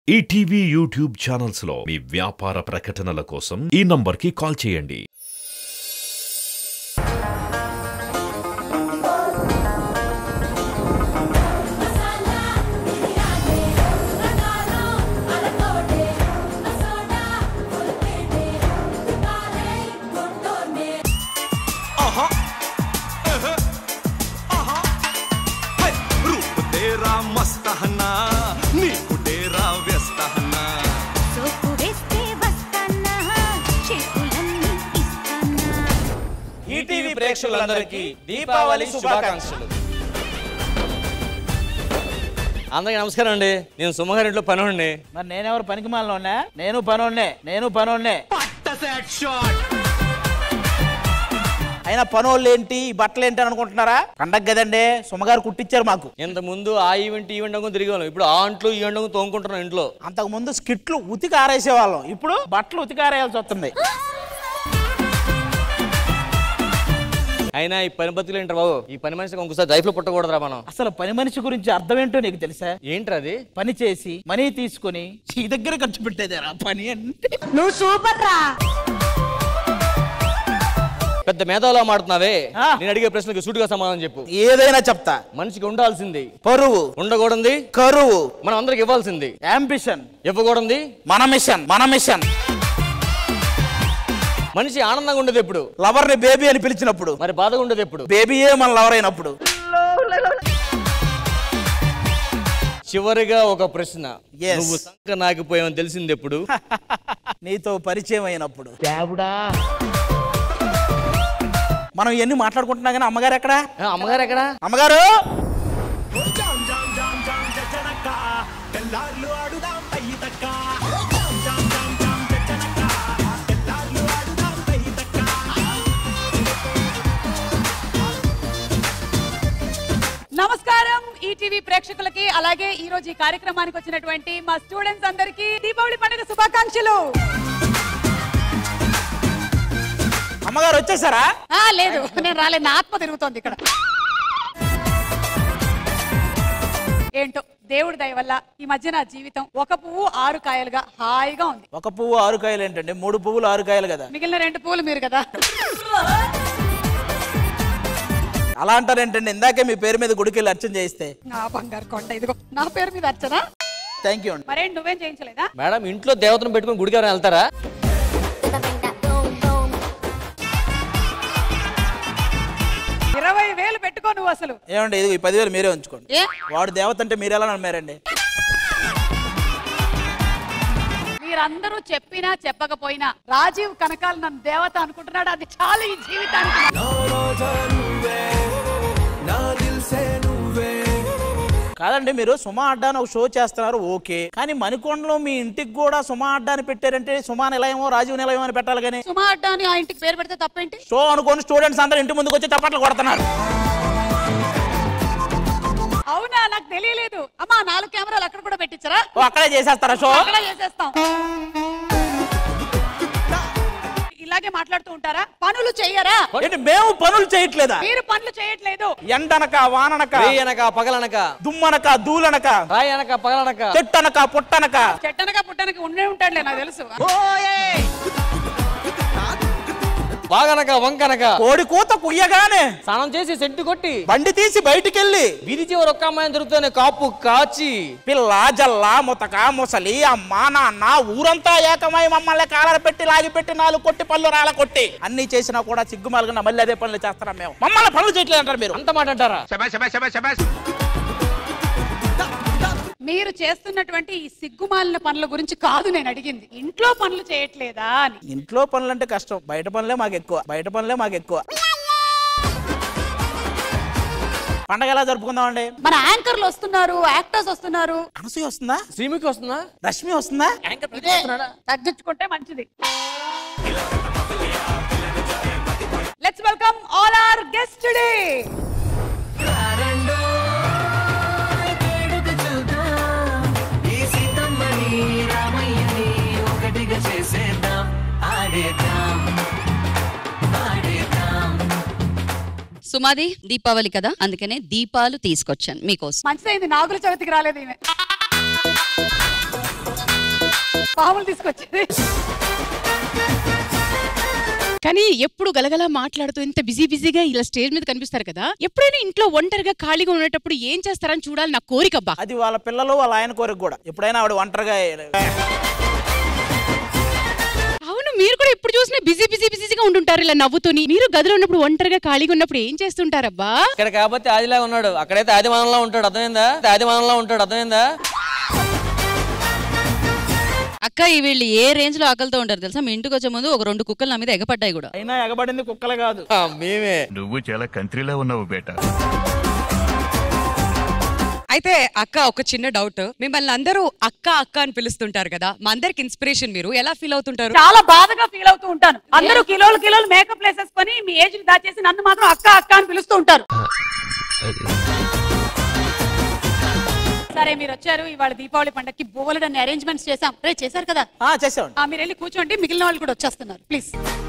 ETV YouTube channels లో మీ వ్యాపార ప్రకటనల కోసం ఈ నంబర్కి కాల్ చేయండి आहा अह, आहा हाय रूप तेरा मस्त हना నీకు డేరా వేస్తానా సోపు వేస్తే వస్తానా చేతులన్నీ ఇస్తానా ఈటీవీ ప్రేక్షకులందరికీ దీపావళి శుభాకాంక్షలు అందరికీ నమస్కారం అండి నేను సుమ్మగారి ఇంట్లో పని ఉండి మరి నేనెవరు పనికి మాలలోనే నేను పనోడ్నే నేను పనోడ్నే అయినా పనోళ్ళు ఏంటి ఈ బట్టలు ఏంటి అని అనుకుంటున్నారా పండగ కదండి సుమ్మగారు కుట్టించారు మాకు ఇంత ముందు ఆ ఈవెంట్ ఈవెంట్ అంగు తిరిగి వాళ్ళం ఇప్పుడు ఆ అంట్లు ఈ అంటూ తోముకుంటున్నాం ఇంట్లో అంతకు ముందు స్కిట్లు ఉతికి ఆరేసేవాళ్ళం ఇప్పుడు బట్టలు ఉతికి ఆరేయాల్సి వస్తుంది అయినా ఈ పని బతుకులు ఏంటారు బాబు ఈ పని మనిషికి ఇంకోసారి లైఫ్ లో పుట్టకూడదురా మనం అసలు పని మనిషి గురించి అర్థం ఏంటో నీకు తెలుసా ఏంట్రా అది పని చేసి మనీ తీసుకుని ఈ దగ్గర ఖర్చు పెట్టేదేరా పని అంటే నువ్వు సూపర్ రా పెద్ద మేధావులా మాడుతున్నావే ఆ. నేను అడిగే ప్రశ్నకు సూటిగా సమాధానం చెప్పు ఏదైనా చెప్తా మనిషికి ఉండాల్సింది పరువు ఉండకూడదు కరువు మనం అందరికి ఇవ్వాల్సింది అంబిషన్ ఇవ్వకూడదు మన మిషన్ మన మిషన్ మనిషి ఆనందంగా ఉండేది ఎప్పుడు లవర్ ని బేబీ అని పిలిచినప్పుడు మరి బాధగా ఉండేది ఎప్పుడు బేబీయే మన లవర్ అయినప్పుడు చివరిగా ఒక ప్రశ్న Yes. నువ్వు సంక నాకిపోయావని తెలిసింది ఎప్పుడు నీతో పరిచయం అయినప్పుడు మనం ఇవన్నీ మాట్లాడుకుంటున్నా కానీ అమ్మగారు ఎక్కడ ఆ, అమ్మగారు ఎక్కడా అమ్మగారు జామ్ జామ్ జామ్ జామ్ జనక తెల్లార్లు ఆడుదాం పయ్యి తక్క జామ్ జామ్ జామ్ జామ్ జనక తెల్లార్లు ఆడుదాం పయ్యి తక్క నమస్కారం ఈటీవీ ప్రేక్షకులకి అలాగే ఈ రోజు ఈ కార్యక్రమానికి వచ్చినటువంటి మా స్టూడెంట్స్ అందరికీ దీపావళి పండుగ శుభాకాంక్షలు అమ్మగారు వచ్చేసారా ఆ లేదు నేను రాలేదు నా ఆత్మ తిరుగుతోంది ఇక్కడ ఏంటో దేవుడి దయ వల్ల ఈ మధ్య నా జీవితం ఒక పువ్వు ఆరు కాయలుగా హాయిగా ఉంది ఒక పువ్వు ఆరు కాయలు ఏంటండి మూడు పువ్వులు ఆరు కాయలు కదా మిగిలిన రెండు పువ్వులు మీరు కదా అలా అంటారేంటండి ఇందాకే మీ పేరు మీద గుడికి వెళ్ళి అర్చన చేయిస్తే నా బంగారు కొండ ఇదిగో నా పేరు మీద అర్చనా థ్యాంక్ యూ అండి మరేం నువ్వేం చేయించలేదా మేడం ఇంట్లో దేవతను పెట్టుకుని గుడికి ఎవరైనా వెళ్తారా ఇరవై వేలు పెట్టుకో నువ్వు అసలు ఏమండి ఇది ఈ పదివేలు మీరే ఉంచుకోండి ఏ వాడు దేవత అంటే మీరు ఎలా నమ్మారండి మీరందరూ చెప్పినా చెప్పకపోయినా రాజీవ్ కనకాల నన్ను దేవత అనుకుంటున్నాడు అది చాలు ఈ జీవితానికి నా దిల్ సే నువ్వే కాదండి మీరు సుమా అడ్డాని ఒక షో చేస్తున్నారు ఓకే కానీ మణికొండలో మీ ఇంటికి కూడా సుమా అడ్డాని పెట్టారంటే సుమా నిలయమో రాజీవ్ నిలయం అని పెట్టాలి కానీ సుమా అడ్డా అని ఆ ఇంటికి పేరు పెడితే తప్పేంటి షో అనుకోని స్టూడెంట్స్ అందరూ ఇంటి ముందుకు వచ్చి చప్పట్లు కొడుతున్నారు అవునా నాకు తెలియలేదు అమ్మా నాలుగు కెమెరాలు అక్కడ కూడా పెట్టించరా ఓ, అక్కడే చేసేస్తారా షో అక్కడ చేసేస్తాం ఇలాగే మాట్లాడుతూ ఉంటారా పనులు చెయ్యరా ఏంటి మేము పనులు చేయట్లేదా మీరు పనులు చేయట్లేదు ఎండనక వాననక రేయి అనక పగలనక దుమ్మనక దూలనక రాయి అనక పగలనక చెట్టనక పుట్టనక చెట్టనక పుట్టనక ఉండే ఉంటాడులే నాకు తెలుసు వాగనక వంకనక కోడి కూత కుయ్యగానే స్నానం చేసి సెంటు కొట్టి బండి తీసి బయటికెళ్ళి వీధి చివరి ఒక్క అమ్మాయిని దొరుకుతానే కాపు కాచి పిల్ల జల్ల ముతక ముసలి అమ్మ నాన్న ఊరంతా ఏకమై మమ్మల్ని కాలర పెట్టి లాగి పెట్టి నాలుగు కొట్టి పళ్ళు రాల కొట్టి అన్ని చేసినా కూడా సిగ్గుమాలుగా మళ్ళీ అదే పనులు చేస్తున్నాం మేము మమ్మల్ని పనులు చేయట్లేదు అంటారు మీరు అంత మాట అంటారా మీరు చేస్తున్నటువంటి ఈ సిగ్గుమాలిన పనుల గురించి కాదు నేను అడిగింది ఇంట్లో పనులు చేయట్లేదా అని ఇంట్లో పనులు అంటే కష్టం బయట పనులే మాకు ఎక్కువ బయట పనులే మాకు ఎక్కువ పండగ ఎలా జరుపుకుందామండి మన యాంకర్లు వస్తున్నారు యాక్టర్స్ వస్తున్నారు అనసూయ వస్తుందా శ్రీముఖి వస్తుందా రష్మి వస్తుందా ఇదే తగ్గించుకుంటే మంచిది let's welcome all our guest day ఈ సీతమ్మని రామయ్యని ఒకటిగా చేసేద్దాం ఆడేద్దాం ఆడేద్దాం సుమాది దీపావళి కదా అందుకనే దీపాలు తీసుకొచ్చాను మీకోసం మంచిదైంది నాగుల చవితికి రాలేదు ఈమె పాములు తీసుకొచ్చేది కానీ ఎప్పుడు గలగలా మాట్లాడుతూ ఇంత బిజీ బిజీగా ఇలా స్టేజ్ మీద కనిపిస్తారు కదా ఎప్పుడైనా ఇంట్లో ఒంటరిగా ఖాళీగా ఉండేటప్పుడు ఏం చేస్తారని చూడాలి నా కోరికబ్బా అది వాళ్ళ పిల్లలు వాళ్ళ ఆయన కోరిక కూడా ఎప్పుడైనా ఆవిడ ఒంటరిగా అవును మీరు కూడా ఎప్పుడు చూసినా బిజీ బిజీ బిజీగా ఉంటుంటారు ఇలా నవ్వుతూని మీరు గదిలో ఉన్నప్పుడు ఒంటరిగా ఖాళీగా ఉన్నప్పుడు ఏం చేస్తుంటారబ్బా ఇక్కడ కాబట్టి ఆదిలా ఉన్నాడు అక్కడైతే ఆది మనంలో ఉంటాడు అర్థమైందా ఆది మనంలో ఉంటాడు అర్థమైందా అక్క ఈ వీళ్ళు ఏ రేంజ్ లో ఆకలితో ఉంటారు తెలుసా మీ ఇంటికి వచ్చే ముందు ఒక రెండు కుక్కలు నా మీద ఎగపడ్డాయి కూడా అయినా ఎగబడింది కుక్కలు కాదు మేమే నువ్వు చాలా కంట్రీలో ఉన్నావు బేటా అయితే అక్క ఒక చిన్న డౌట్ మిమ్మల్ని అందరూ అక్క అక్క అని పిలుస్తుంటారు కదా మా అందరికి ఇన్స్పిరేషన్ మీరు ఎలా ఫీల్ అవుతుంటారు చాలా బాధగా ఫీల్ అవుతూ ఉంటాను అందరూ కిలోలు కిలోలు మేకప్ వేసేసుకొని మీ ఏజ్ దాచేసి నన్ను మాత్రం అక్క అక్క అని పిలుస్తూ ఉంటారు సరే మీరు వచ్చారు ఇవాళ దీపావళి పండక్కి బోలెడన్ని అరేంజ్మెంట్స్ చేశాం రే చేశారు కదా చేసామండి ఆ, మీరు వెళ్ళి కూర్చోండి మిగిలిన వాళ్ళు కూడా వచ్చేస్తున్నారు please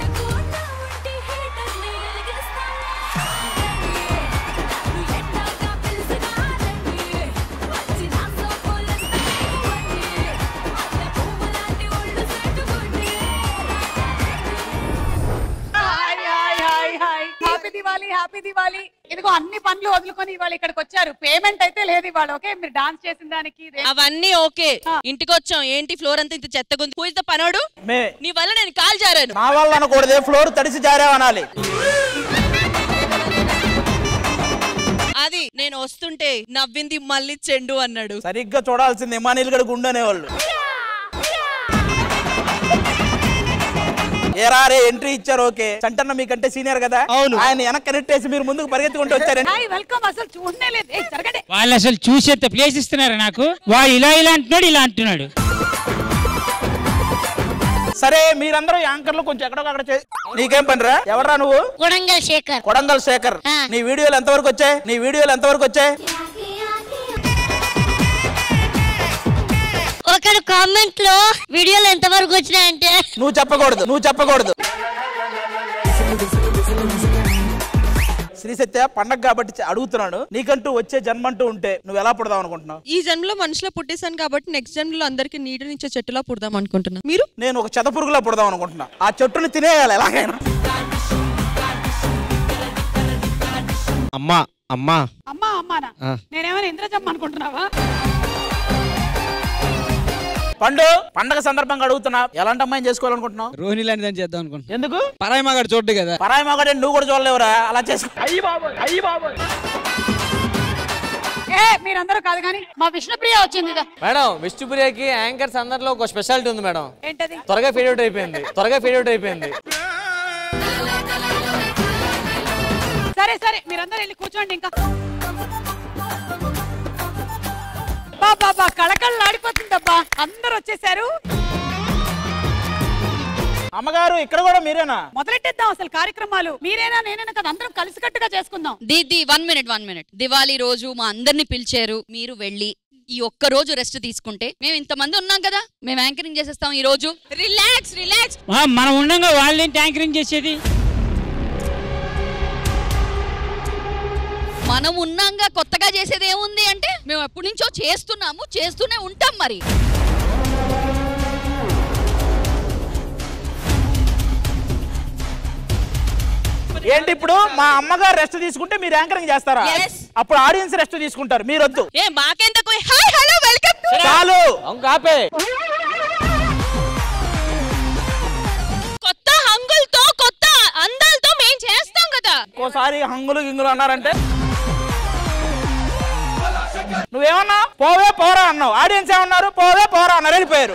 happy Diwali happy Diwali ఇదిగో అన్ని పనులు వదులుకొని ఇవాళ ఇక్కడికి వచ్చారు పేమెంట్ అయితే లేదు ఇవాళ ఓకే మీరు డాన్స్ చేసిన దానికి రే- అవన్నీ ఓకే ఇంటికి వచ్చాం ఏంటి ఫ్లోర్ అంతా ఇంత చెత్తగా ఉంది పూజిత పనోడు మే నీ వల్ల నేను కాల్ జారాను నా వల్ల అనకూడదే ఫ్లోర్ తడిసి జారేవనాలి అది నేను వస్తుంటే నవ్వింది మళ్ళీ చెండు అన్నాడు సరిగ్గా చూడాల్సింది ఇమానీలు గడ గుండు అనేవాళ్ళు ఏరా రే ఎంట్రీ ఇచ్చారు ఓకే చంటన్న మీకంటే సీనియర్ కదా అవును ఆయన వెనక్కి కనెక్టేసి మీరు ముందుకు పరిగెత్తుకుంటూ వచ్చారండి హాయ్ వెల్కమ్ అసలు చూడనే లేదు ఏయ్, జరగండి వాళ్ళు అసలు చూసేంత ప్లేస్ ఇస్తున్నారు నాకు వాడు ఇలా ఇలా అంటున్నాడు ఇలా అంటున్నాడు సరే మీరందరూ యాంకర్లు కొంచెం ఎక్కడో అక్కడ చే- నీకేం పనిరా ఎవరా నువ్వు కొడంగల్ శేఖర్ కొడంగల్ శేఖర్ నీ వీడియోలు ఎంతవరకు వచ్చాయి నీ వీడియోలు ఎంతవరకు వచ్చాయి ఒకడు కామెంట్ లో వీడియోలు ఎంత వరకు వచ్చినాయంటే నువ్వు చెప్పకూడదు నువ్వు చెప్పకూడదు శ్రీ సత్య పండగ కాబట్టి చ- అడుగుతున్నాను నీకంటూ వచ్చే జన్మంటూ ఉంటే నువ్వు ఎలా పుడదాం అనుకుంటున్నావు ఈ జన్మలో మనిషిలో పుట్టేశాను కాబట్టి నెక్స్ట్ జన్మలో అందరికి నీడనిచ్చే చెట్టులా పుడదాం అనుకుంటున్నా మీరు నేను ఒక చెదపురుగులా పుడదాం అనుకుంటున్నా ఆ చెట్టుని తినేయాలి ఎలాగైనా అమ్మా అమ్మా అమ్మా అమ్మానా ఆ. నేనేమైనా ఇంద్రజమ్మ అనుకుంటున్నావా పండు పండగ సందర్భంగా అడుగుతున్నా ఎలాంటి అమ్మాయిని చేసుకోవాలనుకుంటున్నావు రోహిణి లాంటి దాన్ని చేద్దాం అనుకుంటున్నా ఎందుకు పరాయి మగాడు చూడ్డు కదా పరాయి మగాడే నువ్వు కూడా చూడలేవురా అలా చేసుకో అయ్యి బాబు అయ్యి బాబు ఏ మీరందరూ కాదు కానీ మా విష్ణుప్రియ వచ్చింది ఇదా. మేడం విష్ణుప్రియకి యాంకర్స్ అందరిలో ఒక స్పెషాలిటీ ఉంది మేడం ఏంటది త్వరగా ఫేడ్ అవుట్ అయిపోయింది త్వరగా ఫేడ్ అవుట్ అయిపోయింది సరే సరే మీరందరూ వెళ్ళి కూర్చోండి ఇంకా బా బాబా కళకళ ఆడిపోతుందబ్బా అందరూ వచ్చేసారు అమ్మగారు ఇక్కడ కూడా మీరేనా మొదలెట్టేద్దాం అసలు కార్యక్రమాలు మీరేనా నేనేనా కదా అందరం కలిసికట్టుగా చేసుకుందాం దీది one minute one minute Diwali రోజు మా అందరిని పిలిచారు మీరు వెళ్ళి ఈ ఒక్క రోజు రెస్ట్ తీసుకుంటే మేము ఇంతమంది ఉన్నాం కదా మేము యాంకరింగ్ చేసేస్తాం ఈ రోజు రిలాక్స్ రిలాక్స్ ఆ, మనం ఉండగా వాళ్ళేం ట్యాంకరింగ్ చేసేది మనం ఉన్నాంగా కొత్తగా చేసేది ఏముంది అంటే మేము ఎప్పటి నుంచో చేస్తున్నాము చేస్తూనే ఉంటాం మరి ఏంటి ఇప్పుడు మా అమ్మగారు రెస్ట్ తీసుకుంటే మీరు యాంకరింగ్ చేస్తారా అప్పుడు ఆడియన్స్ రెస్ట్ తీసుకుంటారు మీరు వద్దు ఏ మాకెందుకు హాయ్ హలో వెల్కమ్ చాలు ఆపే కొత్త హంగులతో కొత్త అందాలతో మేము చేస్తాం కదా ఇంకోసారి హంగులు గింగులు అన్నారంటే నువ్వేమన్నా పోవే పోరా అన్నావు ఆడియన్స్ ఏమన్నారు పోవే పోరా అన్నారు వెళ్ళిపోయారు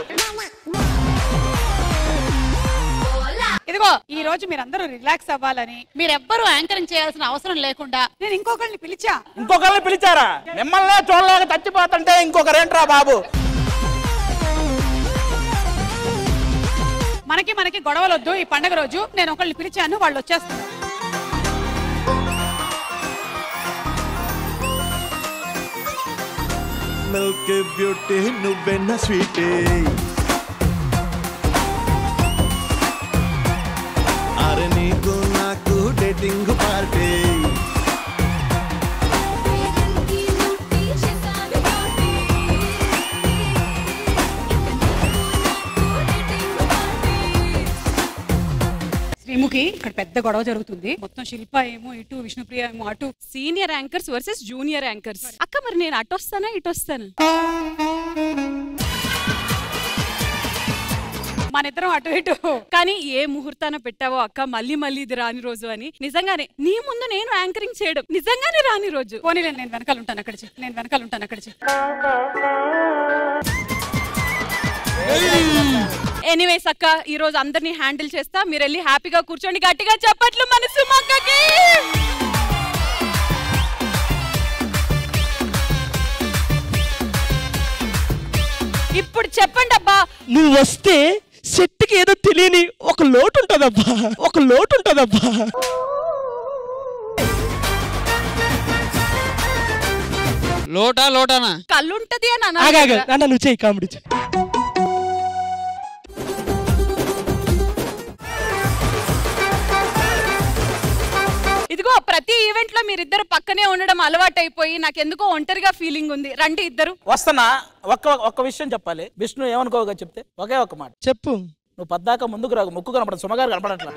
ఇదిగో ఈ రోజు మీరందరూ రిలాక్స్ అవ్వాలని మీరెవ్వరూ యాంకరింగ్ చేయాల్సిన అవసరం లేకుండా నేను ఇంకొకరిని పిలిచా ఇంకొకరిని పిలిచారా మిమ్మల్ని చూడలేక చచ్చిపోతుంటే ఇంకొకరేంట్రా బాబు మనకి మనకి గొడవలొద్దు ఈ పండగ రోజు నేను ఒకళ్ళని పిలిచాను వాళ్ళు వచ్చేస్తారు మిల్క్ బ్యూటీ నువ్వెన్న స్వీటే అరే నీకు నాకు డేటింగ్ పార్టీ ఇముకి ఇక్కడ పెద్ద గొడవ జరుగుతుంది మొత్తం శిల్ప ఏమో ఇటు విష్ణుప్రియ ఏమో అటు senior anchors versus junior anchors అక్క మరి నేను అటు వస్తానా ఇటు వస్తాను మన ఇద్దరం అటు ఇటు కానీ ఏ ముహూర్తాన పెట్టావో అక్క మళ్ళీ మళ్ళీ ఇది రాని రోజు అని నిజంగానే నీ ముందు నేను యాంకరింగ్ చేయడం నిజంగానే రాని రోజు పోనీ నేను వెనకాల ఉంటాను అక్కడ చె- నేను వెనకాల ఉంటాను అక్కడ చె. ఎనీవేస్ అక్క ఈ రోజు అందరినీ హ్యాండిల్ చేస్తా మీరు వెళ్ళి హ్యాపీగా కూర్చోండి గట్టిగా చెప్పట్లు మన సుమక్కకి ఇప్పుడు చెప్పండి అబ్బా నువ్వు వస్తే సెట్కి ఏదో తెలియని ఒక లోటు ఉంటదబ్బా ఒక లోటు ఉంటదబ్బా లోటా లోటానా కళ్ళుంటది అని ఆగాగా అనాలి నాన్న నువ్వు చేయి కామెడీ చెయ్. ఇదిగో ప్రతి ఈవెంట్ లో మీరిద్దరు పక్కనే ఉండడం అలవాటైపోయి నాకెందుకో ఒంటరిగా ఫీలింగ్ ఉంది రండి ఇద్దరు వస్తున్నా ఒక్క ఒక్క విషయం చెప్పాలి విష్ణు ఏమనుకోగా చెప్తే ఒకే ఒక్క మాట చెప్పు నువ్వు పద్దాక ముందుకు రాకు ముక్కు కనపడదు సుమగారు కనపడట్లా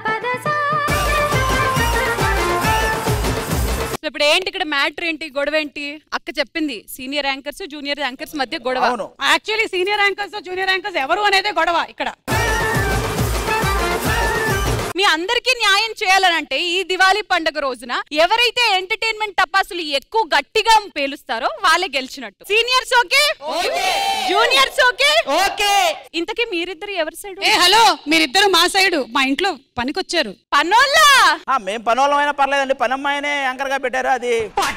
సో ఇప్పుడు ఏంటి ఇక్కడ మ్యాటర్ ఏంటి గొడవ ఏంటి అక్క చెప్పింది సీనియర్ యాంకర్స్ జూనియర్ యాంకర్స్ మధ్య గొడవ అవును. Actually senior anchors junior anchors ఎవరు అనేదే గొడవ ఇక్కడ మీ అందరికీ న్యాయం చేయాలనంటే ఈ దివాళీ పండుగ రోజున ఎవరైతే ఎంటర్టైన్మెంట్ టపాసులు ఎక్కువ గట్టిగా పేలుస్తారో వాళ్ళే గెలిచినట్టు seniors okay juniors okay okay ఇంతకీ మీరిద్దరు ఎవరి సైడ్ ఏ హలో మీరిద్దరు మా సైడు మా ఇంట్లో పనికొచ్చారు పనోళ్ళా ఆ, మేం పనోళ్ళమైనా పర్లేదండి పనమ్మాయినే యాంకర్ గా పెట్టారు అది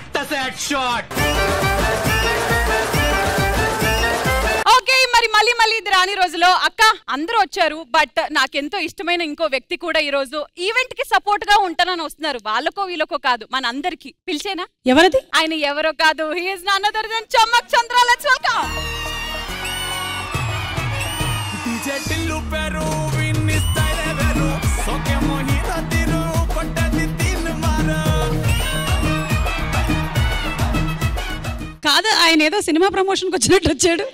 ఓకే మరి మళ్ళీ మళ్ళీ ఇది రాని రోజులో అక్క అందరూ వచ్చారు బట్ నాకెంతో ఇష్టమైన ఇంకో వ్యక్తి కూడా ఈ రోజు ఈవెంట్ కి సపోర్ట్ గా ఉంటానని వస్తున్నారు వాళ్ళకో వీళ్ళకో కాదు మన అందరికి పిలిచేనా ఎవరది ఆయన ఎవరో కాదు he is none other than Chammak Chandra let's welcome DJ Tillu పెరు విన్ని స్టైల్ వెరు సోకే మోహిరా తిరు కొట్టది తిన్ మారు కాదు ఆయన ఏదో సినిమా ప్రమోషన్ కి వచ్చినట్టు వచ్చాడు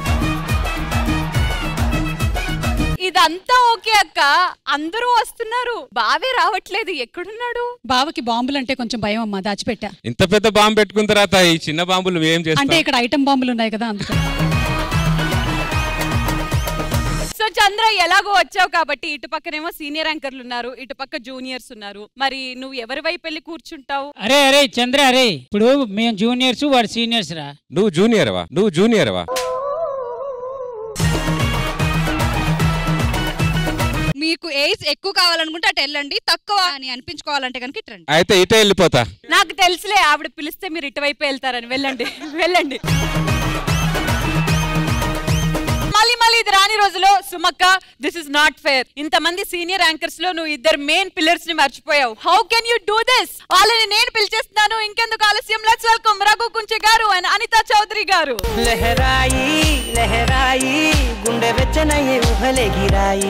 ఇదంతా ఓకే అక్క అందరూ వస్తున్నారు బావే రావట్లేదు ఎక్కడున్నాడు బావకి బాంబులు అంటే కొంచెం భయం అమ్మా దాచిపెట్టా ఇంత పెద్ద బాంబు పెట్టుకున్న తర్వాత ఈ చిన్న బాంబులు నువ్వేం అంటే చేస్తావు ఇక్కడ ఐటమ్ బాంబులు ఉన్నాయి కదా అందుకని సో చంద్ర ఎలాగో వచ్చావు కాబట్టి ఇటు పక్కనేమో సీనియర్ యాంకర్లు ఉన్నారు ఇటు పక్క జూనియర్స్ ఉన్నారు మరి నువ్వు ఎవరి వైపు వెళ్ళి కూర్చుంటావు అరే అరే చంద్ర అరే ఇప్పుడు మేము జూనియర్స్ వాడు సీనియర్స్ రా నువ్వు జూనియర్వా నువ్వు జూనియర్వా మీకు ఏజ్ ఎక్కువ కావాలనుకుంటే అటు వెళ్ళండి తక్కువ అని అనిపించుకోవాలంటే కనుక ఇటు రండి అయితే ఇటే వెళ్ళిపోతా నాకు తెలుసులే ఆవిడ పిలిస్తే మీరు ఇటువైపు వెళ్తారని వెళ్ళండి వెళ్ళండి మళ్ళీ మళ్ళీ ఇది రాని రోజులో సుమక్క దిస్ ఇస్ నాట్ ఫేర్ ఇంతమంది సీనియర్ యాంకర్స్ లో నువ్వు ఇద్దరు మెయిన్ పిల్లర్స్ ని మర్చిపోయావు how can you do this వాళ్ళని నేను పిలిచేస్తున్నాను ఇంకెందుకు ఆలస్యం లెట్స్ వెల్కమ్ రఘు కుంచె గారు అండ్ అనితా చౌదరి గారు లహరాయి లహరాయి గుండె వెచ్చనయ్యే ఊహలే గిరాయి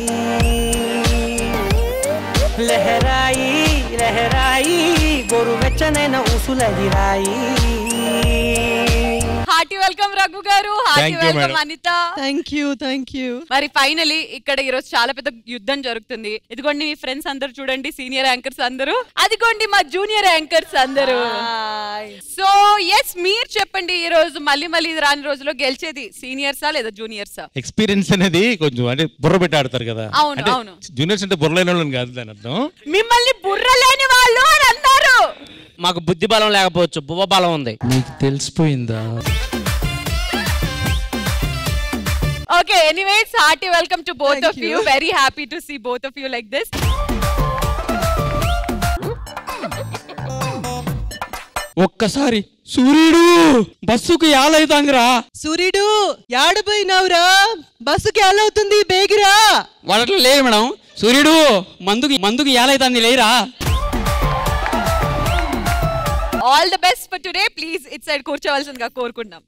లహరాయి లహరాయి గోరు వెచ్చనైన ఊసులగిరాయి hearty welcome Raghu garu hearty Thank you, welcome madam. Anitha thank you thank you మరి ఫైనలీ ఇక్కడ ఈ రోజు చాలా పెద్ద యుద్ధం జరుగుతుంది ఇదిగోండి మీ ఫ్రెండ్స్ అందరూ చూడండి సీనియర్ యాంకర్స్ అందరూ అదిగోండి మా జూనియర్ యాంకర్స్ అందరూ సో ఎస్ మీరు చెప్పండి ఈ రోజు మళ్ళీ మళ్ళీ ఇది రాని రోజులో గెలిచేది సీనియర్సా లేదా జూనియర్సా ఎక్స్పీరియన్స్ అనేది కొంచెం అంటే బుర్ర పెట్టి ఆడతారు కదా అవును, అంటే అవును. జూనియర్స్ అంటే బుర్ర లేని వాళ్ళని కాదు దాని అర్థం మిమ్మల్ని బుర్ర లేని వాళ్ళు అని అన్నారు మాకు బుద్ధి బలం లేకపోవచ్చు బువ్వ బలం ఉంది నీకు తెలిసిపోయిందా okay anyways hearty welcome to both of you very happy to see both of you like this ఒక్కసారి సూర్యుడు బస్సుకు యాలైతాందిరా సూర్యుడు యాడపోయినావురా బస్సుకి అవుతుంది బేగిరా వాడట్లో లేదు మేడం సూర్యుడు మందుకు మందుకు యాలైతాంది లేరా all the best for today please it side కూర్చోవలసిందిగా కోరుకుంటున్నాం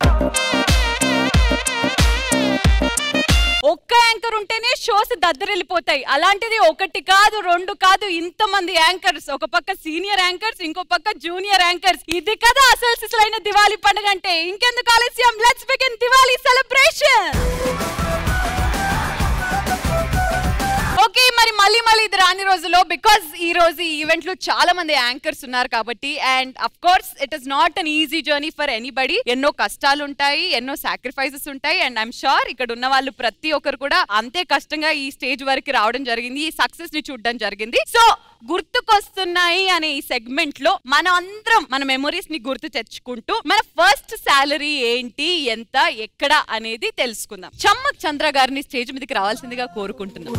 ఒక్క యాంకర్ ఉంటేనే షోస్ దద్దరెళ్ళిపోతాయి అలాంటిది ఒకటి కాదు రెండు కాదు ఇంతమంది యాంకర్స్ ఒక పక్క సీనియర్ యాంకర్స్ ఇంకో పక్క జూనియర్ యాంకర్స్ ఇది కదా అసలు సిసలైన దివాళీ పండుగ అంటే ఇంకెందుకు ఆలస్యం let's begin Diwali celebration okay మరి మళ్ళీ మళ్ళీ ఇది రాని రోజుల్లో బికాస్ ఈ రోజు ఈ ఈవెంట్ లో చాలా మంది యాంకర్స్ ఉన్నారు కాబట్టి and of course it is not an easy journey for anybody ఎన్నో కష్టాలు ఉంటాయి ఎన్నో సాక్రిఫైసెస్ ఉంటాయి అండ్ ఐఎమ్ షూర్ ఇక్కడ ఉన్న వాళ్ళు ప్రతి ఒక్కరు కూడా అంతే కష్టంగా ఈ స్టేజ్ వరకు రావడం జరిగింది ఈ సక్సెస్ ని చూడడం జరిగింది సో గుర్తుకొస్తున్నాయి అనే ఈ సెగ్మెంట్ లో మనం అందరం మన మెమరీస్ ని గుర్తు తెచ్చుకుంటూ మన ఫస్ట్ శాలరీ ఏంటి ఎంత ఎక్కడ అనేది తెలుసుకుందాం చమ్మక్ చంద్ర గారిని స్టేజ్ మీదకి రావాల్సిందిగా కోరుకుంటున్నాం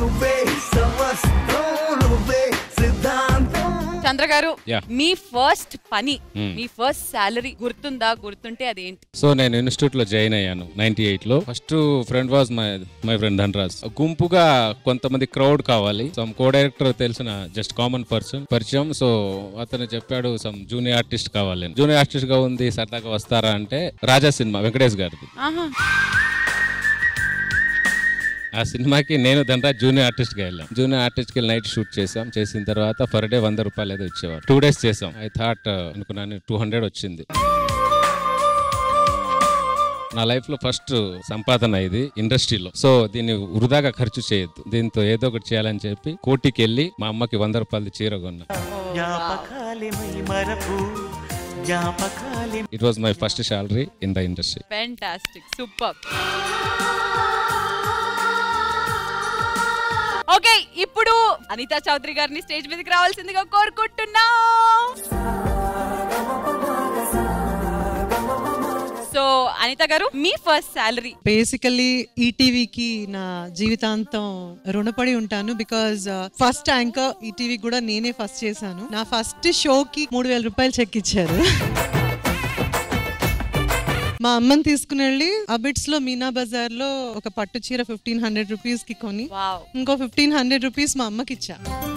చంద్ర గారు Yeah. మీ ఫస్ట్ పని Hmm. మీ ఫస్ట్ శాలరీ గుర్తుందా గుర్తుంటే అదేంటి సో నేను ఇన్స్టిట్యూట్ లో జాయిన్ అయ్యాను నైన్టీ ఎయిట్ లో first friend was my my friend Dhanraj గుంపుగా కొంతమంది క్రౌడ్ కావాలి సమ్ కో డైరెక్టర్ తెలిసిన జస్ట్ కామన్ పర్సన్ పరిచయం సో అతను చెప్పాడు సమ్ జూనియర్ ఆర్టిస్ట్ కావాలి జూనియర్ ఆర్టిస్ట్ గా ఉంది సరదాగా వస్తారా అంటే రాజా సినిమా వెంకటేష్ గారిది ఆహా ఆ సినిమాకి నేను ధనరాజ్ జూనియర్ ఆర్టిస్ట్ గా వెళ్ళాం జూనియర్ ఆర్టిస్ట్ కి నైట్ షూట్ చేసాం చేసిన తర్వాత పర్ డే వంద రూపాయలు ఏదో ఇచ్చేవారు టూ డేస్ చేసాం ఐ థాట్ అనుకున్నాను టూ హండ్రెడ్ వచ్చింది నా లైఫ్ లో ఫస్ట్ సంపాదన ఇది ఇండస్ట్రీలో సో దీన్ని వృధాగా ఖర్చు చేయొద్దు దీంతో ఏదో ఒకటి చేయాలని చెప్పి కోటికి వెళ్ళి మా అమ్మకి వంద రూపాయలు చీర కొన్నా జ్ఞాపకాలే మై మరపు జ్ఞాపకాలే it was my first salary in the industry fantastic super okay ఇప్పుడు అనితా చౌదరి గారిని స్టేజ్ మీదకి రావాల్సిందిగా కోరుకుంటున్నా సో అనిత గారు మీ ఫస్ట్ శాలరీ బేసికలీ ఈటీవీకి నా జీవితాంతం రుణపడి ఉంటాను బికాజ్ ఫస్ట్ యాంకర్ ఈటీవీ కూడా నేనే ఫస్ట్ చేశాను నా ఫస్ట్ షోకి మూడు వేల రూపాయలు చెక్ ఇచ్చారు మా అమ్మని తీసుకుని వెళ్ళి అబిట్స్ లో మీనా బజార్ లో ఒక పట్టు చీర ఫిఫ్టీన్ హండ్రెడ్ రూపీస్ కి కొని ఇంకో ఫిఫ్టీన్ హండ్రెడ్ రూపీస్ మా అమ్మకి ఇచ్చా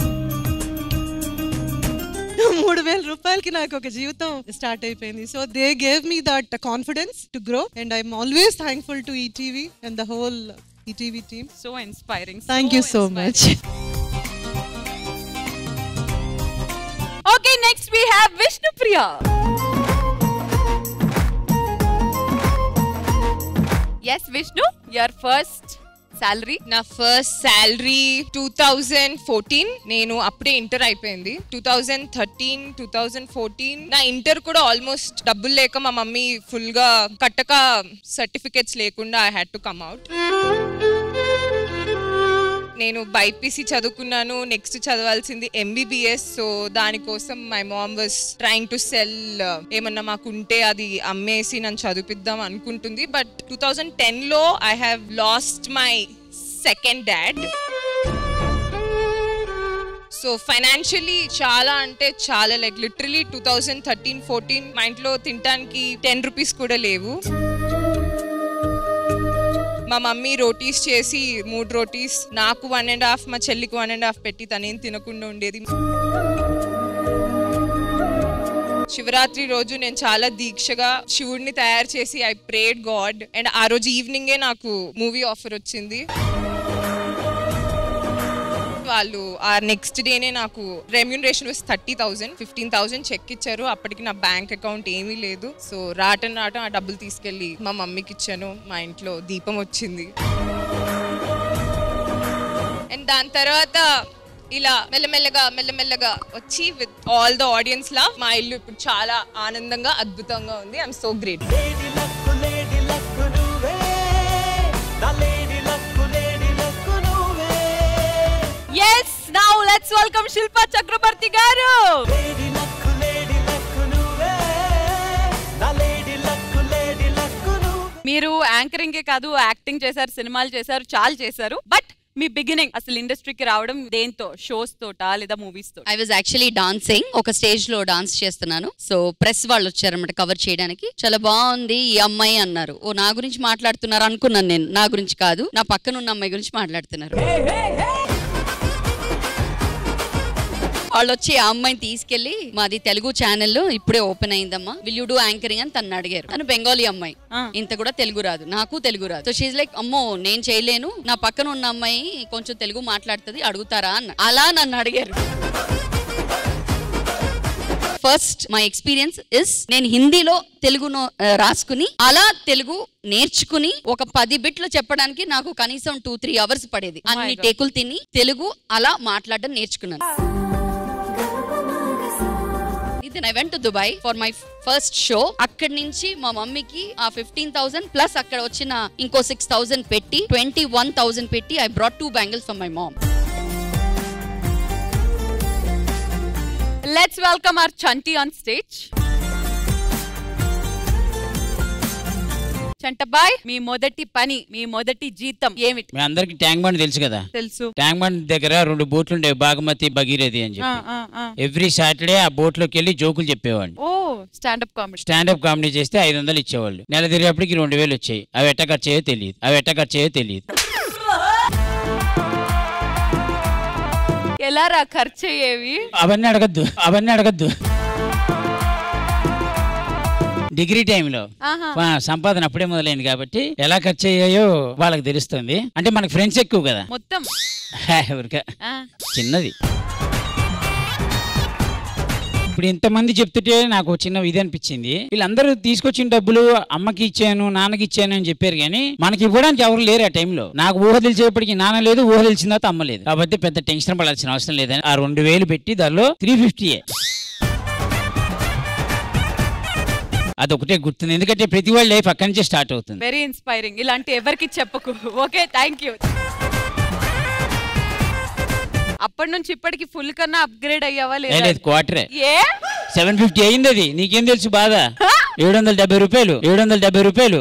మూడు వేల రూపాయలకి నాకు ఒక జీవితం స్టార్ట్ అయిపోయింది so they gave me that confidence to grow and I'm always thankful to ETV and the whole ETV team so inspiring thank you so much okay next we have Vishnu Priya yes Vishnu your first salary నా first salary two thousand fourteen నేను అప్పుడే inter అయిపోయింది two thousand thirteen two thousand fourteen నా inter కూడా almost డబ్బులు లేక మా mummy full గా కట్టక సర్టిఫికేట్స్ లేకుండా I had to come out నేను బైపీసీ చదువుకున్నాను నెక్స్ట్ చదవాల్సింది ఎంబీబీఎస్ సో దానికోసం my mom was trying to sell ఏమన్నా మాకు ఉంటే అది అమ్మేసి నన్ను చదివిద్దాం అనుకుంటుంది బట్ టూ థౌజండ్ టెన్లో I have lost my second dad so financially చాలా అంటే చాలా like literally two thousand thirteen fourteen మా ఇంట్లో తినడానికి టెన్ రూపీస్ కూడా లేవు మా మమ్మీ రోటీస్ చేసి మూడు రోటీస్ నాకు వన్ అండ్ హాఫ్ మా చెల్లికి వన్ అండ్ హాఫ్ పెట్టి తనేం తినకుండా ఉండేది శివరాత్రి రోజు నేను చాలా దీక్షగా శివుడిని తయారు చేసి ఐ ప్రేడ్ గాడ్ అండ్ ఆ రోజు ఈవినింగే నాకు మూవీ ఆఫర్ వచ్చింది వాళ్ళు ఆ నెక్స్ట్ డేనే నాకు రెమ్యూనరేషన్ వస్తే thirty thousand fifteen thousand cheque ఇచ్చారు అప్పటికి నా బ్యాంక్ అకౌంట్ ఏమీ లేదు సో రాటం రాటం ఆ డబ్బులు తీసుకెళ్ళి మా మమ్మీకి ఇచ్చాను మా ఇంట్లో దీపం వచ్చింది అండ్ దాని తర్వాత ఇలా మెల్లమెల్లగా మెల్లమెల్లగా వచ్చి విత్ ఆల్ ద ఆడియన్స్ లా మా ఇల్లు ఇప్పుడు చాలా ఆనందంగా అద్భుతంగా ఉంది I'm so great yes now let's welcome Shilpa Chakravarthy గారు మీరు యాంకరింగే కాదు యాక్టింగ్ చేశారు సినిమాలు చేశారు చాలా చేశారు బట్ మీ బిగినింగ్ అసలు ఇండస్ట్రీకి రావడం దేంతో షోస్ తోటా లేదా మూవీస్ తో ఐ వాజ్ యాక్చువల్లీ డాన్సింగ్ ఒక స్టేజ్ లో డాన్స్ చేస్తున్నాను సో ప్రెస్ వాళ్ళు వచ్చారన్నమాట కవర్ చేయడానికి చాలా బాగుంది ఈ అమ్మాయి అన్నారు ఓ నా గురించి మాట్లాడుతున్నారు అనుకున్నాను నేను నా గురించి కాదు నా పక్కన ఉన్న అమ్మాయి గురించి మాట్లాడుతున్నారు వాళ్ళు వచ్చి ఆ అమ్మాయిని తీసుకెళ్లి మాది తెలుగు ఛానల్ ఇప్పుడే ఓపెన్ అయిందమ్మా విల్ యూ డూ యాంకరింగ్ అని తను అడిగారు తను బెంగాలీ అమ్మాయి ఇంత కూడా తెలుగు రాదు నాకు తెలుగు రాదు సో షీజ్ లైక్ అమ్మో నేను చేయలేను నా పక్కన ఉన్న అమ్మాయి కొంచెం తెలుగు మాట్లాడుతుంది అడుగుతారా అన్న అలా నన్ను అడిగారు ఫస్ట్ మై ఎక్స్పీరియన్స్ ఇస్ నేను హిందీలో తెలుగును ఆ, రాసుకుని అలా తెలుగు నేర్చుకుని ఒక పది బిట్లు చెప్పడానికి నాకు కనీసం టూ త్రీ అవర్స్ పడేది అన్ని టేకులు తిని తెలుగు అలా మాట్లాడడం నేర్చుకున్నాను then I went to Dubai for my first show అక్కడి నుంచి మా మమ్మీకి ఆ ఫిఫ్టీన్ థౌసండ్ ప్లస్ అక్కడ వచ్చిన ఇంకో సిక్స్ థౌసండ్ పెట్టి ట్వంటీ వన్ థౌసండ్ పెట్టి I brought two bangles for my mom let's welcome our Chanti on stage Chantabbai మీ మొదటి పని మీ మొదటి జీతం ఏమిటి మీ అందరికి ట్యాంక్ బండ్ తెలుసు కదా తెలుసు ట్యాంక్ బండ్ దగ్గర రెండు బోట్లు ఉండే బాగమతి భగీరథి అని ఆ, చెప్పి ఆ, ఆ. ఎవ్రీ సాటర్డే ఆ బోట్ లోకి వెళ్ళి జోకులు చెప్పేవాడిని ఓ స్టాండప్ కామెడీ స్టాండప్ కామెడీ చేస్తే ఐదు వందలు ఇచ్చేవాళ్ళు నెల తిరిగేపటికి రెండు వేలు వచ్చాయి అవి ఎట్ట ఖర్చు అయ్యో తెలియదు అవి ఎట్ట ఖర్చు అయ్యో తెలియదు ఎలా రా ఖర్చు అయ్యేవి అవన్నీ అడగద్దు అవన్నీ అడగద్దు డిగ్రీ టైంలో ఆహా. మా సంపాదన అప్పుడే మొదలైంది కాబట్టి ఎలా ఖర్చు అయ్యాయో వాళ్ళకి తెలుస్తుంది అంటే మనకి ఫ్రెండ్స్ ఎక్కువ కదా మొత్తం హే, ఊరికే. ఆ. చిన్నది ఇప్పుడు ఇంతమంది చెప్తుంటే నాకు ఒక చిన్న ఇది అనిపించింది వీళ్ళందరూ తీసుకొచ్చిన డబ్బులు అమ్మకి ఇచ్చాను నాన్నకి ఇచ్చాను అని చెప్పారు కానీ మనకి ఇవ్వడానికి ఎవరు లేరు ఆ టైంలో నాకు ఊహ తెలిసేపటికి నాన్న లేదు ఊహ తెలిసిన తర్వాత అమ్మ లేదు కాబట్టి పెద్ద టెన్షన్ పడాల్సిన అవసరం లేదని ఆ రెండు వేలు పెట్టి దానిలో త్రీ ఫిఫ్టీయే అదొకటే గుర్తుంది ఎందుకంటే ప్రతి వాళ్ళ లైఫ్ అక్కడి నుంచే స్టార్ట్ అవుతుంది వెరీ ఇన్స్పైరింగ్ ఇలాంటి ఎవరికి చెప్పకు ఓకే థ్యాంక్ యూ అప్పటి నుంచి ఇప్పటికి ఫుల్ కన్నా అప్గ్రేడ్ అయ్యావా ఏ లేదా లేదు క్వార్టరే ఏ సెవెన్ ఫిఫ్టీ అయింది అది నీకేం తెలుసు బాధ ఏడు వందల డెబ్బై రూపాయలు ఏడు వందల డెబ్బై రూపాయలు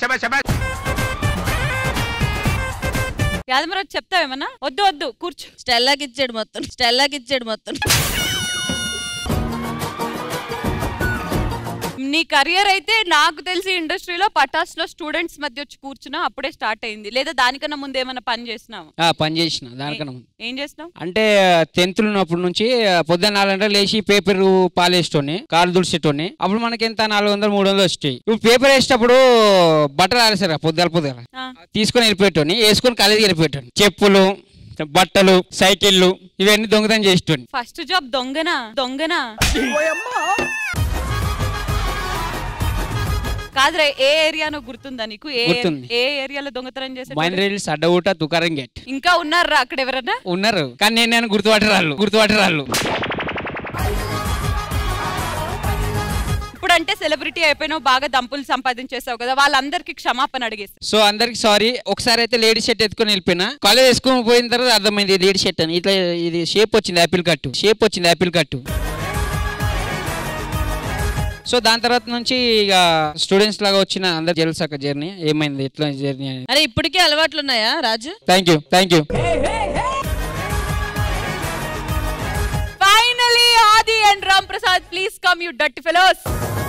యాదమరాజు చెప్తావేమన్నా వద్దు వద్దు కూర్చో స్టెల్లాకి ఇచ్చాడు మొత్తం స్టెల్లాకి ఇచ్చాడు మొత్తం నీ కెరియర్ అయితే నాకు తెలిసి ఇండస్ట్రీలో పటాస్ లో స్టూడెంట్స్ మధ్య వచ్చి కూర్చున్నా అప్పుడే స్టార్ట్ అయింది లేదా దానికన్నా ముందు ఏమైనా పని చేసినావు ఆ, పని చేసిన దానికన్నా ముందు. ఏం చేసినావు అంటే టెన్త్ ఉన్నప్పటి నుంచి ఆ, పొద్దున్న నాలుగు గంటలు లేచి పేపర్ పాలేసేటోని కాలు దుడిచేటోని అప్పుడు మనకి ఎంత నాలుగు వందలు మూడు వందలు వచ్చాయి ఇప్పుడు పేపర్ వేసేటప్పుడు బట్టలు ఆరేసారు పొద్దుల పొద్దుల తీసుకొని వెళ్ళిపోయేటోని వేసుకొని కాలేజీకి వెళ్ళిపోయేటోని చెప్పులు బట్టలు సైకిళ్ళు ఇవన్నీ దొంగతనం చేసేటోని ఫస్ట్ జాబ్ దొంగనా దొంగనా కాదురా ఏ ఏరియానో గుర్తుందా నీకు ఏ గుర్తుంది. ఏ ఏరియాలో దొంగతనం చేసే మైనరీల్స్ అడ్డగుట్ట తుకారం గేట్ ఇంకా ఉన్నారా అక్కడ ఎవరన్నా ఉన్నారు కానీ నేను నేను గుర్తుపట్టరాళ్ళు గుర్తుపట్టరాళ్ళు ఇప్పుడు అంటే సెలబ్రిటీ అయిపోయినావు బాగా దంపులు సంపాదించేసావు కదా వాళ్ళందరికీ క్షమాపణ అడిగేసి సో అందరికి సారీ ఒకసారి అయితే లేడీ షర్ట్ ఎత్తుకొని వెళ్ళిపోయినా కాలేజ్ వేసుకొని పోయిన తర్వాత అర్థమైంది లేడీ షర్ట్ అని ఇట్లా ఇది షేప్ వచ్చింది యాపిల్ కట్టు షేప్ వచ్చింది యాపిల్ కట్టు సో దాని తర్వాత నుంచి ఇక స్టూడెంట్స్ లాగా వచ్చిన అందరు తెలుసాక జర్నీ ఏమైంది ఎట్లా జర్నీ అని అరే ఇప్పటికే అలవాట్లు ఉన్నాయా Raju thank you thank you finally Aadi and Ram Prasad please come you that fellows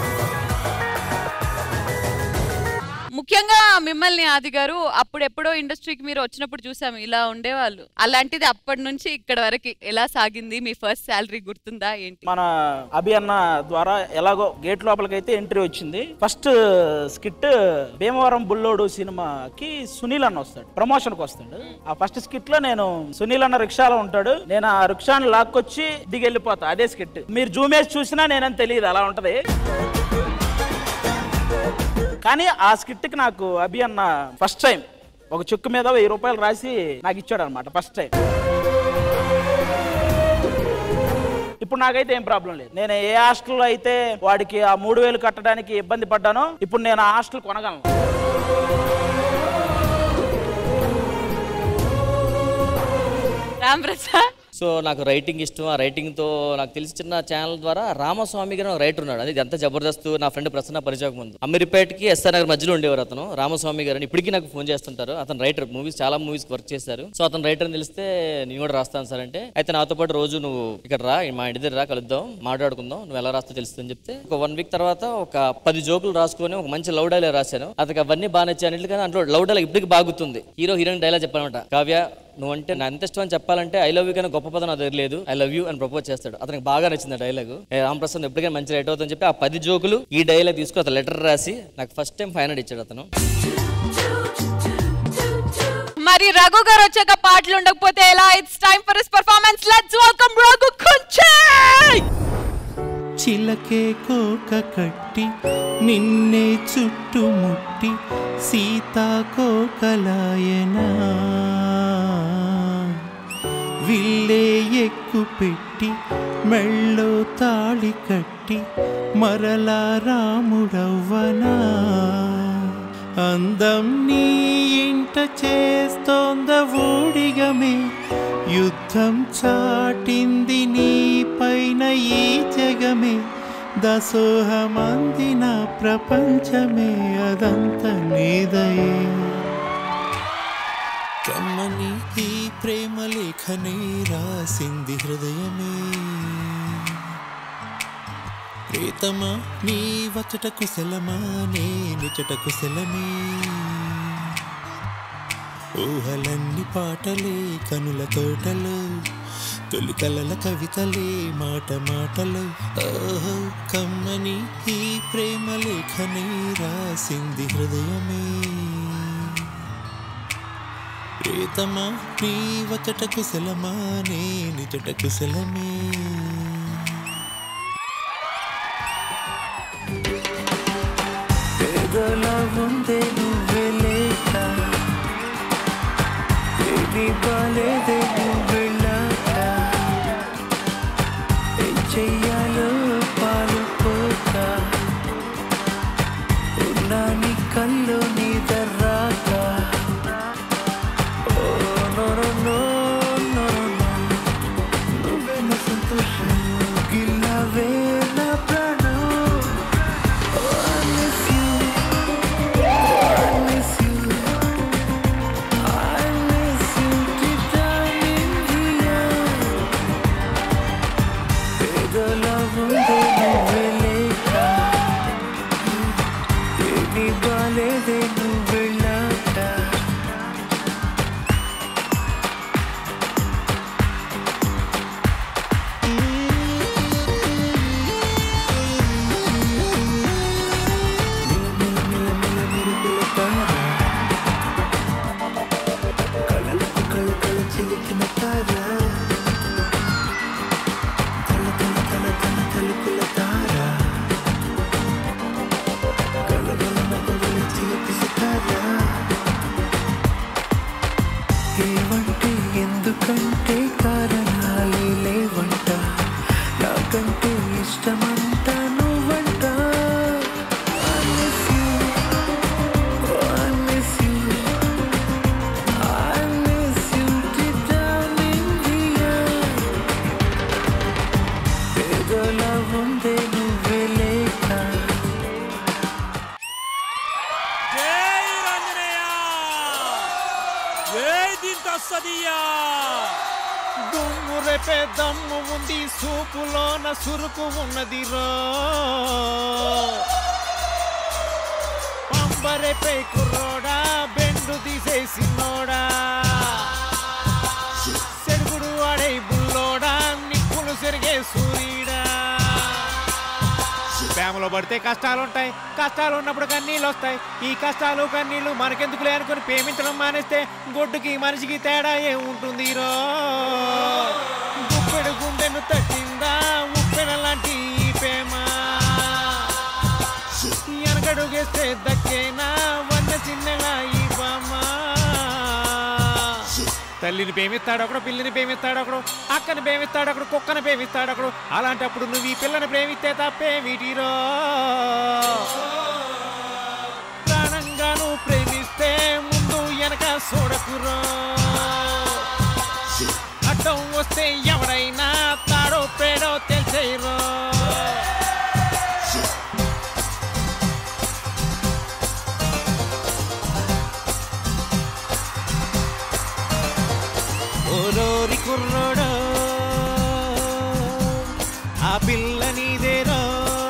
ముఖ్యంగా మిమ్మల్ని ఆది గారు అప్పుడెప్పుడో ఇండస్ట్రీకి మీరు వచ్చినప్పుడు చూసాము ఇలా ఉండేవాళ్ళు అలాంటిది అప్పటి నుంచి ఇక్కడ వరకు ఎలా సాగింది మీ ఫస్ట్ శాలరీ గుర్తుందా ఏంటి మన అభి అన్న ద్వారా ఎలాగో గేట్ లోపలికైతే ఎంట్రీ వచ్చింది ఫస్ట్ స్కిట్ భీమవరం బుల్లోడు సినిమాకి సునీల్ అన్న వస్తాడు ప్రమోషన్ కి వస్తాడు ఆ ఫస్ట్ స్కిట్ లో నేను సునీల్ అన్న రిక్షాలో ఉంటాడు నేను ఆ రిక్షాను లాక్కొచ్చి దిగి వెళ్ళిపోతా అదే స్కిట్ మీరు జూమ్ వేసి చూసినా నేనని తెలియదు అలా ఉంటది కానీ ఆ స్కిట్ కి నాకు అభి అన్న ఫస్ట్ టైం ఒక చెక్కు మీద వెయ్యి రూపాయలు రాసి నాకు ఇచ్చాడు అనమాట ఫస్ట్ టైం ఇప్పుడు నాకైతే ఏం ప్రాబ్లం లేదు నేను ఏ హాస్టల్లో అయితే వాడికి ఆ మూడు వేలు కట్టడానికి ఇబ్బంది పడ్డానో ఇప్పుడు నేను ఆ హాస్టల్ కొనగలను రామ్ ప్రసాద్ సో నాకు రైటింగ్ ఇష్టం ఆ రైటింగ్తో నాకు తెలిసి చిన్న ఛానల్ ద్వారా రామస్వామి గారు ఒక రైటర్ ఉన్నాడు అది ఎంత జబర్దస్త్ నా ఫ్రెండ్ ప్రసన్న పరిచయం ముందు అమీర్పేటకి ఎస్ఆర్ నగర్ మధ్యలో ఉండేవారు అతను రామస్వామి గారు అని ఇప్పటికీ నాకు ఫోన్ చేస్తుంటారు అతను రైటర్ మూవీస్ చాలా మూవీస్ వర్క్ చేశారు సో అతను రైటర్ అని తెలిస్తే నేను కూడా రాస్తాను సార్ అంటే అయితే నాతో పాటు రోజు నువ్వు ఇక్కడ రా మా ఇంటి దగ్గర రా కలుద్దాం మాట్లాడుకుందాం నువ్వు ఎలా రాస్తా తెలుస్తుందని చెప్తే ఒక వన్ వీక్ తర్వాత ఒక పది జోకులు రాసుకొని ఒక మంచి లవ్ డైలాగ్ రాశాను అతనికి అవన్నీ బాగా నచ్చాయి అన్నిటికీ దాంట్లో లవ్ డైలాగ్ ఇప్పటికి బాగుతుంది హీరో హీరోయిన్ డైలాగ్ చెప్పాలన్నమాట కావ్య నువ్వు అంటే నా ఎంత ఇష్టం అని చెప్పాలంటే ఐ లవ్ యూ కన్నా గొప్ప పదం నా దగ్గర లేదు ఐ లవ్ యూ అని ప్రపోజ్ చేస్తాడు అతనికి బాగా నచ్చింది ఆ డైలాగ్ రామప్రసాద్ ఎప్పటికైనా మంచి రైట్ అవుతుందని చెప్పి ఆ పది జోకులు ఈ డైలాగ్ తీసుకుని అతను లెటర్ రాసి నాకు ఫస్ట్ టైం ఫైవ్ హండ్రెడ్ ఇచ్చాడు అతను మరి రఘు గారు వచ్చాక పాటలు ఉండకపోతే ఎలా it's time for his performance let's welcome Raghu Kunche చిలకే కోక కట్టి నిన్నే చుట్టుముట్టి సీతాకోకలాయనా విల్లే ఎక్కు పెట్టి మెళ్ళో తాళి కట్టి మరలా రాముడవ్వనా అందం నీ ఇంట చేస్తోంద ఊడిగమే యుద్ధం చాటింది నీ పైన ఈ జగమే దసోహమందిన ప్రపంచమే అదంత నీదయే కమ్మని ఈ ప్రేమ లేఖనే రాసింది హృదయమే ప్రీతమా నీ వచట కుశలమా నేనుచట కుశలమే ఊహలన్ని పాటలే కనుల తోటలు తొలి కలల కవితలే మాట మాటలు ఓహో కమ్మని ఈ ప్రేమ లేఖనే రాసింది హృదయమే ప్రీతమా నీ వచట కుశలమా నే నిజట కుశలమే ఏదోలా ఉందే నువ్వే లేక ఏది బాలేదే నువ్వు వెళ్ళాక ఏం చెయ్యాలో పాలు పోక ఉన్నా నీ కల్లో నీ దర్రాక ఓ no no no no no నువ్వే నా సంతోషం గిల్లవే నా ప్రాణం Oh, I miss you. Oh, I miss you. I miss you deep down in here. ఏదోలా ఉందే నువ్వే లేక ఏది బాలేదే నువ్వు వెళ్ళాక కళ్ళకు కళ్ళు కళ్ళు చిలికిన తార తల తల తల తల తలుపుల తార కలగల నగలు చిలిపి సితార ఏవంటే ఎందుకంటే కారణాలే లేవంట నాకంటే ఇష్టమంట నువ్వంట I miss you. Oh, I miss you. I miss you deep down in here. ఏదోలా ఉందే నువ్వే లేక జై రంజనేయ జై దీంతో సదియా దుమ్ము రేపే దమ్ము ఉంది సూపులోన సురుకు ఉన్నది రో పంబరేపే కుర్రోడా బెండు తీసేసినోడా సెరుగుడు అడై బుల్లోడా నిప్పులు సెరిగే సూర్యుడా ప్రేమలో పడితే కష్టాలు ఉంటాయి కష్టాలు ఉన్నప్పుడు కన్నీళ్ళు వస్తాయి ఈ కష్టాలు కన్నీళ్లు మనకెందుకులే అనుకుని ప్రేమించడం మానేస్తే గొడ్డుకి మనిషికి తేడా ఏముంటుంది రో గుప్పెడు గుండెను తట్టిందా ఉప్పెన లాంటి ఈ ప్రేమ వెనకడుగేస్తే దక్కేనా వన్న చిన్నెలా ఈ బామ్మ తల్లిని ప్రేమిస్తాడు ఒకడు పిల్లిని ప్రేమిస్తాడు ఒకడు అక్కని ప్రేమిస్తాడు ఒకడు కుక్కని ప్రేమిస్తాడు ఒకడు అలాంటప్పుడు నువ్వు ఈ పిల్లని ప్రేమిస్తే తప్పే వీటిరో ప్రాణంగా నువ్వు ప్రేమిస్తే ముందు వెనక చూడకురో అడ్డం వస్తే ఎవడైనా తాడో పేడో తెలిసేరో ఓరోరి కుర్రోడో ఆ పిల్ల నీదేరో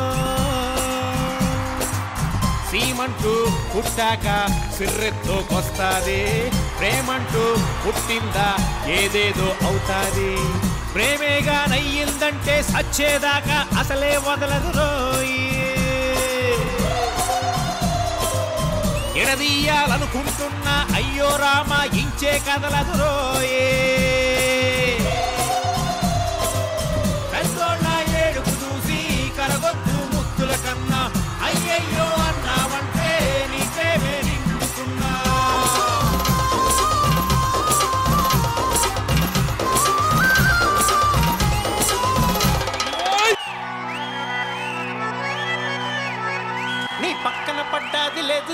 సీమంటూ పుట్టాక సిర్రెత్తోకొస్తాది ప్రేమంటూ పుట్టిందా ఏదేదో అవుతాది ప్రేమేగా నయ్యిందంటే సచ్చేదాకా అసలే వదలదు రోయి ఎడదీయాలనుకుంటున్నా అయ్యో రామ ఇంచే కదలదు రోయే పెద్దోళ్ళ ఏడుపు చూసి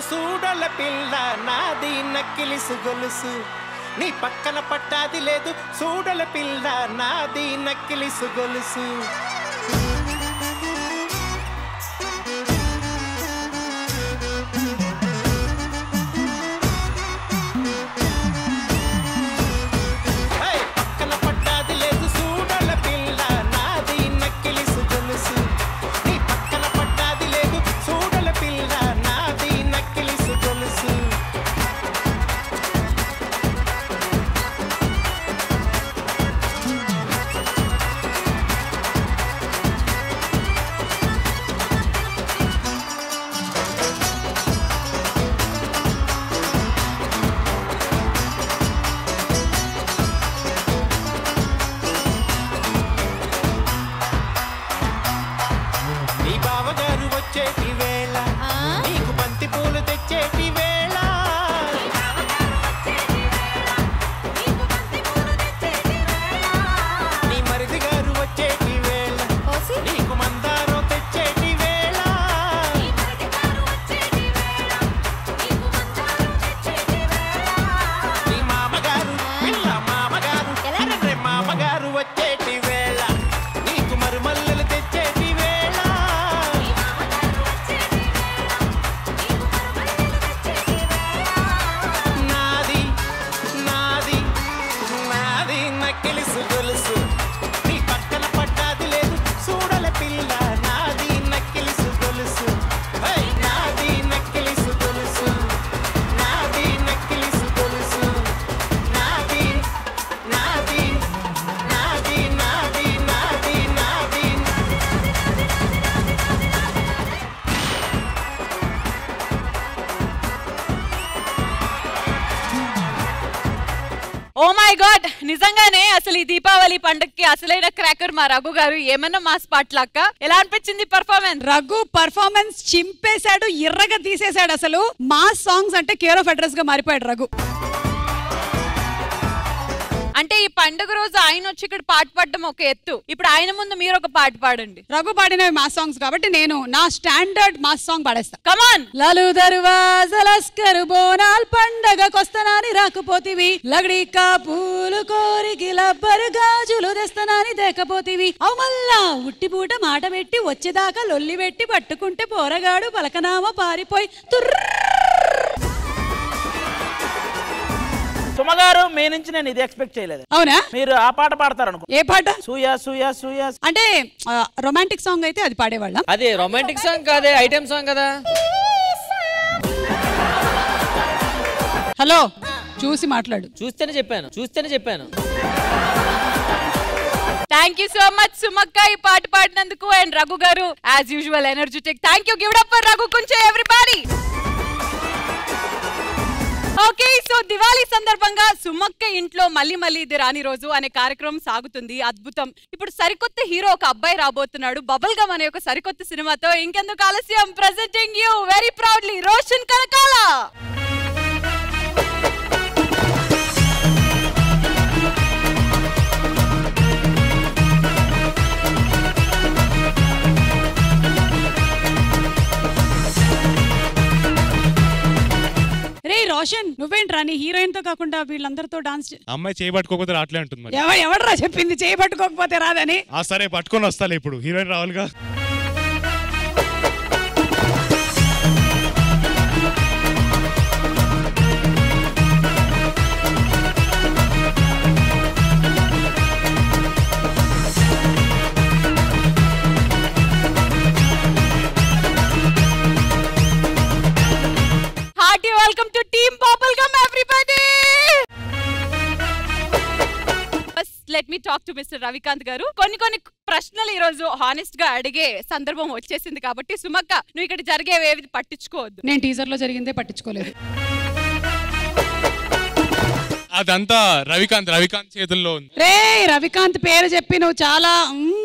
సూడల పిల్ల నాది నక్కిలిసు గొలుసు నీ పక్కన పట్టాది లేదు సూడల పిల్ల నాది నక్కిలిసు గొలుసు హే, పక్కన పట్టాది లేదు సూడల పిల్ల నాది నక్కిలిసు గొలుసు నీ పక్కన పట్టాది లేదు సూడల పిల్ల నాది నక్కిలిసు గొలుసు నీ బావగారు వచ్చేటి వేళ నీకు బంతి పూలు తెచ్చేటి వేళ నీ మరిది గారు వచ్చేటి వేళ నీకు మందారం తెచ్చేటి వేళ నీ మామగారు పిల్ల మామగారు అరెరే మామగారు వచ్చేటి వేళ నీకు మరుమల్లెలు తెచ్చేటి వేళ నాది నాది నాది నక్కిలిసు గొలుసు నీ పక్కన పట్టాది లేదు చూడల పిల్ల నాది నక్కిలిసు గొలుసు హై, నాది నక్కిలిసు గొలుసు నాది నక్కిలిసు గొలుసు నాది నాది నాది నాది నాది నాది ఓ మై గాడ్ నిజంగానే అసలు ఈ దీపావళి పండుగకి అసలైన క్రాకర్ మా రఘు గారు ఏమన్నా మా స్పాట్ లాక్క ఎలా అనిపించింది పర్ఫార్మెన్స్ రఘు పర్ఫార్మెన్స్ చింపేశాడు ఎర్రగా తీసేశాడు అసలు మా సాంగ్స్ అంటే కేర్ ఆఫ్ అడ్రస్ గా మారిపోయాడు రఘు అంటే ఈ పండుగ రోజు ఆయన వచ్చి ఇక్కడ పాట పాడడం ఒక ఎత్తు ఇప్పుడు ఆయన ముందు మీరు ఒక పాట పాడండి రఘు పాడినవి మా సాంగ్స్ కాబట్టి నేను నా స్టాండర్డ్ మా సాంగ్ పాడేస్తా కమాన్ లలు దర్వాజలస్కరు బోనాల్ పండగకొస్తనాని రాకపోతివి లగడికా పూలు కోరికి లబ్బరు గాజులు తెస్తనాని దేకపోతివి అవు మళ్ళా ఉట్టిపూట మాట పెట్టి వచ్చేదాకా లొల్లి పెట్టి పట్టుకుంటే పోరగాడు పలకనామా పారిపోయి తుర్ర సుమగారు మీ నుంచి నేను ఇది ఎక్స్పెక్ట్ చేయలేదు అవునా మీరు ఆ పాట పాడతారు అనుకో ఏ పాట సూయా సూయా సూయా అంటే రొమాంటిక్ సాంగ్ అయితే అది పాడేవాళ్ళం అదే రొమాంటిక్ సాంగ్ కాదే ఐటెం సాంగ్ కదా హలో చూసి మాట్లాడు చూస్తేనే చెప్పాను చూస్తేనే చెప్పాను థ్యాంక్ యూ సో మచ్ సుమక్క ఈ పాట పాడినందుకు అండ్ రఘు గారు as usual energetic thank you give up for Raghu Kunche everybody okay so Diwali సందర్భంగా సుమక్క ఇంట్లో మళ్ళీ మళ్ళీ ఇది రాని రోజు అనే కార్యక్రమం సాగుతుంది అద్భుతం ఇప్పుడు సరికొత్త హీరో ఒక అబ్బాయి రాబోతున్నాడు బబుల్ గమ్ అనే ఒక సరికొత్త సినిమాతో ఇంకెందుకు ఆలస్యం presenting you very proudly Roshan Kanakala రే రోషన్ నువ్వేంట్రా నీ హీరోయిన్ తో కాకుండా వీళ్ళందరితో డాన్స్ అమ్మాయి చేయబట్టుకోకపోతే రావట్లే అంటుంది మరి ఎవ ఎవడరా చెప్పింది చేయబట్టుకోకపోతే రాదని ఆ సరే పట్టుకొని వస్తాలే ఇప్పుడు హీరోయిన్ రావాలిగా hearty welcome to team purple gum everybody let me talk to mister Ravikanth గారు కొన్ని కొన్ని ప్రశ్నలు ఈ రోజు హానెస్ట్ గా అడిగే సందర్భం వచ్చేసింది కాబట్టి సుమక్క నువ్వు ఇక్కడ జరిగేవేవి పట్టించుకోవద్దు నేను టీజర్ లో జరిగిందే పట్టించుకోలేదు అదంతా రవికాంత్ రవికాంత్ చేతుల్లో ఉంది రే రవికాంత్ పేరు చెప్పి నువ్వు చాలా మ్,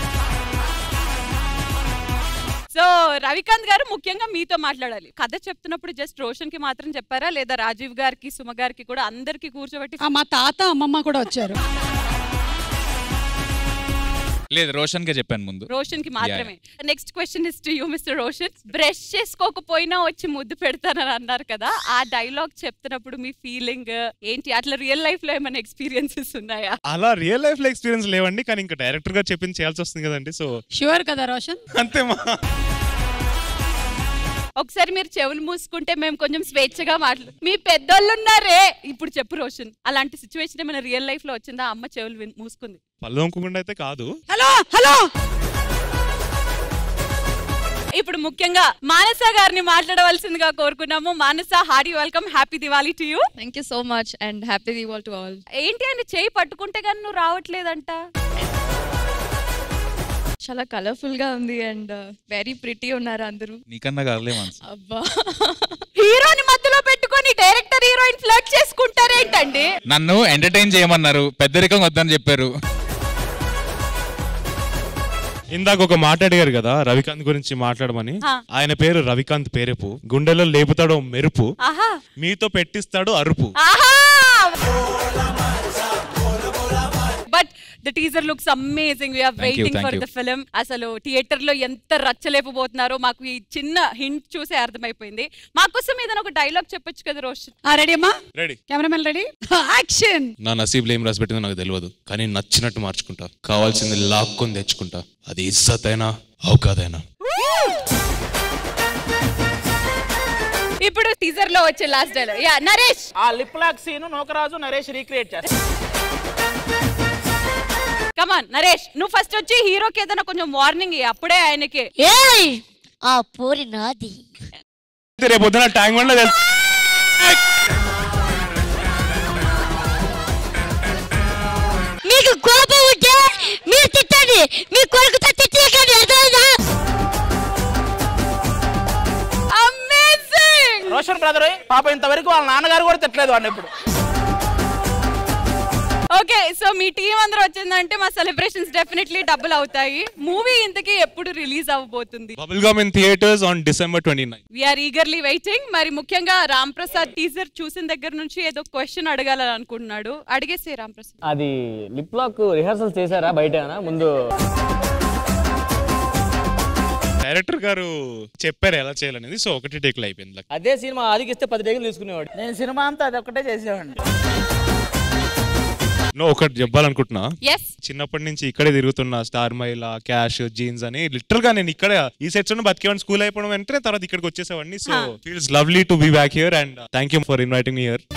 సో రవికాంత్ గారు ముఖ్యంగా మీతో మాట్లాడాలి కథ చెప్తున్నప్పుడు జస్ట్ రోషన్ కి మాత్రం చెప్పారా లేదా రాజీవ్ గారికి సుమ గారికి కూడా అందరికి కూర్చోబెట్టి ఆ, మా తాత అమ్మమ్మ కూడా వచ్చారు లేదు రోషన్ గా చెప్పాను ముందు రోషన్ కి మాత్రమే next question is to you mister Roshan brush చేసుకోకపోయినా వచ్చి ముద్దు పెడతానని అన్నారు కదా ఆ డైలాగ్ చెప్తున్నప్పుడు మీ ఫీలింగ్ ఏంటి అట్లా రియల్ లైఫ్ లో ఏమైనా ఎక్స్పీరియన్సెస్ ఉన్నాయా అలా రియల్ లైఫ్ లో ఎక్స్పీరియన్స్ లేవండి కానీ ఇంకా డైరెక్టర్ గా చెప్పింది చేయాల్సి వస్తుంది కదండి సో షూర్ కదా రోషన్ అంతేమా ఒకసారి మీరు చెవులు మూసుకుంటే మేము కొంచెం స్వేచ్ఛగా మాట్లాడు మీ పెద్దోళ్ళు ఉన్నారే ఇప్పుడు చెప్పు రోషన్ అలాంటి సిచ్యువేషన్ ఏమైనా రియల్ లైఫ్ లో వచ్చిందా అమ్మ చెవులు విన్- మూసుకుంది పళ్ళు తోముకోకుండా అయితే కాదు హలో హలో ఇప్పుడు ముఖ్యంగా మానస గారిని మాట్లాడవలసిందిగా కోరుకున్నాము Manasa hearty welcome happy Diwali to you thank you so much and happy Diwali to all ఏంటి అని చేయి పట్టుకుంటే కానీ నువ్వు రావట్లేదంట చాలా కలర్ఫుల్ గా ఉంది అండ్ వెరీ ప్రిటీ ఉన్నారు అందరూ నీకన్నా కాదులే మనసు అబ్బా హీరోని మధ్యలో పెట్టుకొని డైరెక్టర్ హీరోయిన్ ఫ్లర్ట్ చేసుకుంటారేంటండి నన్ను ఎంటర్టైన్ చేయమన్నారు పెద్దరికం వద్దని చెప్పారు ఇందాక ఒక మాట అడిగారు కదా రవికాంత్ గురించి మాట్లాడమని ఆ. ఆయన పేరు రవికాంత్ పేరెపు గుండెలో లేపుతాడో మెరుపు ఆహా మీతో పెట్టిస్తాడు అరుపు ఆహా but the teaser looks amazing we're Thank you, waiting thank for you. The film అసలు థియేటర్ లో ఎంత రచ్చలేకపోతున్నారో మాకు ఈ చిన్న హింట్ చూసే అర్థమైపోయింది మాకోసం ఏదైనా ఒక డైలాగ్ చెప్పొచ్చు కదా రోషన్ రెడీ అమ్మా రెడీ కెమెరామెన్ రెడీ యాక్షన్ నా నసీబులో ఏం రాసి పెట్టిందో నాకు తెలియదు కానీ నచ్చినట్టు మార్చుకుంటా కావాల్సింది లాక్కొని తెచ్చుకుంటా అది ఇజ్జత్ అయినా అవకాదైనా ఇప్పుడు టీజర్ లో వచ్చే లాస్ట్ డైలాగ్ యా నరేష్ ఆ lip lock scene Nookaraju Naresh recreate చేస్తారు కమాన్ నరేష్ నువ్వు ఫస్ట్ వచ్చి హీరోకి ఏదైనా కొంచెం వార్నింగ్ అప్పుడే ఆయనకి ఏయ్ ఆ పోరి నాది రేపు పొద్దున ట్యాంక్ బండ్లో తెలుసు మీకు కోపం ఉంటే మీరు తిట్టండి మీ కొడుకుతో తిట్టకండి అర్థమైందా అమేజింగ్ రోషన్ బ్రదర్ పాప ఇంతవరకు వాళ్ళ నాన్నగారు కూడా తిట్టలేదు వాడిని ఇప్పుడు ఓకే సో మీ టీం అందరూ వచ్చిందంటే మా సెలబ్రేషన్స్ డెఫినెట్లీ డబుల్ అవుతాయి మూవీ ఇంతకీ ఎప్పుడు రిలీజ్ అవ్వబోతుంది bubble gum in theatres on December twenty nine we're eagerly waiting మరి ముఖ్యంగా రామ్ ప్రసాద్ టీజర్ చూసిన దగ్గర నుంచి ఏదో క్వశ్చన్ అడగాలని అనుకుంటున్నాడు అడిగేసే రామ్ ప్రసాద్ అది లిప్ లాక్ రిహార్సల్ చేశారా బయట ముందు డైరెక్టర్ గారు చెప్పారు ఎలా చేయాలనేది సో ఒకటి టేక్లో అయిపోయింది అదే సినిమా ఆదికిస్తే పది టేకులు తీసుకునేవాడు నేను సినిమా అంతా అది ఒకటే చేసేవాడిని నో ఒకటి చెప్పాలనుకుంటున్నా ఎస్ చిన్నప్పటి నుంచి ఇక్కడే తిరుగుతున్నా స్టార్ మైల్ క్యాష్ జీన్స్ అని లిటరల్ గా నేను ఇక్కడ ఈ సెట్స్ లో బతికేవాడిని స్కూల్ అయిపోవడం వెంటనే తర్వాత ఇక్కడికి వచ్చేసేవాడిని so Huh. Feels lovely to be back here and thank you for inviting me here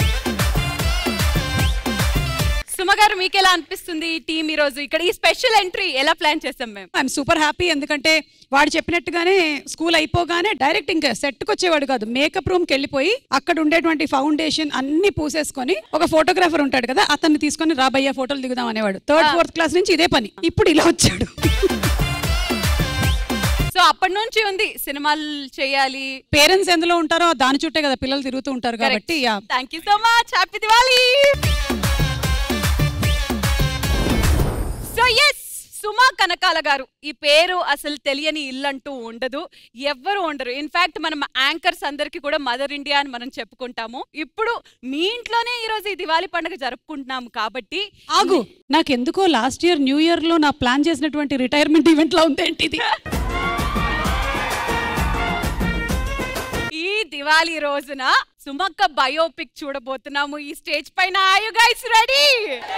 Suma గారు మీకు ఎలా అనిపిస్తుంది ఈ టీం ఈ రోజు ఇక్కడ ఈ స్పెషల్ ఎంట్రీ ఎలా ప్లాన్ చేసాం మేము ఐఎమ్ సూపర్ హ్యాపీ ఎందుకంటే వాడు చెప్పినట్టుగానే స్కూల్ అయిపోగానే డైరెక్ట్ ఇంకా సెట్కి వచ్చేవాడు కాదు మేకప్ రూమ్కి వెళ్ళిపోయి అక్కడ ఉండేటువంటి ఫౌండేషన్ అన్ని పూసేసుకొని ఒక ఫోటోగ్రాఫర్ ఉంటాడు కదా అతన్ని తీసుకొని రాబయ్య ఫోటోలు దిగుదాం అనేవాడు థర్డ్ ఫోర్త్ క్లాస్ నుంచి ఇదే పని ఇప్పుడు ఇలా వచ్చాడు సో అప్పటి నుంచి ఉంది సినిమాలు చేయాలి పేరెంట్స్ ఎందులో ఉంటారో దాని చుట్టే కదా పిల్లలు తిరుగుతూ ఉంటారు కాబట్టి yeah thank you so much happy Diwali so yes Suma Kanakala గారు ఈ పేరు అసలు తెలియని ఇల్లు అంటూ ఉండదు ఎవ్వరు ఉండరు ఇన్ఫాక్ట్ మనం యాంకర్స్ అందరికి కూడా మదర్ ఇండియా అని మనం చెప్పుకుంటాము ఇప్పుడు మీ ఇంట్లోనే ఈ రోజు ఈ దివాళీ పండుగ జరుపుకుంటున్నాము కాబట్టి ఆగు నాకెందుకో లాస్ట్ ఇయర్ న్యూ ఇయర్ లో నా ప్లాన్ చేసినటువంటి రిటైర్మెంట్ ఈవెంట్ లా ఉందేంటి ఇది ఈ దివాళీ రోజున సుమక్క బయోపిక్ చూడబోతున్నాము ఈ స్టేజ్ పైన ఆయు గైస్ రెడీ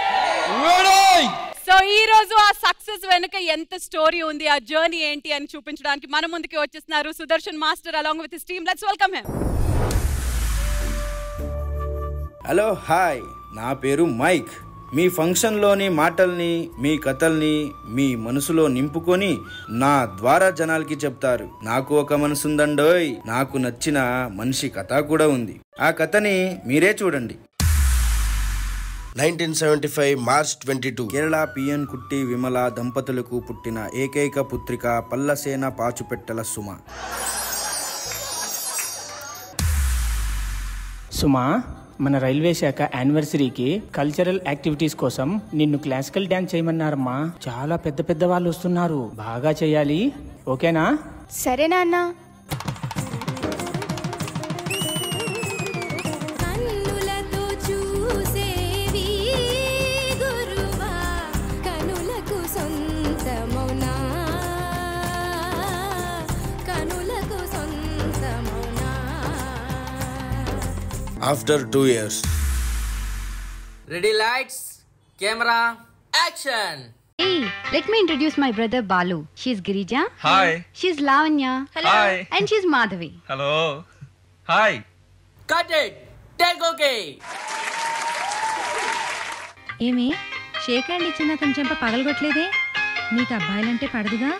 సో ఈ రోజు ఆ సక్సెస్ వెనుక ఎంత స్టోరీ ఉంది ఆ జర్నీ ఏంటి అని చూపించడానికి మన ముందుకి వచ్చేస్తున్నారు Sudarshan master along with team let's welcome him hello hi నా పేరు మైక్ మీ ఫంక్షన్లోని మాటల్ని మీ కథల్ని మీ మనసులో నింపుకొని నా ద్వారా జనాలకి చెప్తారు నాకు ఒక మనసుందండోయ్ నాకు నచ్చిన మనిషి కథ కూడా ఉంది ఆ కథని మీరే చూడండి nineteen seventy five March twenty two Kerala PN Kutty Vimala దంపతులకు పుట్టిన ఏకైక పుత్రిక పల్లసేన పాచుపెట్టల సుమ సుమా మన రైల్వే శాఖ యానివర్సరీకి కల్చరల్ యాక్టివిటీస్ కోసం నిన్ను క్లాసికల్ డ్యాన్స్ చేయమన్నారమ్మా చాలా పెద్ద పెద్ద వాళ్ళు వస్తున్నారు బాగా చేయాలి ఓకేనా సరే నాన్న కన్నులతో చూసేవి గురువా కనులకు సొంతమౌ after two years ready lights camera action Hey, let me introduce my brother Balu. She's Girija. Hi. She's Lavanya. Hello. Hi. And she's Madhavi. Hello hi cut it take okay ఏమి షేక్ హ్యాండ్ ఇచ్చిన అతని చెంప పగలగొట్టలేదే నీకు అబ్బాయిలంటే పడదుగా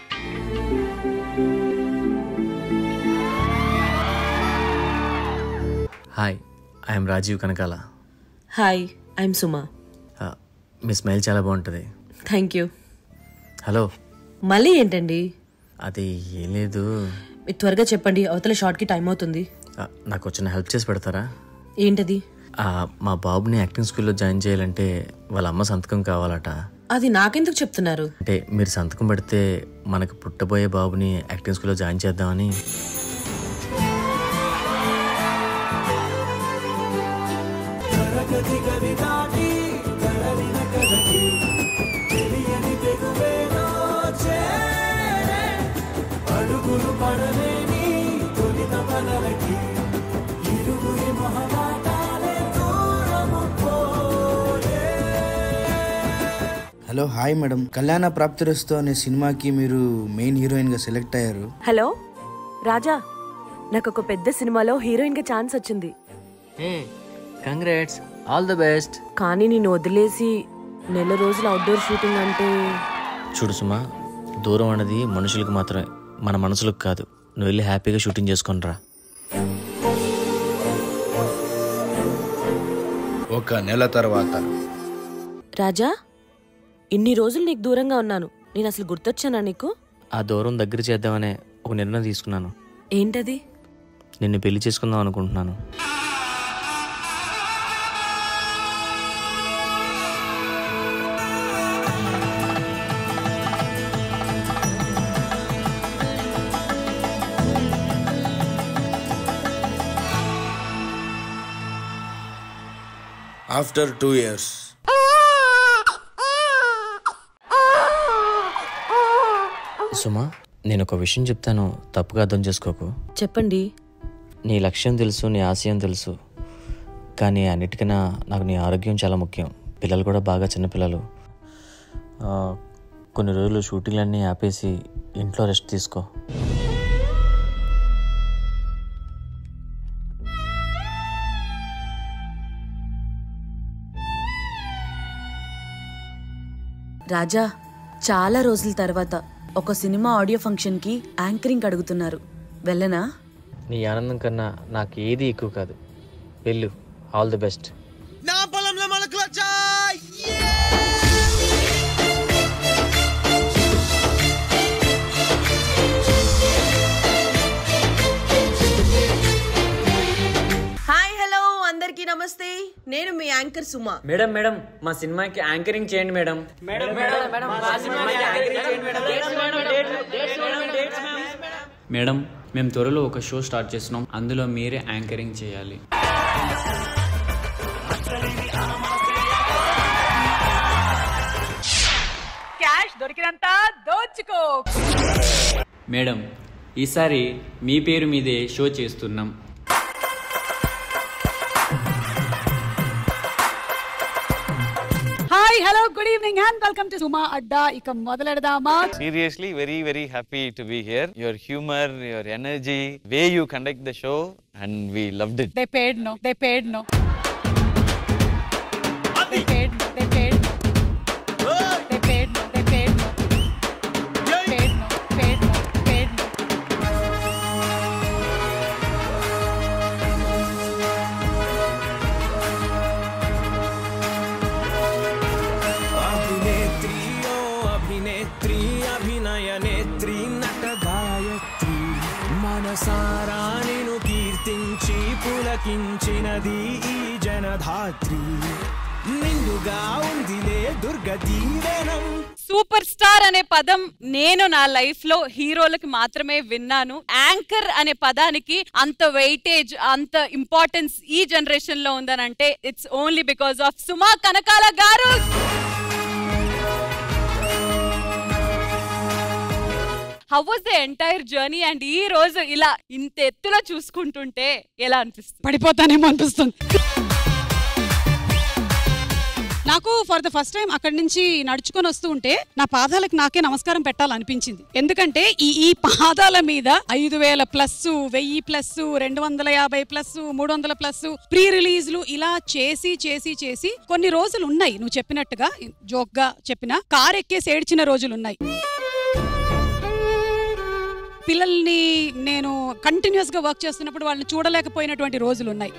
hi I'm Rajeev Kanakala hi I'm Suma మీ smile చాలా బాగుంటుంది థ్యాంక్ యూ హలో మళ్ళీ ఏంటండి అది ఏం లేదు మీరు త్వరగా చెప్పండి అవతల షార్ట్కి టైం అవుతుంది ఆ, నాకు వచ్చిన హెల్ప్ చేసి పెడతారా ఏంటది ఆ, మా బాబుని యాక్టింగ్ స్కూల్లో జాయిన్ చేయాలంటే వాళ్ళ అమ్మ సంతకం కావాలట అది నాకెందుకు చెప్తున్నారు అంటే మీరు సంతకం పెడితే మనకు పుట్టబోయే బాబుని యాక్టింగ్ స్కూల్లో జాయిన్ చేద్దామని తరగతి గది దాటి కదలిన కదకి తెలియని తెగువేదో చేరే అడుగులు పడలేని తొలిత పలలకి ఇరుగురి మొహమాటాలే దూరము పోయే హలో హాయ్ మేడం కళ్యాణ ప్రాప్తిరస్తు అనే సినిమాకి మీరు మెయిన్ హీరోయిన్ గా సెలెక్ట్ అయ్యారు హలో రాజా నాకు ఒక పెద్ద సినిమాలో హీరోయిన్ గా ఛాన్స్ వచ్చింది కంగ్రాట్స్ ఆల్ ద బెస్ట్ కానీ నేను వదిలేసి నెల రోజులు అవుట్డోర్ షూటింగ్ అంటే చూడు సుమా దూరం అన్నది మనుషులకు మాత్రమే మన మనసులకు కాదు నువ్వు వెళ్ళి హ్యాపీగా షూటింగ్ చేసుకొని రా ఒక నెల తర్వాత రాజా ఇన్ని రోజులు నీకు దూరంగా ఉన్నాను నేను అసలు గుర్తొచ్చానా నీకు ఆ దూరం దగ్గర చేద్దామనే ఒక నిర్ణయం తీసుకున్నాను ఏంటది నిన్ను పెళ్లి చేసుకుందాం అనుకుంటున్నాను ఆఫ్టర్ టూ ఇయర్స్ సుమా నేను ఒక విషయం చెప్తాను తప్పుగా అర్థం చేసుకోకు చెప్పండి నీ లక్ష్యం తెలుసు నీ ఆశయం తెలుసు కానీ అన్నిటికన్నా నాకు నీ ఆరోగ్యం చాలా ముఖ్యం పిల్లలు కూడా బాగా చిన్నపిల్లలు ఆ, కొన్ని రోజులు షూటింగ్లన్నీ ఆపేసి ఇంట్లో రెస్ట్ తీసుకో రాజా చాలా రోజుల తర్వాత ఒక సినిమా ఆడియో ఫంక్షన్ కి యాంకరింగ్ అడుగుతున్నారు వెళ్ళనా నీ ఆనందం కన్నా నాకు ఏది ఎక్కువ కాదు వెళ్ళు ఆల్ ది బెస్ట్ నా పొలంలో మొలకలొచ్చా హాయ్ హలో అందరికీ నమస్తే నేను మీ యాంకర్ సుమా మేడం మేడం మా సినిమాకి యాంకరింగ్ చేయండి మేడం మేడం మేము త్వరలో ఒక షో స్టార్ట్ చేస్తున్నాం అందులో మీరే యాంకరింగ్ చేయాలి క్యాష్ దొరికినంత దోచుకో మేడం ఈసారి మీ పేరు మీదే షో చేస్తున్నాం hi hello good evening and welcome to Suma Adda ఇక మొదలెడదామా Seriously, very, very happy to be here. Your humor, your energy, way you conduct the show, and we loved it. They paid no they paid no they paid no they paid no they paid no they paid no paid no paid no paid no అభినేత్రి ఓ అభినేత్రి అభినయ నేత్రి నట గాయత్రి మనసారా నిను కీర్తించి పులకించినది ఈ జనధాత్రి నిండుగా ఉందిలే దుర్గ దీవెనం సూపర్ స్టార్ అనే పదం నేను నా లైఫ్ లో హీరోలకి మాత్రమే విన్నాను యాంకర్ అనే పదానికి అంత వెయిటేజ్ అంత ఇంపార్టెన్స్ ఈ జనరేషన్ లో ఉందనంటే it's only because of Suma Kanakala గారు how was the entire journey and ఈ రోజు ఇలా ఇంత ఎత్తులో చూసుకుంటుంటే ఎలా అనిపిస్తుంది పడిపోతానేమో అనిపిస్తుంది నాకు ఫర్ ద ఫస్ట్ టైం అక్కడి నుంచి నడుచుకొని వస్తూ ఉంటే నా పాదాలకు నాకే నమస్కారం పెట్టాలనిపించింది ఎందుకంటే ఈ ఈ పాదాల మీద ఐదు వేల ప్లస్ వెయ్యి ప్లస్ రెండు వందల యాభై ప్లస్ మూడు వందల ప్లస్ ప్రీ రిలీజ్లు ఇలా చేసి చేసి చేసి కొన్ని రోజులు ఉన్నాయి నువ్వు చెప్పినట్టుగా జోక్ గా చెప్పిన కార్ ఎక్కేసి ఏడ్చిన రోజులు ఉన్నాయి పిల్లల్ని నేను కంటిన్యూస్ గా వర్క్ చేస్తున్నప్పుడు వాళ్ళని చూడలేకపోయినటువంటి రోజులు ఉన్నాయి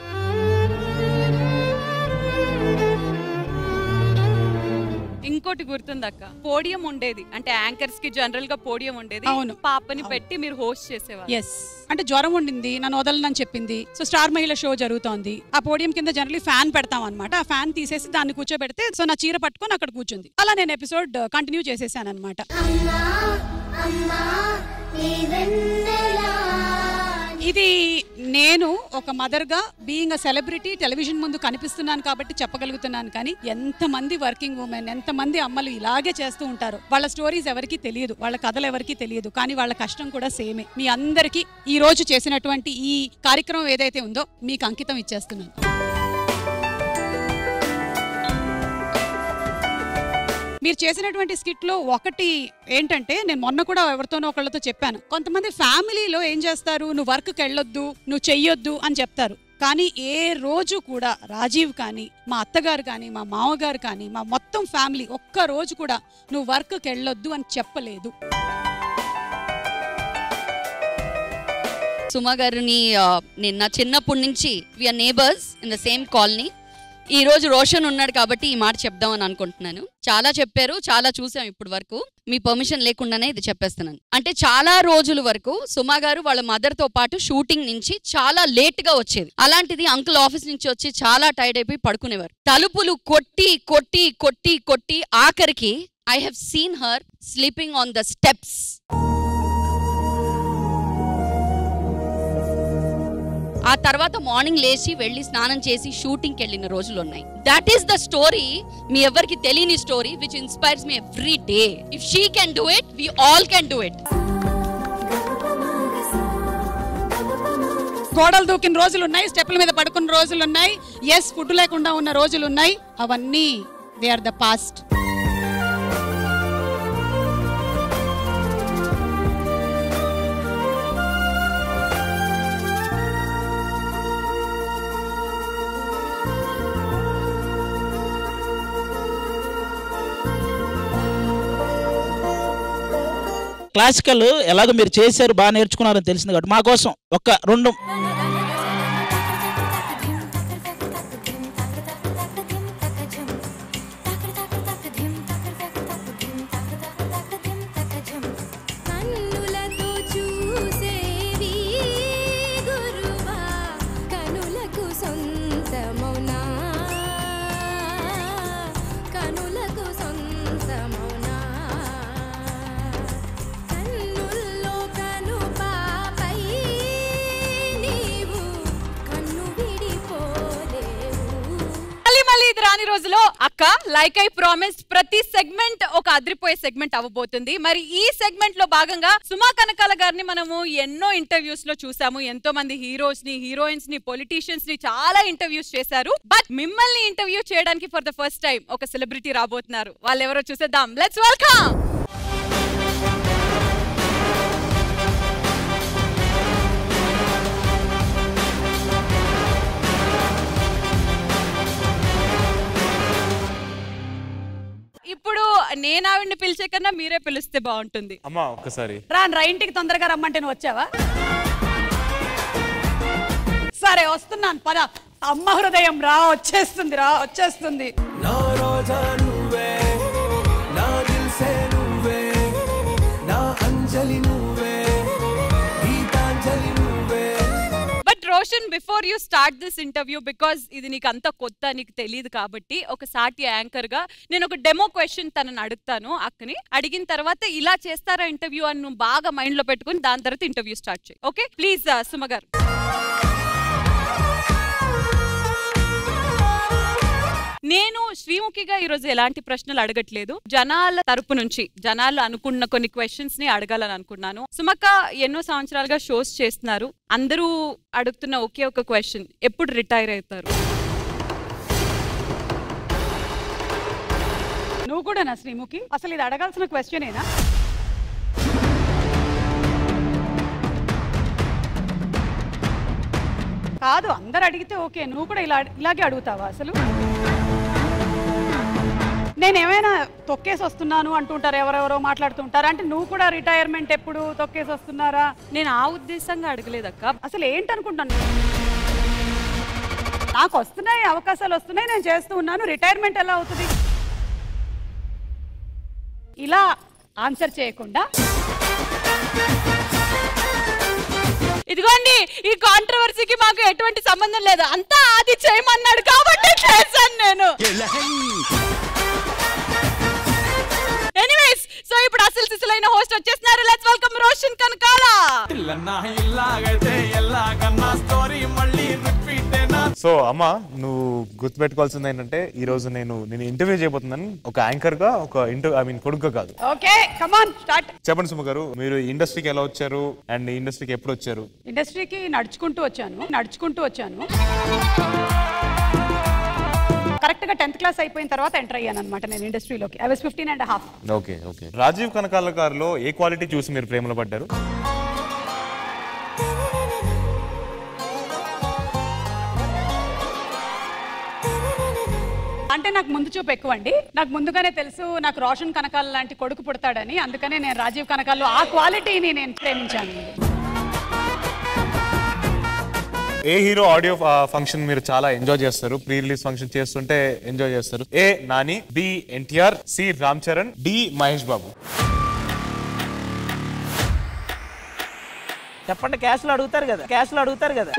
ఇంకోటి గుర్తుందక్క పోడియం ఉండేది అంటే యాంకర్స్ కి జనరల్ గా పోడియం ఉండేది అవును. పాపని పెట్టి మీరు హోస్ట్ చేసేవారు ఎస్ అంటే జ్వరం ఉండింది నన్ను వదలనని చెప్పింది సో స్టార్ మహిళ షో జరుగుతోంది ఆ పోడియం కింద జనరల్లీ ఫ్యాన్ పెడతాం అనమాట ఆ ఫ్యాన్ తీసేసి దాన్ని కూర్చోబెడితే సో నా చీర పట్టుకొని అక్కడ కూర్చుంది అలా నేను ఎపిసోడ్ కంటిన్యూ చేసేసాను అనమాట ఇది నేను ఒక మదర్ గా బీయింగ్ అ సెలబ్రిటీ టెలివిజన్ ముందు కనిపిస్తున్నాను కాబట్టి చెప్పగలుగుతున్నాను కానీ ఎంతమంది వర్కింగ్ ఉమెన్ ఎంతమంది అమ్మలు ఇలాగే చేస్తూ ఉంటారు వాళ్ళ స్టోరీస్ ఎవరికి తెలియదు వాళ్ళ కథలు ఎవరికి తెలియదు కానీ వాళ్ళ కష్టం కూడా సేమే మీ అందరికీ ఈ రోజు చేసినటువంటి ఈ కార్యక్రమం ఏదైతే ఉందో మీకు అంకితం ఇచ్చేస్తున్నాను మీరు చేసినటువంటి స్కిట్ లో ఒకటి ఏంటంటే నేను మొన్న కూడా ఎవరితోనో ఒకళ్ళతో చెప్పాను కొంతమంది ఫ్యామిలీలో ఏం చేస్తారు నువ్వు వర్క్కి వెళ్ళొద్దు నువ్వు చెయ్యొద్దు అని చెప్తారు కానీ ఏ రోజు కూడా రాజీవ్ కానీ మా అత్తగారు కానీ మా మామగారు కానీ మా మొత్తం ఫ్యామిలీ ఒక్క రోజు కూడా నువ్వు వర్క్కి వెళ్ళొద్దు అని చెప్పలేదు సుమా గారిని ఆ, నేను నా చిన్నప్పటి నుంచి we're neighbours in the same colony ఈ రోజు రోషన్ ఉన్నాడు కాబట్టి ఈ మాట చెప్దామని అనుకుంటున్నాను చాలా చెప్పారు చాలా చూసాం ఇప్పుడు వరకు మీ పర్మిషన్ లేకుండానే ఇది చెప్పేస్తున్నాను అంటే చాలా రోజుల వరకు సుమా గారు వాళ్ళ మదర్ తో పాటు షూటింగ్ నుంచి చాలా లేట్ గా వచ్చేది అలాంటిది అంకుల్ ఆఫీస్ నుంచి వచ్చి చాలా టైర్డ్ అయిపోయి పడుకునేవారు తలుపులు కొట్టి కొట్టి కొట్టి కొట్టి ఆఖరికి I have seen her sleeping on the steps ఆ తర్వాత మార్నింగ్ లేచి వెళ్ళి స్నానం చేసి షూటింగ్కి వెళ్ళిన రోజులు ఉన్నాయి దట్ ఈస్ ద స్టోరీ మీ ఎవరికి తెలియని story which inspires me every day if she can do it we all can do it గోడలు దూకిన రోజులు ఉన్నాయి స్టెప్ల మీద పడుకున్న రోజులు ఉన్నాయి ఎస్ ఫుడ్ లేకుండా ఉన్న రోజులు ఉన్నాయి అవన్నీ they are the past classical ఎలాగో మీరు చేశారు బాగా నేర్చుకున్నారని తెలిసింది కాబట్టి మా కోసం ఒక రెండు కన్నులతో చూసేవి గురువా కనులకు సొంతమౌనా కనులకు సొంతమౌనా కన్నుల్లో కను పాపై నీవు కన్ను విడిపోలేవు మళ్ళీ మళ్ళీ ఇది రాని రోజులో అక్క లైక్ ఐ ప్రామిస్ ప్రతి సెగ్మెంట్ ఒక అదిరిపోయే సెగ్మెంట్ అవ్వబోతుంది మరి ఈ సెగ్మెంట్ లో భాగంగా సుమా కనకాల గారిని మనము ఎన్నో ఇంటర్వ్యూస్ లో చూసాము ఎంతో మంది హీరోస్ ని హీరోయిన్స్ ని పొలిటీషియన్స్ ని చాలా ఇంటర్వ్యూస్ చేశారు బట్ మిమ్మల్ని ఇంటర్వ్యూ చేయడానికి ఫర్ ద ఫస్ట్ టైం ఒక సెలబ్రిటీ రాబోతున్నారు వాళ్ళు ఎవరో చూసేద్దాం లెట్స్ వెల్కమ్ ఇప్పుడు నేను ఆవిడ్ని పిలిచే కన్నా మీరే పిలిస్తే బాగుంటుంది అమ్మా ఒక్కసారి రా రా ఇంటికి తొందరగా రమ్మంటే నువ్వు వచ్చావా సరే వస్తున్నాను పద అమ్మ హృదయం రా వచ్చేస్తుంది రా వచ్చేస్తుంది నా రోజా నువ్వే నా దిల్సే నువ్వే నా అంజలి నువ్వే గీతాంజలి నువ్వే but Roshan before you start this interview because ఇది నీకు అంత కొత్త నీకు తెలియదు కాబట్టి ఒక సాటి యాంకర్ గా నేను ఒక డెమో క్వశ్చన్ తనని అడుగుతాను అక్కని అడిగిన తర్వాత ఇలా చేస్తారా ఇంటర్వ్యూ అని నువ్వు బాగా మైండ్ లో పెట్టుకుని దాని తర్వాత ఇంటర్వ్యూ స్టార్ట్ చేయి ఓకే ప్లీజ్ సుమ గారు నేను శ్రీముఖిగా ఈరోజు ఎలాంటి ప్రశ్నలు అడగట్లేదు జనాల తరపు నుంచి జనాలు అనుకున్న కొన్ని క్వశ్చన్స్ ని అడగాలని అనుకున్నాను సుమక్క ఎన్నో సంవత్సరాలుగా షోస్ చేస్తున్నారు అందరూ అడుగుతున్న ఒకే ఒక క్వశ్చన్ ఎప్పుడు రిటైర్ అవుతారు నువ్వు కూడానా శ్రీముఖి అసలు ఇది అడగాల్సిన క్వశ్చనేనా కాదు అందరు అడిగితే ఓకే నువ్వు కూడా ఇలా ఇలాగే అడుగుతావా అసలు నేను ఏమైనా తొక్కేసి వస్తున్నాను అంటుంటారు ఎవరెవరో మాట్లాడుతుంటారు అంటే నువ్వు కూడా రిటైర్మెంట్ ఎప్పుడు తొక్కేసి వస్తున్నారా నేను ఆ ఉద్దేశంగా అడగలేదక్క అసలు ఏంటనుకుంటాను నాకు వస్తున్నాయి అవకాశాలు వస్తున్నాయి నేను చేస్తూ ఉన్నాను రిటైర్మెంట్ ఎలా అవుతుంది ఇలా ఆన్సర్ చేయకుండా ఇదిగోండి ఈ కాంట్రవర్సీకి మాకు ఎటువంటి సంబంధం లేదు అంతా అది చేయమన్నాడు కాబట్టి చేశాను నేను ఎనీవేస్ సో ఇప్పుడు అసలు సిసలైన హోస్ట్ వచ్చేస్తున్నారు లెట్స్ వెల్కమ్ రోషన్ కనకాల ఇల్లన్నా ఇల్లాగైతే ఎల్లాగన్నా స్టోరీ మళ్ళీ రిపీట్ సో అమ్మ నువ్వు గుర్తుపెట్టుకోవాల్సింది ఏంటంటే ఈ రోజు నేను నేను ఇంటర్వ్యూ చేయబోతున్నాను ఒక యాంకర్ గా ఒక ఇంటర్ ఐ మీన్ కొడుకుగా కాదు ఓకే కమాన్ స్టార్ట్ చెప్పండి సుమ గారు మీరు ఇండస్ట్రీకి ఎలా వచ్చారు అండ్ ఇండస్ట్రీకి ఎప్పుడు వచ్చారు ఇండస్ట్రీకి నడుచుకుంటూ వచ్చాను నడుచుకుంటూ వచ్చాను కరెక్ట్ గా టెన్త్ క్లాస్ అయిపోయిన తర్వాత ఎంటర్ అయ్యాను అనమాట నేను ఇండస్ట్రీలోకి I was fifteen and half okay okay Rajeev Kanakala గారిలో ఏ క్వాలిటీ చూసి మీరు ప్రేమలో పడ్డారు అంటే నాకు ముందు చూపు ఎక్కువ అండి నాకు ముందుగానే తెలుసు నాకు రోషన్ కనకాల లాంటి కొడుకు పుడతాడని అందుకనే నేను రాజీవ్ కనకాల్లో ఆ క్వాలిటీని నేను ప్రేమించాను ఏ హీరో ఆడియో ఫంక్షన్ మీరు చాలా ఎంజాయ్ చేస్తారు ప్రీ రిలీజ్ ఫంక్షన్ చేస్తుంటే ఎంజాయ్ చేస్తారు A Nani B NTR C Ram Charan D Mahesh Babu చెప్పండి క్యాష్లో అడుగుతారు కదా క్యాష్లో అడుగుతారు కదా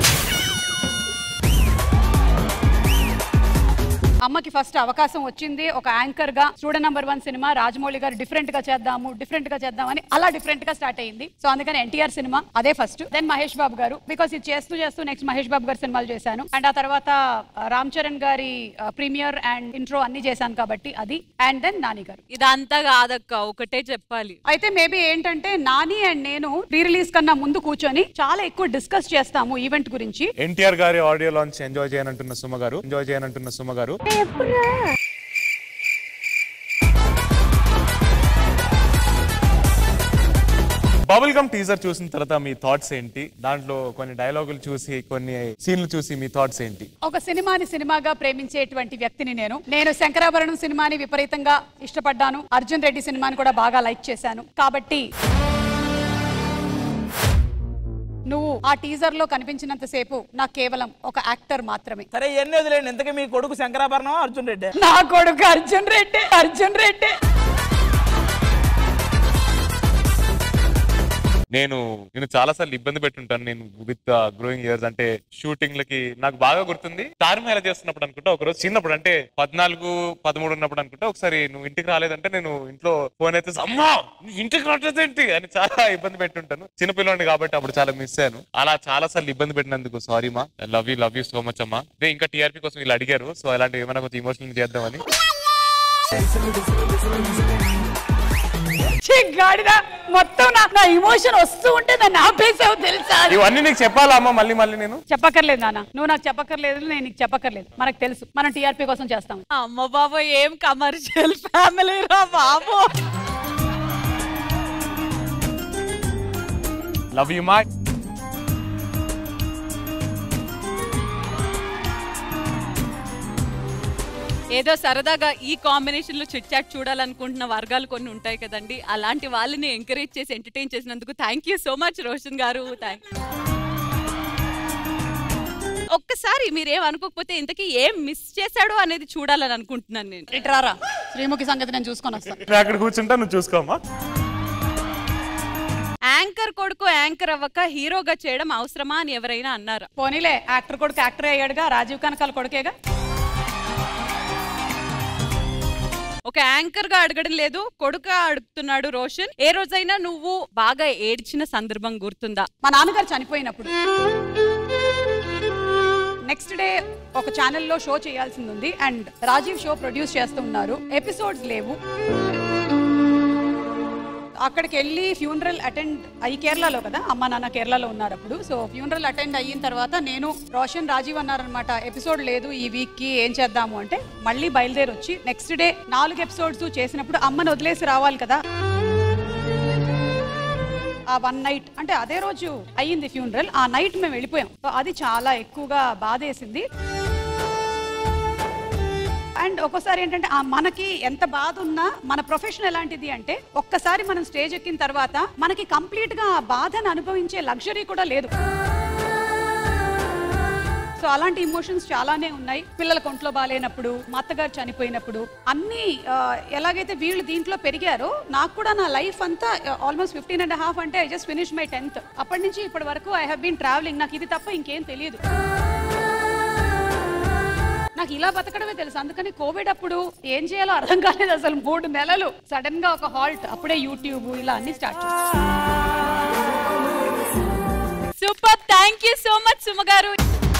అమ్మకి ఫస్ట్ అవకాశం వచ్చింది ఒక యాంకర్ గా స్టూడెంట్ నంబర్ వన్ సినిమా రాజమౌళి గారు డిఫరెంట్ గా చేద్దాము డిఫరెంట్ గా చేద్దామని అలా డిఫరెంట్ గా స్టార్ట్ అయింది సో అందుకని ఎన్టీఆర్ సినిమా అదే ఫస్ట్ దెన్ మహేష్ బాబు గారు బికాస్ ఇది చేస్తూ చేస్తూ నెక్స్ట్ మహేష్ బాబు గారు సినిమాలు చేశాను అండ్ ఆ తర్వాత ఆ, రామ్ చరణ్ గారి ప్రీమియర్ అండ్ ఇంట్రో అన్ని చేశాను కాబట్టి అది అండ్ దెన్ నాని గారు ఇదంతా కాదక్క ఒకటే చెప్పాలి అయితే మేబీ ఏంటంటే నాని అండ్ నేను ప్రీ రిలీజ్ కన్నా ముందు కూర్చొని చాలా ఎక్కువ డిస్కస్ చేస్తాము ఈవెంట్ గురించి ఎన్టీఆర్ గారి ఆడియో లాంచ్ ఎంజాయ్ చేయనంటున్న సుమ గారు ఎంజాయ్ చేయనంటున్న సుమ గారు బబుల్ గమ్ టీజర్ చూసిన తర్వాత మీ థాట్స్ ఏంటి దాంట్లో కొన్ని డైలాగులు చూసి కొన్ని సీన్లు చూసి మీ థాట్స్ ఏంటి ఒక సినిమాని సినిమాగా ప్రేమించేటువంటి వ్యక్తిని నేను నేను శంకరాభరణం సినిమాని విపరీతంగా ఇష్టపడ్డాను అర్జున్ రెడ్డి సినిమాని కూడా బాగా లైక్ చేశాను కాబట్టి నువ్వు ఆ టీజర్ లో కనిపించినంత సేపు నాకు కేవలం ఒక యాక్టర్ మాత్రమే సరే ఎన్ని వదిలేండి ఇంతకీ మీ కొడుకు శంకరాభరణం అర్జున్ రెడ్డి నా కొడుకు అర్జున్ రెడ్డి అర్జున్ రెడ్డి నేను నేను చాలా సార్లు ఇబ్బంది పెట్టుంటాను నేను విత్ గ్రోయింగ్ ఇయర్స్ అంటే షూటింగ్ లకి నాకు బాగా గుర్తుంది తారుమేళ చేస్తున్నప్పుడు అనుకుంటా ఒకరోజు చిన్నప్పుడు అంటే పద్నాలుగు పదమూడు ఉన్నప్పుడు అనుకుంటా ఒకసారి నువ్వు ఇంటికి రాలేదంటే నేను ఇంట్లో ఫోన్ అయితే అమ్మా నువ్వు ఇంటికి రావట్లేదేంటి అని చాలా ఇబ్బంది పెట్టుంటాను చిన్నపిల్లని కాబట్టి అప్పుడు చాలా మిస్ అయ్యాను అలా చాలా సార్లు ఇబ్బంది పెట్టినందుకు సారీ మా love you love you so much అమ్మా అదే ఇంకా టీఆర్పీ కోసం వీళ్ళు అడిగారు సో అలాంటివి ఏమైనా కొంచెం ఇమోషనల్ చేద్దామని ఛీ, గాడిద మొత్తం నా నా ఇమోషన్ వస్తూ ఉంటే దాన్ని ఆపేసావు తెలుసా ఇవన్నీ నీకు చెప్పాలా అమ్మా మళ్ళీ మళ్ళీ నేను చెప్పక్కర్లేదు నాన్న నువ్వు నాకు చెప్పక్కర్లేదు నేను నీకు చెప్పక్కర్లేదు మనకు తెలుసు మనం టీఆర్పీ కోసం చేస్తాం అమ్మ బాబు ఏం కమర్షియల్ ఫ్యామిలీ రా బాబు లవ్ యూ మా ఏదో సరదాగా ఈ కాంబినేషన్ లో చిట్ చాట్ చూడాలనుకుంటున్న వర్గాలు కొన్ని ఉంటాయి కదండి అలాంటి వాళ్ళని ఎంకరేజ్ చేసి ఎంటర్టైన్ చేసినందుకు thank you so much Roshan గారు థ్యాంక్ ఒక్కసారి మీరేం అనుకోకపోతే ఇంతకీ ఏం మిస్ చేశాడో అనేది చూడాలని అనుకుంటున్నాను నేను ఇట్రారా శ్రీముఖి సంగతి నేను చూసుకొని వస్తాను నేను అక్కడ కూర్చుంటా నువ్వు చూసుకోమ్మా యాంకర్ కొడుకు యాంకర్ అవ్వక హీరోగా చేయడం అవసరమా అని ఎవరైనా అన్నారా పోనీలే యాక్టర్ కొడుకు యాక్టర్ అయ్యాడుగా రాజీవ్ కనకాల కొడుకేగా ఒక యాంకర్ గా అడగడం లేదు కొడుక అడుగుతున్నాడు రోషన్ ఏ రోజైనా నువ్వు బాగా ఏడ్చిన సందర్భం గుర్తుందా మా నాన్నగారు చనిపోయినప్పుడు నెక్స్ట్ డే ఒక ఛానల్లో షో చేయాల్సింది ఉంది అండ్ రాజీవ్ షో ప్రొడ్యూస్ చేస్తున్నారు ఎపిసోడ్స్ లేవు అక్కడికి వెళ్ళి ఫ్యూనరల్ అటెండ్ అయ్యి కేరళలో కదా అమ్మ నాన్న కేరళలో ఉన్నారు అప్పుడు సో ఫ్యూనరల్ అటెండ్ అయిన తర్వాత నేను రోషన్ రాజీవ్ అన్నారనమాట ఎపిసోడ్ లేదు ఈ వీక్ కి ఏం చేద్దాము అంటే మళ్ళీ బయలుదేరి వచ్చి నెక్స్ట్ డే నాలుగు ఎపిసోడ్స్ చేసినప్పుడు అమ్మని వదిలేసి రావాలి కదా ఆ వన్ నైట్ అంటే అదే రోజు అయ్యింది ఫ్యూనరల్ ఆ నైట్ మేము వెళ్ళిపోయాం సో అది చాలా ఎక్కువగా బాధేసింది అండ్ ఒక్కోసారి ఏంటంటే ఆ మనకి ఎంత బాధ ఉన్నా మన ప్రొఫెషన్ ఎలాంటిది అంటే ఒక్కసారి మనం స్టేజ్ ఎక్కిన తర్వాత మనకి కంప్లీట్ గా ఆ బాధను అనుభవించే లగ్జరీ కూడా లేదు సో అలాంటి ఇమోషన్స్ చాలానే ఉన్నాయి పిల్లల కొంట్లో బాగాలేనప్పుడు మా అత్తగారు చనిపోయినప్పుడు అన్ని ఆ, ఎలాగైతే వీళ్ళు దీంట్లో పెరిగారో నాకు కూడా నా లైఫ్ అంతా ఆల్మోస్ట్ ఫిఫ్టీన్ అండ్ హాఫ్ అంటే I just finish my tenth అప్పటి నుంచి ఇప్పటి వరకు ఐ హావ్ బీన్ ట్రావెలింగ్ నాకు ఇది తప్ప ఇంకేం తెలియదు నాకు ఇలా బతకడమే తెలుసు అందుకని కోవిడ్ అప్పుడు ఏం చేయాలో అర్థం కాలేదు అసలు మూడు నెలలు సడన్ గా ఒక హాల్ట్ అప్పుడే యూట్యూబ్ ఇలా అన్ని start super thank you so much Suma గారు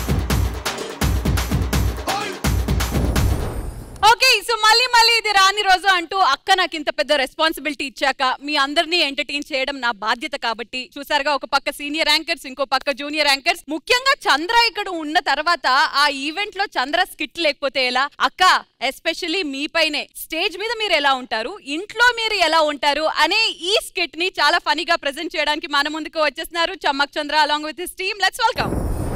ఓకే సో మళ్ళీ మళ్ళీ ఇది రాని రోజు అంటూ అక్క నాకు ఇంత పెద్ద రెస్పాన్సిబిలిటీ ఇచ్చాక మీ అందరినీ ఎంటర్టైన్ చేయడం నా బాధ్యత కాబట్టి చూసారుగా ఒక పక్క సీనియర్ యాంకర్స్ ఇంకో పక్క జూనియర్ యాంకర్స్ ముఖ్యంగా చంద్ర ఇక్కడ ఉన్న తర్వాత ఆ ఈవెంట్ లో చంద్ర స్కిట్ లేకపోతే ఎలా అక్క ఎస్పెషల్లీ మీ పైనే స్టేజ్ మీద మీరు ఎలా ఉంటారు ఇంట్లో మీరు ఎలా ఉంటారు అనే ఈ స్కిట్ ని చాలా ఫనీగా ప్రెజెంట్ చేయడానికి మన ముందుకు వచ్చేస్తున్నారు Chammak Chandra along with his team let's welcome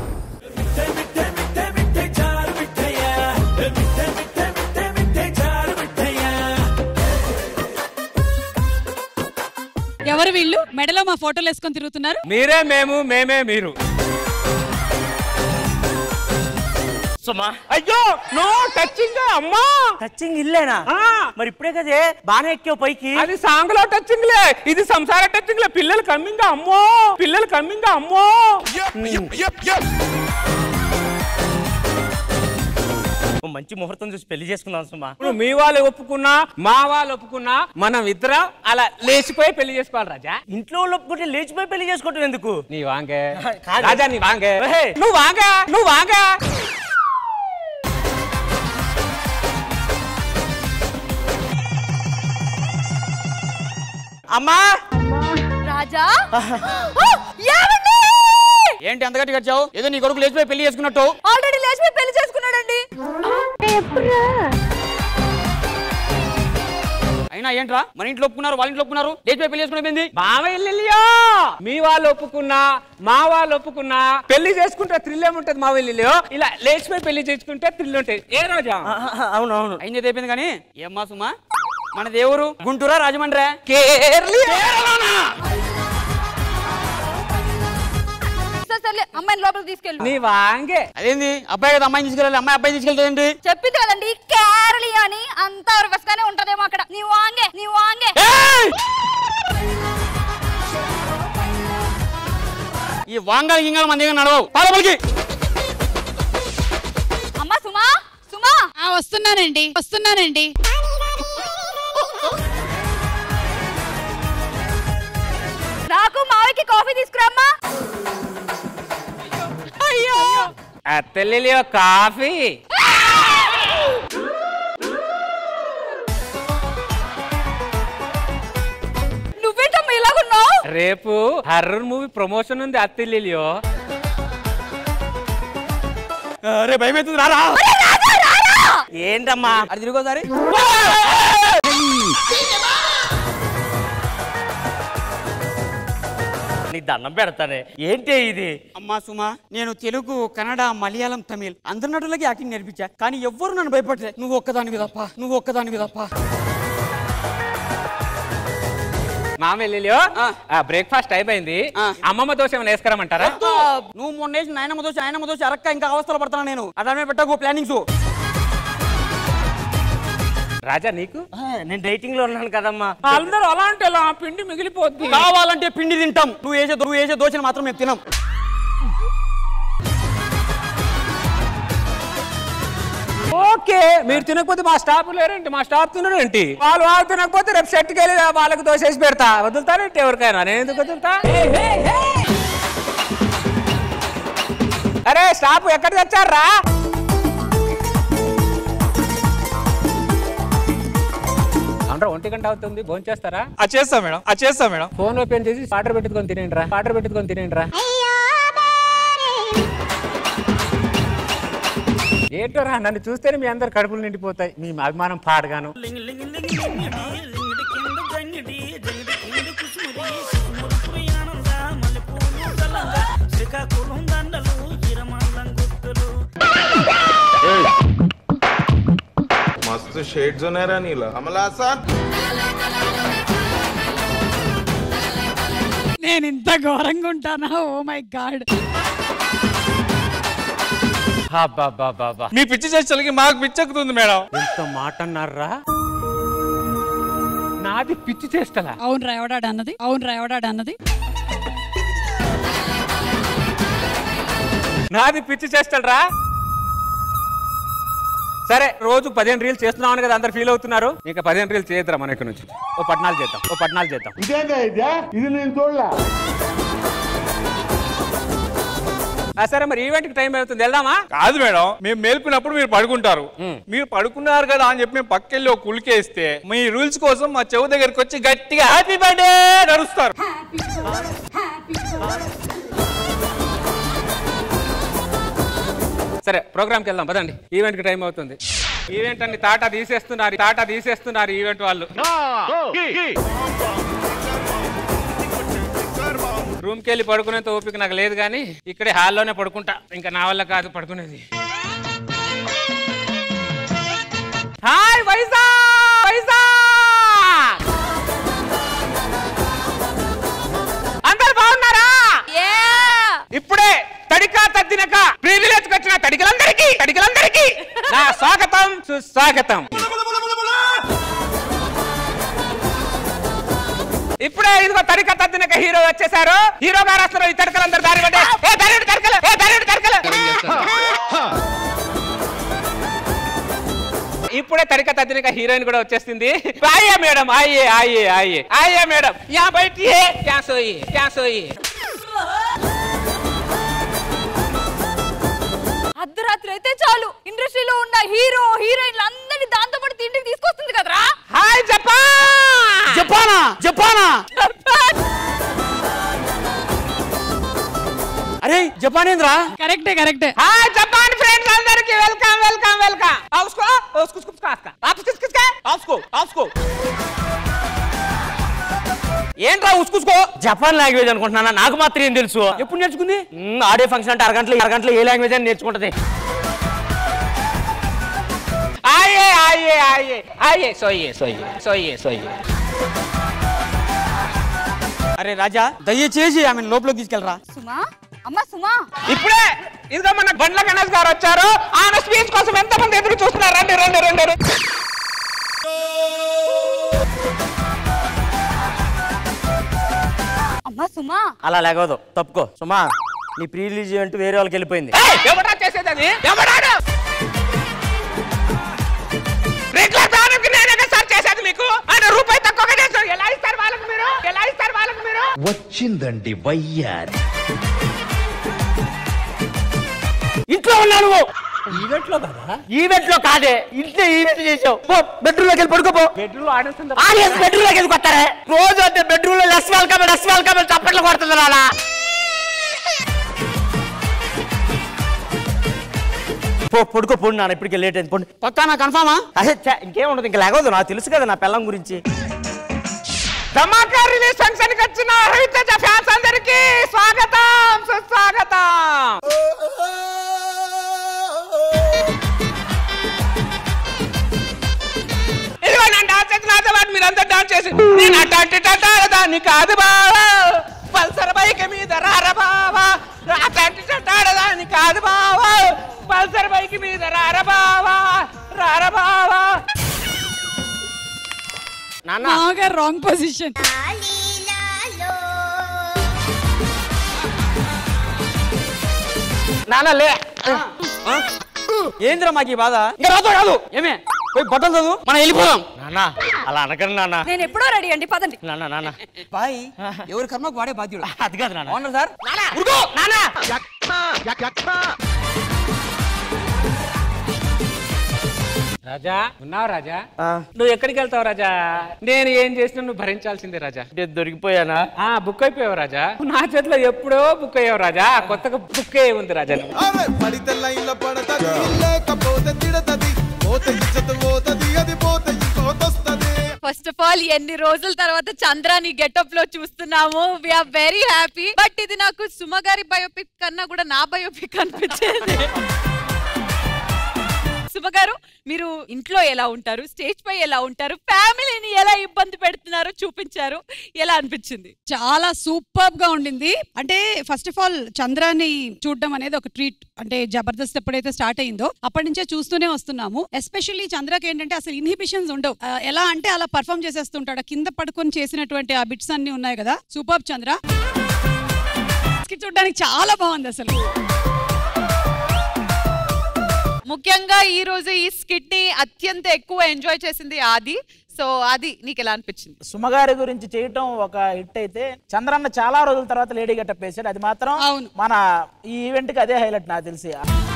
ఎవరు వీళ్ళు మెడలో మా ఫోటోలు వేసుకొని తిరుగుతున్నారు మీరే మేము మేమే మీరు సుమా అయ్యో నో టచింగ్ అమ్మా టచింగ్ ఇల్లేనా మరి ఇప్పుడే కదే బాగానే ఎక్కావు పైకి అది సాంగ్ లో టచింగ్ లే ఇది సంసార టచింగ్ లే పిల్లలు కమ్మింగ్ అమ్మో పిల్లలు కమ్మింగ్ అమ్మో ఓ మంచి ముహూర్తం చూసి పెళ్లి చేసుకుందాం సుమా ఇప్పుడు మీ వాళ్ళు ఒప్పుకున్నా మా వాళ్ళు ఒప్పుకున్నా మనం ఇద్దరం అలా లేచిపోయి పెళ్లి చేసుకోవాలి రాజా ఇంట్లో వాళ్ళు ఒప్పుకుంటే లేచిపోయి పెళ్లి చేసుకోవటం ఎందుకు నీ వాంగే కాదు. రాజా నీ వాంగే ఏహే. నువ్వు వాంగా నువ్వు వాంగా అమ్మా రాజా ఏంటి అంత గట్టి కట్టావు ఏదో నీ కొడుకు లేచిపోయి పెళ్లి చేసుకున్నట్టు ఆల్రెడీ లేచిపోయి పెళ్లి చేసుకున్నాడండి అయినా ఏంట్రా మన ఇంట్లో ఒప్పుకున్నారు వాళ్ళ ఇంట్లో ఒప్పుకున్నారు లేచిపోయి పెళ్లి చేసుకునేది మావయ్యో మీ వాళ్ళు ఒప్పుకున్నా మా వాళ్ళు ఒప్పుకున్నా పెళ్లి చేసుకుంటే థ్రిల్ ఏముంటది మా వెళ్ళిలో ఇలా లేచిపోయి పెళ్లి చేసుకుంటే థ్రిల్ ఉంటాయి ఏ రోజా అవును అవును అయింది అయిపోయింది కానీ ఏమ్మా సుమా మన దేవురు గుంటూరా రాజమండ్రి కేరళ సరే సర్లే అమ్మాయిని లోపలికి తీసుకెళ్ళు నీ వాంగే అదేంది అబ్బాయి కదా అమ్మాయిని తీసుకెళ్ళాలి అమ్మాయి అబ్బాయి తీసుకెళ్తాయండి చెప్పింది కదండి కేరళి అని అంతా రివర్స్ గానే ఉంటదేమో అక్కడ నీ వాంగే నీ వాంగే ఈ వాంగాలు గింగాలు మన దగ్గర నడవవు పాలపలికి అమ్మా సుమా సుమా వస్తున్నానండి వస్తున్నానండి నాకు మావికి కాఫీ తీసుకురామ్మా అయ్యో అత్తలియో కాఫీ నువ్వేంటమ్మా ఇలాగున్నావు రేపు హర్రర్ మూవీ ప్రమోషన్ ఉంది అత్తలియో అరే భయం అవుతుంది రారా ఏంటమ్మా అది తిరిగోసారి నీకు దండం పెడతానే ఏంటి ఇది అమ్మా సుమా నేను తెలుగు కన్నడ మలయాళం తమిళ్ అందరి నటులకి యాక్టింగ్ నేర్పించా కానీ ఎవ్వరు నన్ను భయపడలే నువ్వు ఒక్కదానివి తప్ప నువ్వు ఒక్కదానివి తప్ప మామెల్లిలో బ్రేక్ఫాస్ట్ అయిపోయింది అమ్మమ్మ దోశ ఏమైనా వేసుకురమ్మంటారా నువ్వు మొన్న వేసి నాయనమ్మ దోశ ఆయనమ్మ దోశ అరక్క ఇంకా అవస్థలు పడతాను నేను అదే పెట్టకు ప్లానింగ్స్ రాజా నీకు నేను డైటింగ్ లో ఉన్నాను కదమ్మా అందరూ అలా అంటే అలా పిండి మిగిలిపోద్ది కావాలంటే పిండి తింటాం నువ్వు వేసే నువ్వు వేసే దోశను మాత్రం మేము తినాం ఓకే మీరు తినకపోతే మా స్టాఫ్ లేరేంటి మా స్టాఫ్ తినరేంటి వాళ్ళు వాళ్ళు తినకపోతే రేపు షర్ట్కి వెళ్ళి వాళ్ళకి దోశ వేసి పెడతా వదులుతారేంటి ఎవరికైనా నేను ఎందుకు వదులుతా అరే స్టాఫ్ ఎక్కడ తెచ్చారా ఒంటి గంట అవుతుంది భోజనం చేస్తారా అది చేస్తా మేడం అది చేస్తా మేడం ఫోన్ ఓపెన్ చేసి ఆర్డర్ పెట్టుకొని తినేయండి రా ఆర్డర్ పెట్టుకొని తినేయండి రా ఏంటోరా నన్ను చూస్తేనే మీ అందరు కడుపులు నిండిపోతాయి మీ అభిమానం పాడగాను శ్రీకాకుళం దండలు ఇరమాలం గుర్తులు मस्त शेड जो नाही राणीला आम्हाला असा నేను ఇంత ఘోరంగా ఉంటానా ఓ మై గాడ్ బాబా మీ పిచ్చి చేష్టలకి మాకు పిచ్చెక్కుతుంది మేడం ఎంత మాట అన్నారా నాది పిచ్చి చేస్తలా అవును రా ఎవడాడు అన్నది అవును రా ఎవడాడు అన్నది నాది పిచ్చి చేస్తాడరా సరే రోజు పదిహేను రీల్స్ చేస్తున్నామని కదా అందరు ఫీల్ అవుతున్నారు ఇంకా పదిహేను రీల్స్ చేద్దాం మన ఇక్కడ నుంచి ఓ పద్నాలుగు చేద్దాం ఓ పద్నాలుగు చేద్దాం ఇది నేను చూడలే ఆ, సరే మరి ఈవెంట్ కి టైం అవుతుంది వెళ్దామా కాదు మేడం మేము మేల్పినప్పుడు మీరు పడుకుంటారు మీరు పడుకున్నారు కదా అని చెప్పి మేము పక్కెళ్ళి ఒక కులికేస్తే మీ రూల్స్ కోసం మా చెవు దగ్గరికి వచ్చి గట్టిగా హ్యాపీ బర్త్డే నడుస్తారు సరే ప్రోగ్రామ్కి వెళ్దాం పదండి ఈవెంట్ కి టైం అవుతుంది ఈవెంట్ అన్ని తాటా తీసేస్తున్నారు తాటా తీసేస్తున్నారు ఈవెంట్ వాళ్ళు రూమ్ కి వెళ్ళి పడుకునేంత ఓపిక నాకు లేదు కానీ ఇక్కడే హాల్లోనే పడుకుంటా ఇంకా నా వల్ల కాదు పడుకునేది హాయ్ వైజాగ్ వైజాగ్ అందరు బాగున్నారా ఇప్పుడే తడికా తద్దినక ప్రీవిలేజ్ వచ్చిన తడికలందరికీ తడికలందరికీ నా స్వాగతం సుస్వాగతం ఇప్పుడే ఇదిగో తడిక తద్దినక హీరో వచ్చేసారు హీరో గారు వస్తారు ఈ తడకలందరూ దారి పడ్డే ఏ దారి తడకలు ఏ దారి తడకలు ఇప్పుడే తడిక తద్దినక హీరోయిన్ కూడా వచ్చేసింది ఆయే మేడం ఆయే ఆయే ఆయే ఆయే మేడం యా బయటి క్యా సోయి క్యా సోయి అర్ధరాత్రి అయితే చాలు ఇండస్ట్రీలో ఉన్న హీరో హీరోయిన్లు అందరినీ దాంతో పాటు తిండికి తీసుకొస్తుంది కదరా హాయ్ జపాన్ జపానా జపానా అరే జపాన్ ఏంద్రా కరెక్టే కరెక్టే హాయ్ జపాన్ ఫ్రెండ్స్ అందరికి వెల్కమ్ వెల్కమ్ వెల్కమ్ ఆస్కో ఆస్కో స్కూప్ కాస్కా ఆప్స్ కిస్ కిస్ కా ఆస్కో ఆస్కో ఏంట్రా ఉసుకుసుకో జపాన్ లాంగ్వేజ్ అనుకుంటున్నా నాకు మాత్రం ఏం తెలుసు ఎప్పుడు నేర్చుకుంది మ్, ఆడే ఫంక్షన్ అంటే అరగంటలో అరగంటలో ఏ లాంగ్వేజ్ అని నేర్చుకుంటది ఆయే ఆయే ఆయే ఆయే సోయే సోయే సోయే సోయే అరే రాజా దయచేసి ఆమె లోపలికి తీసుకెళ్ళరా సుమా అమ్మ సుమా ఇప్పుడే ఇదిగో మన బండ్ల గణేష్ గారు వచ్చారు ఆయన స్పీచ్ కోసం ఎంత మంది ఎదురు చూస్తున్నారు రండి రండి రండి రండి. అమ్మ సుమా అలా లేకవదు తప్పుకో సుమా నీ ప్రీ రిలీజ్ ఈవెంట్ వేరే వాళ్ళకి వెళ్ళిపోయింది ఏయ్, ఎవడా చేసేది అది ఎవడాడు రెగ్యులర్ ప్రాణంకి నేనే కదా సార్ చేసేది మీకు ఆయన రూపాయి తక్కువగా చేస్తారు ఎలా ఇస్తారు వాళ్ళకి మీరు ఎలా ఇస్తారు వాళ్ళకి మీరు వచ్చిందండి వయ్యారి ఇంట్లో ఉన్నా నువ్వు ఈవెంట్ లో కదా ఈవెంట్ లో కాదే ఇంట్లో ఈవెంట్ చేసావు పో బెడ్రూమ్ లోకి వెళ్ళి పడుకోపో బెడ్రూమ్ ఆడేస్తుంది ఆడియన్స్ బెడ్రూమ్ లోకి ఎందుకు వస్తారే రోజు అంటే బెడ్రూమ్ లో లెస్ వెల్కమ్ లెస్ వెల్కమ్ అని చప్పట్లు కొడుతుంది నాన్న పో పడుకో పోండి నాన్న ఇప్పటికే లేట్ అయింది పోండి పక్కా నా కన్ఫామా అదే ఛే, ఇంకేం ఉండదు ఇంకా లేకవద్దు నాకు తెలుసు కదా నా పిల్లం గురించి ధమాకా రిలీజ్ ఫంక్షన్ కి వచ్చిన రవితేజ ఫ్యాన్స్ అందరికి స్వాగతం సుస్వాగతం ఇదిగో నేను డాన్స్ చేసిన నాతో పాటు మీరంతా డాన్స్ చేసి నేను అట్లాంటి దాన్ని కాదు బావా పల్సర్ బైక్ మీద రార బావా అట్లాంటి దాన్ని కాదు బావా పల్సర్ బైక్ మీద రార బావా రార బావా నాన్న బాగా రాంగ్ పొజిషన్ నాన్న లే ఏంద్రా మాకు ఈ బాధ ఇంకా రాతో కాదు ఏమే పోయి బట్టలు చదువు మనం వెళ్ళిపోదాం నాన్న అలా అనకండి నాన్న నేను ఎప్పుడో రెడీ అండి పదండి నాన్న నాన్న బాయ్ ఎవరి కర్మకు వాడే బాధ్యుడు అది కాదు నాన్న అవునా సార్ ఉరుకో నాన్న రాజా ఉన్నావు రాజా నువ్వు ఎక్కడికి వెళ్తావు రాజా నేను ఏం చేసినా నువ్వు భరించాల్సిందే రాజా దొరికిపోయానా ఆ బుక్ అయిపోయావు రాజా నా చేతిలో ఎప్పుడో బుక్ అయ్యావు రాజా కొత్తగా బుక్ అయ్యి ఉంది రాజా నువ్వు. అరే పడితే లైన్ల పడతది లేకపోతే తిడతది పోతే ఇచ్చత పోతది అది పోతే ఇంకోతొస్తది ఫస్ట్ ఆఫ్ ఆల్ ఎన్ని రోజుల తర్వాత చంద్రాని గెటప్ లో చూస్తున్నాము వీఆర్ వెరీ హ్యాపీ బట్ ఇది నాకు సుమ గారి బయోపిక్ కన్నా కూడా నా బయోపిక్ అనిపించేది సుమ గారు మీరు ఇంట్లో ఎలా ఉంటారు స్టేజ్ పై ఎలా ఉంటారు ఫ్యామిలీని ఎలా ఇబ్బంది పెడుతున్నారో చూపించారు ఎలా అనిపించింది చాలా సూపర్ గా ఉండింది అంటే ఫస్ట్ ఆఫ్ ఆల్ చంద్రాన్ని చూడడం అనేది ఒక ట్రీట్ అంటే జబర్దస్త్ ఎప్పుడైతే స్టార్ట్ అయిందో అప్పటి నుంచే చూస్తూనే వస్తున్నాము ఎస్పెషల్లీ చంద్రకి ఏంటంటే అసలు ఇన్హిబిషన్స్ ఉండవు ఆ, ఎలా అంటే అలా పర్ఫామ్ చేసేస్తుంటాడు ఆ కింద పడుకొని చేసినటువంటి ఆ బిట్స్ అన్ని ఉన్నాయి కదా సూపర్ చంద్ర Skit చూడడానికి చాలా బాగుంది అసలు ముఖ్యంగా ఈ రోజు ఈ స్కిట్ ని అత్యంత ఎక్కువ ఎంజాయ్ చేసింది ఆది సో అది నీకు ఎలా అనిపించింది సుమగారి గురించి చేయటం ఒక హిట్ అయితే చంద్రన్న చాలా రోజుల తర్వాత లేడీ గెటప్ వేసాడు అది మాత్రం మన ఈ ఈవెంట్ కి అదే హైలైట్ నాకు తెలిసి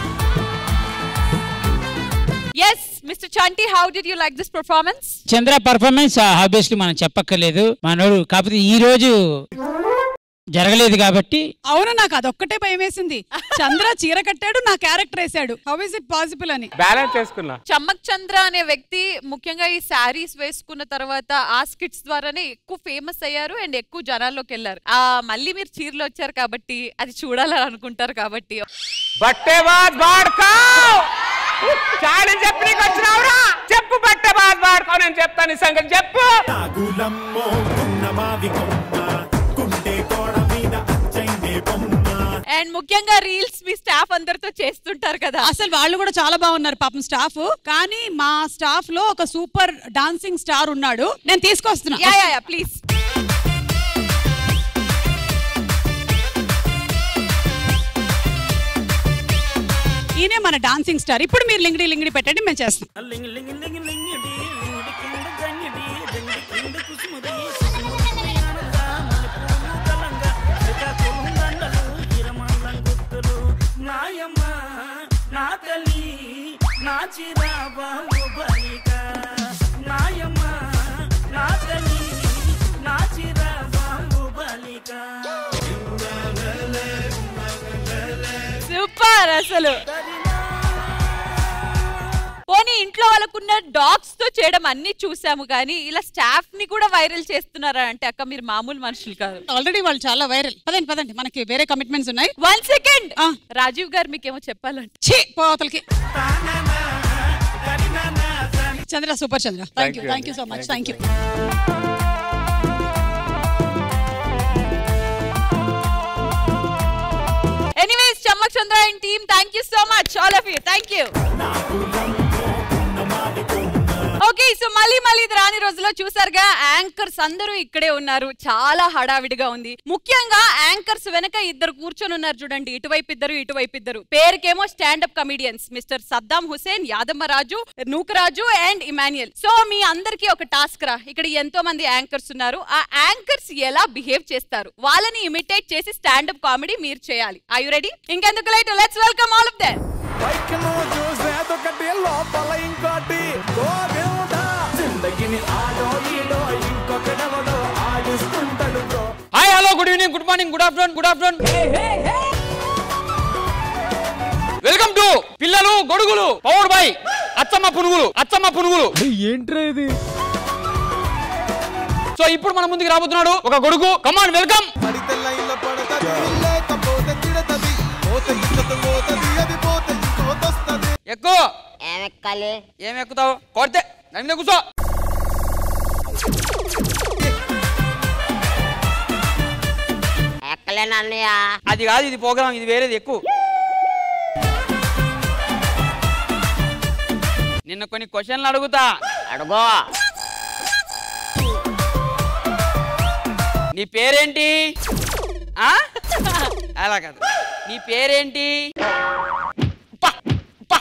yes mister Chanti how did you like this performance Chandra performance obviously మనం చెప్పక్కర్లేదు మనోడు కాకపోతే ఈ రోజు జరగలేదు కాబట్టి అవును నాకు అదొక్కటే భయం వేసింది చంద్ర చీర కట్టాడు నా క్యారెక్టర్ వేసాడు హౌ ఇస్ ఇట్ పాసిబుల్ అని బ్యాలెన్స్ చేసుకున్నా చమ్మక్ చంద్ర అనే వ్యక్తి ముఖ్యంగా ఈ శారీస్ వేసుకున్న తర్వాత ఆ స్కిట్స్ ద్వారానే ఎక్కువ ఫేమస్ అయ్యారు అండ్ ఎక్కువ జనాల్లోకి వెళ్ళారు ఆ మళ్ళీ మీరు చీరలు వచ్చారు కాబట్టి అది చూడాలని అనుకుంటారు కాబట్టి బట్టే బాద్ బాడ్కో చాడీ చెప్పి నీకు వచ్చినావురా చెప్పు బట్టే బాద్ బాడ్కో నేను చెప్తాను ఈ సంగతి చెప్పు నాగులమ్మో ఉన్నమావి కొమ్మ కుంటే కోడ మీద అచ్చైందే బొమ్మ అండ్ ముఖ్యంగా రీల్స్ మీ స్టాఫ్ అందరితో చేస్తుంటారు కదా అసలు వాళ్ళు కూడా చాలా బాగున్నారు పాపం స్టాఫ్ కానీ మా స్టాఫ్ లో ఒక సూపర్ డాన్సింగ్ స్టార్ ఉన్నాడు నేను తీసుకొస్తున్నా యా యా యా ప్లీజ్ ఈయనే మన డాన్సింగ్ స్టార్ ఇప్పుడు మీరు లింగిడి లింగిడి పెట్టండి మేము చేస్తాం నాయమ్మ నా తల్లి నా చిరాబాబు బలిక నాయమ్మ నా తల్లి నా చిరాబాబు బలిక సూపర్ అసలు పోనీ ఇంట్లో వాళ్ళకున్న డాగ్స్ తో చేయడం అన్ని చూసాము కానీ ఇలా స్టాఫ్ ని కూడా వైరల్ చేస్తున్నారా అంటే అక్క మీరు మామూలు మనుషులు కాదు ఆల్రెడీ వాళ్ళు చాలా వైరల్ పదండి పదండి మనకి వేరే కమిట్మెంట్స్ ఉన్నాయి వన్ సెకండ్ రాజీవ్ గారు మీకేమో చెప్పాలంటే ఛీ పోతలకి Chandra super Chandra thank you you thank you so much thank you anyways Chammak Chandra and team thank you so much all of you thank you okay so మళ్ళీ మళ్ళీ ఇది రాని రోజుల్లో చూసారుగా యాంకర్స్ అందరూ ఇక్కడే ఉన్నారు చాలా హడావిడిగా ఉంది ముఖ్యంగా యాంకర్స్ వెనక ఇద్దరు కూర్చొని ఉన్నారు చూడండి ఇటువైపు ఇద్దరు ఇటువైపు ఇద్దరు పేరుకేమో standup comedians mister Saddam Hussain Yadamma Raju Nukaraju and Emmanuel so మీ అందరికీ ఒక టాస్క్ రా ఇక్కడ ఎంతో మంది యాంకర్స్ ఉన్నారు ఆ యాంకర్స్ ఎలా బిహేవ్ చేస్తారు వాళ్ళని ఇమిటేట్ చేసి స్టాండప్ కామెడీ మీరు చేయాలి ఐ యు రెడీ ఇంకెందుకు light let's welcome all of them బైక్ నువ్వు చూసేదొకటి లోపల ఇంకోటి గోవిందా జిందగిని ఆడో ఈడో ఇంకొకడెవడో ఆడిస్తుంటాడు bro hi hello good evening good morning good afternoon good afternoon welcome to పిల్లలు గొడుగులు పవర్ బై అచ్చమ్మ పునుగులు అచ్చమ్మ పునుగులు ఏంట్రా ఇది సో ఇప్పుడు మన ముందుకు రాబోతున్నాడు ఒక గొడుగు కమాన్ వెల్కమ్ పడితే లైన్ల పడతది లేకపోతే తిడతది పోతే ఇచ్చత పోతది అది పోతే ఇంకోతొస్తది ఎక్కువ ఏమెక్కాలి ఏం ఎక్కుతావు కొడితే దాని మీద కూర్చో ఎక్కలేను అన్నయ్య అది కాదు ఇది ప్రోగ్రామ్ ఇది వేరేది ఎక్కువ నిన్న కొన్ని క్వశ్చన్లు అడుగుతా అడుగో నీ పేరేంటి ఆ? అలా కాదు నీ పేరేంటి ప, ప.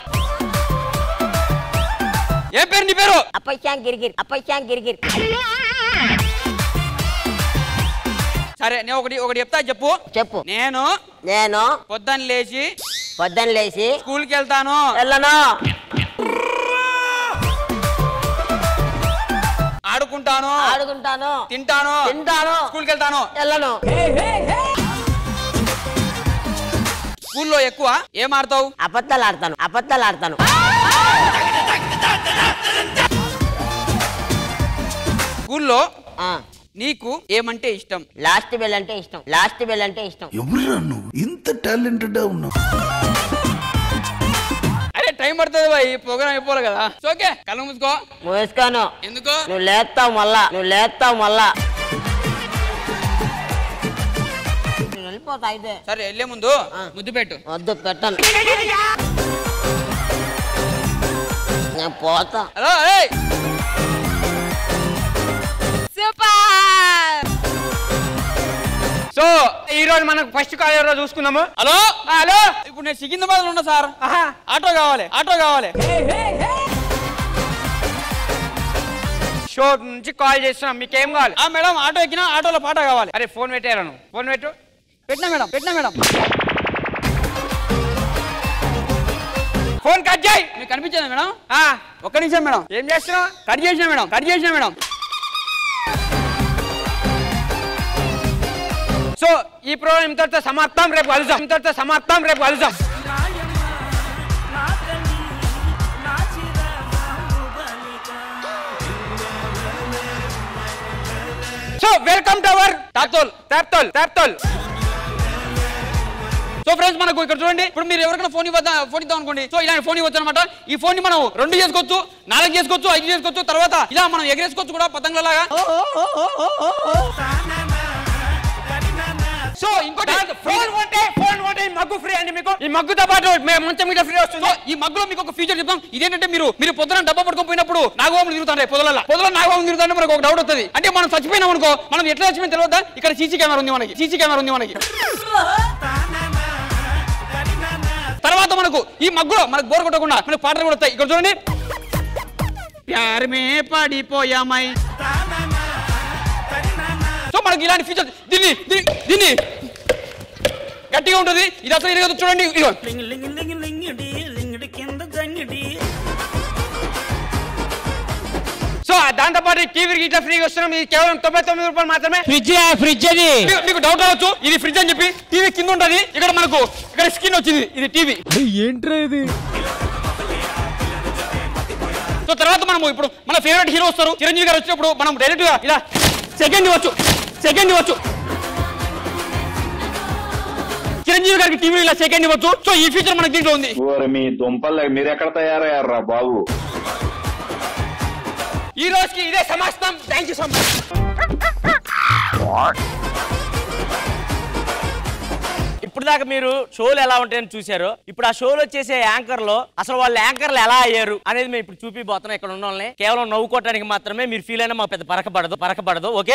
ఏం పేరు నీ పేరు అప్పచ్చాం గిరిగిరి అప్పచ్చాం గిరిగిరి సరే నేను ఒకటి ఒకటి చెప్తా చెప్పు చెప్పు నేను నేను పొద్దున్న లేచి పొద్దున్న లేచి స్కూల్కి వెళ్తాను వెళ్ళను ఆడుకుంటాను ఆడుకుంటాను తింటాను తింటాను స్కూల్కి వెళ్తాను వెళ్ళను స్కూల్లో ఎక్కువ ఏం ఆడతావు అబద్ధాలు ఆడతాను అబద్ధాలు ఆడతాను స్కూల్లో నీకు ఏమంటే ఇష్టం లాస్ట్ బెల్ అంటే ఇష్టం లాస్ట్ బెల్ అంటే ఇష్టం ఎవరురా నువ్వు ఇంత టాలెంటెడ్ ఉన్నావు అరే టైం పడుతుంది బాయ్ ప్రోగ్రామ్ అయిపోవాలి కదా ఓకే కళ్ళు మూసుకో మూసుకోను ఎందుకు నువ్వు లేస్తావు మళ్ళా నువ్వు లేస్తావు మళ్ళా నేను వెళ్ళిపోతా అయితే సరే వెళ్ళే ముందు ముద్దు పెట్టు వద్దు పెట్టను నేను పోతా హలో ఏయ్ సూపర్ సో ఈ రోజు మనకు ఫస్ట్ కాల్ ఎవరో చూసుకుందాము హలో ఆ, హలో ఇప్పుడు నేను సికింద్రాబాద్ లో ఉన్నా సార్ ఆహా, ఆటో కావాలి ఆటో కావాలి షో నుంచి కాల్ చేస్తున్నాం మీకేం కావాలి ఆ మేడం ఆటో ఎక్కినా ఆటోలో పాట కావాలి అరే ఫోన్ పెట్టాను ఫోన్ పెట్టు పెట్టినా మేడం పెట్టినా మేడం ఫోన్ కట్ చేయి మీకు కనిపించదా మేడం ఆ, ఒక్క నిమిషం మేడం ఏం చేస్తున్నావు కట్ చేసినా మేడం కట్ చేసినా మేడం సో ఈ ప్రోగ్రామ్ ఇంతటితో సమాప్తం రేపు కలుద్దాం ఇంతటితో సమాప్తం రేపు కలుద్దాం సో వెల్కమ్ టు అవర్ తాప్తోల్ తాప్తోల్ తాప్తోల్ సో ఫ్రెండ్స్ మనకు ఇక్కడ చూడండి ఇప్పుడు మీరు ఎవరికైనా ఫోన్ ఇవ్వద్దా ఫోన్ ఇద్దాం అనుకోండి సో ఇలాంటి ఫోన్ ఇవ్వచ్చు అనమాట ఈ ఫోన్ ని మనం రెండు చేసుకోవచ్చు నాలుగు చేసుకోవచ్చు ఐదు చేసుకోవచ్చు తర్వాత ఇలా మనం ఎగరేసుకోవచ్చు కూడా పతంగులలాగా సో ఇంకోటి ఫోన్ కొంటే ఫోన్ కొంటే ఈ మగ్గు ఫ్రీ అండి మీకు ఈ మగ్గుతో పాటు మేము మంచం మీద ఫ్రీ వస్తుంది సో ఈ మగ్గులో మీకు ఒక ఫీచర్ చెప్తాం ఇదేంటంటే మీరు మీరు పొద్దున డబ్బా పట్టుకొని పోయినప్పుడు నాగవాములు తిరుగుతాయి పొదల పొదల నాగవాములు తిరుగుతుంటే మనకు ఒక డౌట్ వస్తుంది అంటే మనం చచ్చిపోయినాం అనుకో మనం ఎట్లా చచ్చిపోయిన తెలియదా ఇక్కడ సీసీ కెమెరా ఉంది మనకి సీసీ కెమెరా ఉంది మనకి తర్వాత మనకు ఈ మగ్గులో మనకు బోర్ కొట్టకుండా మనకు పాటలు కూడా వస్తాయి ఇక్కడ చూడండి ప్యార్ మే పడిపోయామై సో మనకి ఇలాంటి ఫీచర్ దీన్ని దీన్ని దీన్ని గట్టిగా ఉంటుంది ఇది అసలు ఇరగదు చూడండి ఇదిగో సో దాంతో పాటు టీవీ ఇట్లా ఫ్రీగా వస్తున్నాం ఇది కేవలం తొంభై తొమ్మిది రూపాయలు మాత్రమే ఫ్రిడ్జ్ ఫ్రిడ్జ్ అది మీకు- మీకు డౌట్ రావచ్చు ఇది ఫ్రిడ్జ్ అని చెప్పి టీవీ కింద ఉంటది ఇక్కడ మనకు ఇక్కడ స్క్రీన్ వచ్చింది ఇది టీవీ ఏంట్రా ఇది సో తర్వాత మనము ఇప్పుడు మన ఫేవరెట్ హీరో వస్తారు చిరంజీవి గారు వచ్చినప్పుడు మనం డైరెక్ట్ గా ఇలా సెకండ్ ఇవ్వచ్చు సెకండ్ ఇవ్వచ్చు చిరంజీవి గారికి టీవీ ఇలా సెకండ్ ఇవ్వచ్చు సో ఈ ఫీచర్ మనకి దీంట్లో ఉంది ఓరి మీ దుంపలు మీరు ఎక్కడ తయారయ్యారా బాబు ఈ రోజుకి ఇదే సమాస్తం థ్యాంక్ యూ సో మచ్ ఇప్పుడు దాకా మీరు షోలు ఎలా ఉంటాయని చూశారు ఇప్పుడు ఆ షోలో చేసే యాంకర్లు అసలు వాళ్ళ యాంకర్లు ఎలా అయ్యారు అనేది మేము ఇప్పుడు చూపిపోతున్నాం ఇక్కడ ఉన్న వాళ్ళని కేవలం నవ్వుకోవడానికి మాత్రమే మీరు ఫీల్ అయినా మాకు పెద్ద పరకపడదు పరకపడదు ఓకే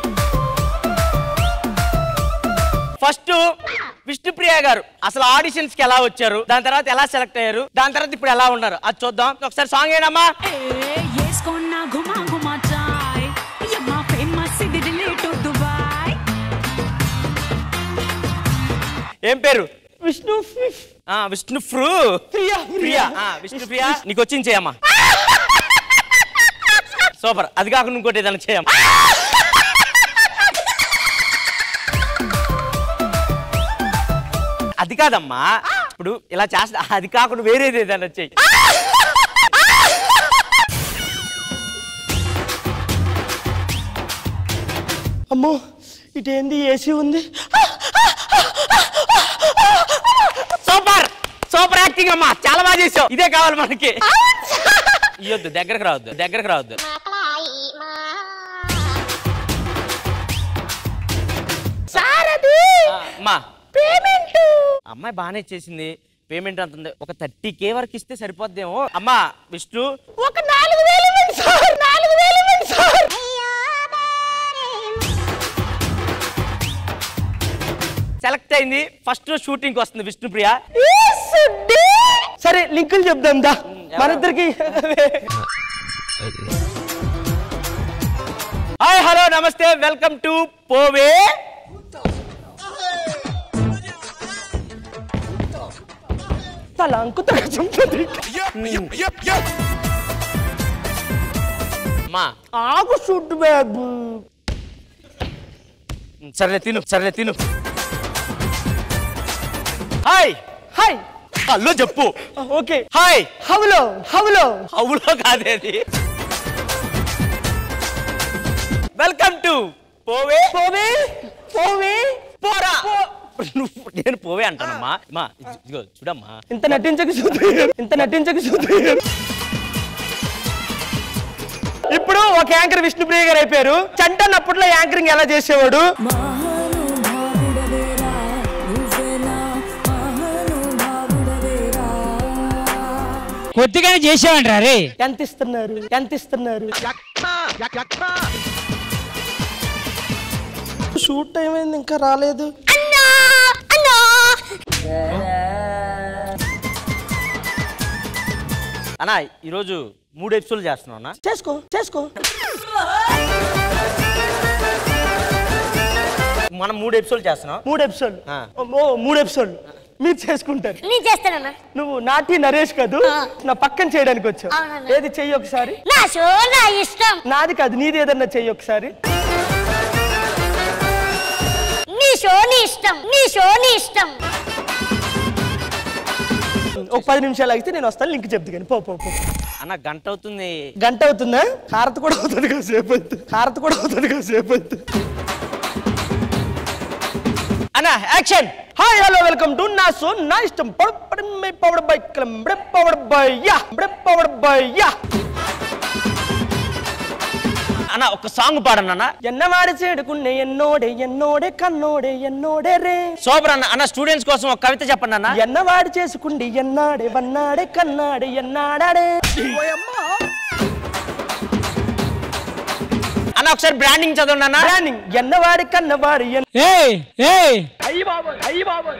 ఫస్ట్ విష్ణుప్రియ గారు అసలు ఆడిషన్స్ కి ఎలా వచ్చారు దాని తర్వాత ఎలా సెలెక్ట్ అయ్యారు దాని తర్వాత ఇప్పుడు ఎలా ఉన్నారు అది చూద్దాం ఒకసారి సాంగ్ ఏంటమ్మా వేసుకున్న గుమా గుమా చాయ్ యమ్మా ఫేమస్ ఇది రిలేట్ దుబాయ్ ఏం పేరు విష్ణు ఆ విష్ణు ఫ్రూ ప్రియా ప్రియా ఆ, విష్ణు ప్రియా నీకు వచ్చింది చేయమ్మా సూపర్ అది కాకుండా ఇంకోటి ఏదైనా చేయమ్మా అది కాదమ్మా ఇప్పుడు ఇలా చేస్తా అది కాకుండా వేరేది ఏదైనా చెయ్యి అమ్మో ఇటేంది ఏసీ ఉంది సూపర్ సూపర్ యాక్టింగ్ అమ్మా చాలా బాగా చేసావు ఇదే కావాలి మనకి ఇయ్యొద్దు దగ్గరకు రావద్దు దగ్గరకు రావద్దు సారది అమ్మా పేమెంట్ అమ్మాయి బాగానే చేసింది పేమెంట్ అంత ఉంది ఒక థర్టీ కే వరకు ఇస్తే సరిపోద్దేమో అమ్మా విష్ణు ఒక నాలుగు వేలు ఇవ్వండి సార్ నాలుగు వేలు ఇవ్వండి సార్ సెలెక్ట్ అయింది ఫస్ట్ షూటింగ్ వస్తుంది విష్ణుప్రియ సరే లింకులు చెప్దాం దా మనిద్దరికి హాయ్ హలో నమస్తే వెల్కమ్ టు పోవే తలంకు అమ్మా ఆగు షుడ్ బాబు సరేలే తిను సరేలే తిను హాయ్ హాయ్ హలో చెప్పు ఓకే హాయ్ హవులో హవులో హవులో కాదే అది వెల్కమ్ టు పోవే పోవే పోవే పోరా నువ్వు నేను పోవే అంటానమ్మా మా ఇదిగో చూడమ్మా ఇంత నటించక చూద్దాం ఇంత నటించక చూద్దాం ఇప్పుడు ఒక యాంకర్ విష్ణుప్రియ గారు అయిపోయారు చంటన్ అప్పట్లో యాంకరింగ్ ఎలా చేసేవాడు కొద్దిగానే చేసావంటారా రే ఎంత ఇస్తున్నారు ఎంత ఇస్తున్నారు షూట్ టైం అయింది ఇంకా రాలేదు అన్నా ఈరోజు మూడు ఎపిసోడ్లు చేస్తున్నావు అన్న చేసుకో చేసుకో మనం మూడు ఎపిసోడ్లు చేస్తున్నాం మూడు ఎపిసోడ్ ఓ మూడు ఎపిసోడ్ మీరు చేసుకుంటారు నేను చేస్తానన్నా నువ్వు నాటి నరేష్ కాదు నా పక్కన చేయడానికి వచ్చావు అవునన్నా. ఏది చెయ్యి ఒకసారి నా షో నా ఇష్టం నాది కాదు నీది ఏదన్నా చెయ్యి ఒకసారి నీ షో నీ ఇష్టం నీ షో నీ ఇష్టం ఒక పది నిమిషాలు ఆగితే నేను వస్తాను లింక్ చెప్తా కానీ పో పో పో అన్న గంట అవుతుంది గంట అవుతుందా హారత కూడా అవుతుంది కాసేపు అవుతుంది హారత కూడా అవుతుంది కాసేపు అవుతుంది అన్న action hi hello welcome to నా సో నా ఇష్టం power bye power bye ya power bye ya అన్న ఒక సాంగ్ పాడన్న ఎన్నవాడి చేడుకున్నే ఎన్నోడే ఎన్నోడే కన్నోడే ఎన్నోడే రే సూపర్ అన్న అన్న స్టూడెంట్స్ కోసం ఒక కవిత చెప్పండి అన్న ఎన్నవాడి చేసుకుండి ఎన్నాడే వన్నాడే కన్నాడే ఎన్నాడాడే అన్న ఒకసారి బ్రాండింగ్ చదవండి అన్న బ్రాండింగ్ ఎన్నవాడి కన్నవాడి ఏయ్ ఏయ్ అయ్యి బాబోయ్ అయ్యి బాబోయ్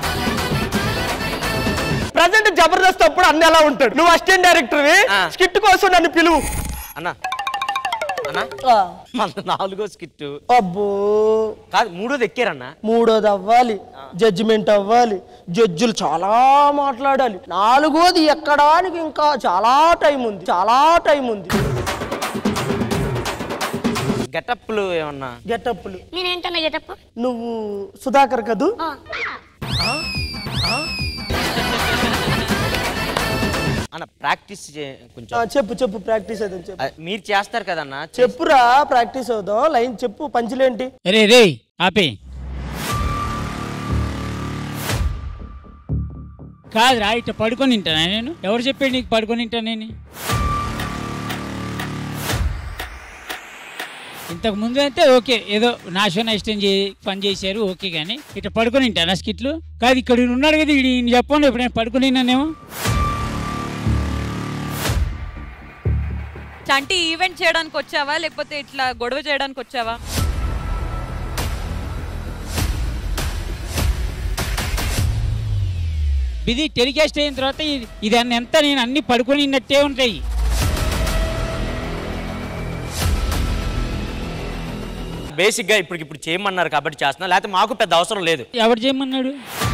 ప్రజెంట్ జబర్దస్త్ అప్పుడు అన్న ఎలా ఉంటాడు నువ్వు అసిస్టెంట్ డైరెక్టర్ స్కిట్ కోసం నన్ను పిలువు అన్న అన్న మన నాలుగో స్కిట్ అబ్బో కాదు మూడోది ఎక్కారన్న మూడోది అవ్వాలి జడ్జిమెంట్ అవ్వాలి జడ్జిలు చాలా మాట్లాడాలి నాలుగోది ఎక్కడానికి ఇంకా చాలా టైం ఉంది చాలా టైం ఉంది గెటప్లు ఏమన్నా గెటప్లు నేనేంటన్నా గెటప్ నువ్వు సుధాకర్ కదూ అన్న ప్రాక్టీస్ కొంచెం ఆ, చెప్పు చెప్పు ప్రాక్టీస్ అవుదాం చెప్పు ఆ, మీరు చేస్తారు కదన్న చెప్పురా ప్రాక్టీస్ అవుదాం లైన్ చెప్పు పంచులేంటి రే రే ఆపే కాదురా ఇట్లా పడుకొని తింటానా నేను ఎవరు చెప్పాడు నీకు పడుకొని తింటానని ఇంతకు ముందు అయితే ఓకే ఏదో నాశనం ఇష్టం చే పని చేశారు ఓకే కానీ ఇట్లా పడుకొని తింటానా స్కిట్లు కాదు ఇక్కడ ఈయన ఉన్నాడు కదా ఇది చెప్పండి ఎప్పుడైనా పడుకొని తిన్నానేమో చంటి ఈవెంట్ చేయడానికి వచ్చావా లేకపోతే ఇట్లా గొడవ చేయడానికి వచ్చావా ఇది టెలికాస్ట్ అయిన తర్వాత ఇది- ఇది అన్ని ఎంత నేను అన్ని పడుకొని తిన్నట్టే ఉంటాయి బేసిక్ గా ఇప్పుడు ఇప్పుడు చేయమన్నారు కాబట్టి చేస్తున్నా లేకపోతే మాకు పెద్ద అవసరం లేదు ఎవరు చేయమన్నాడు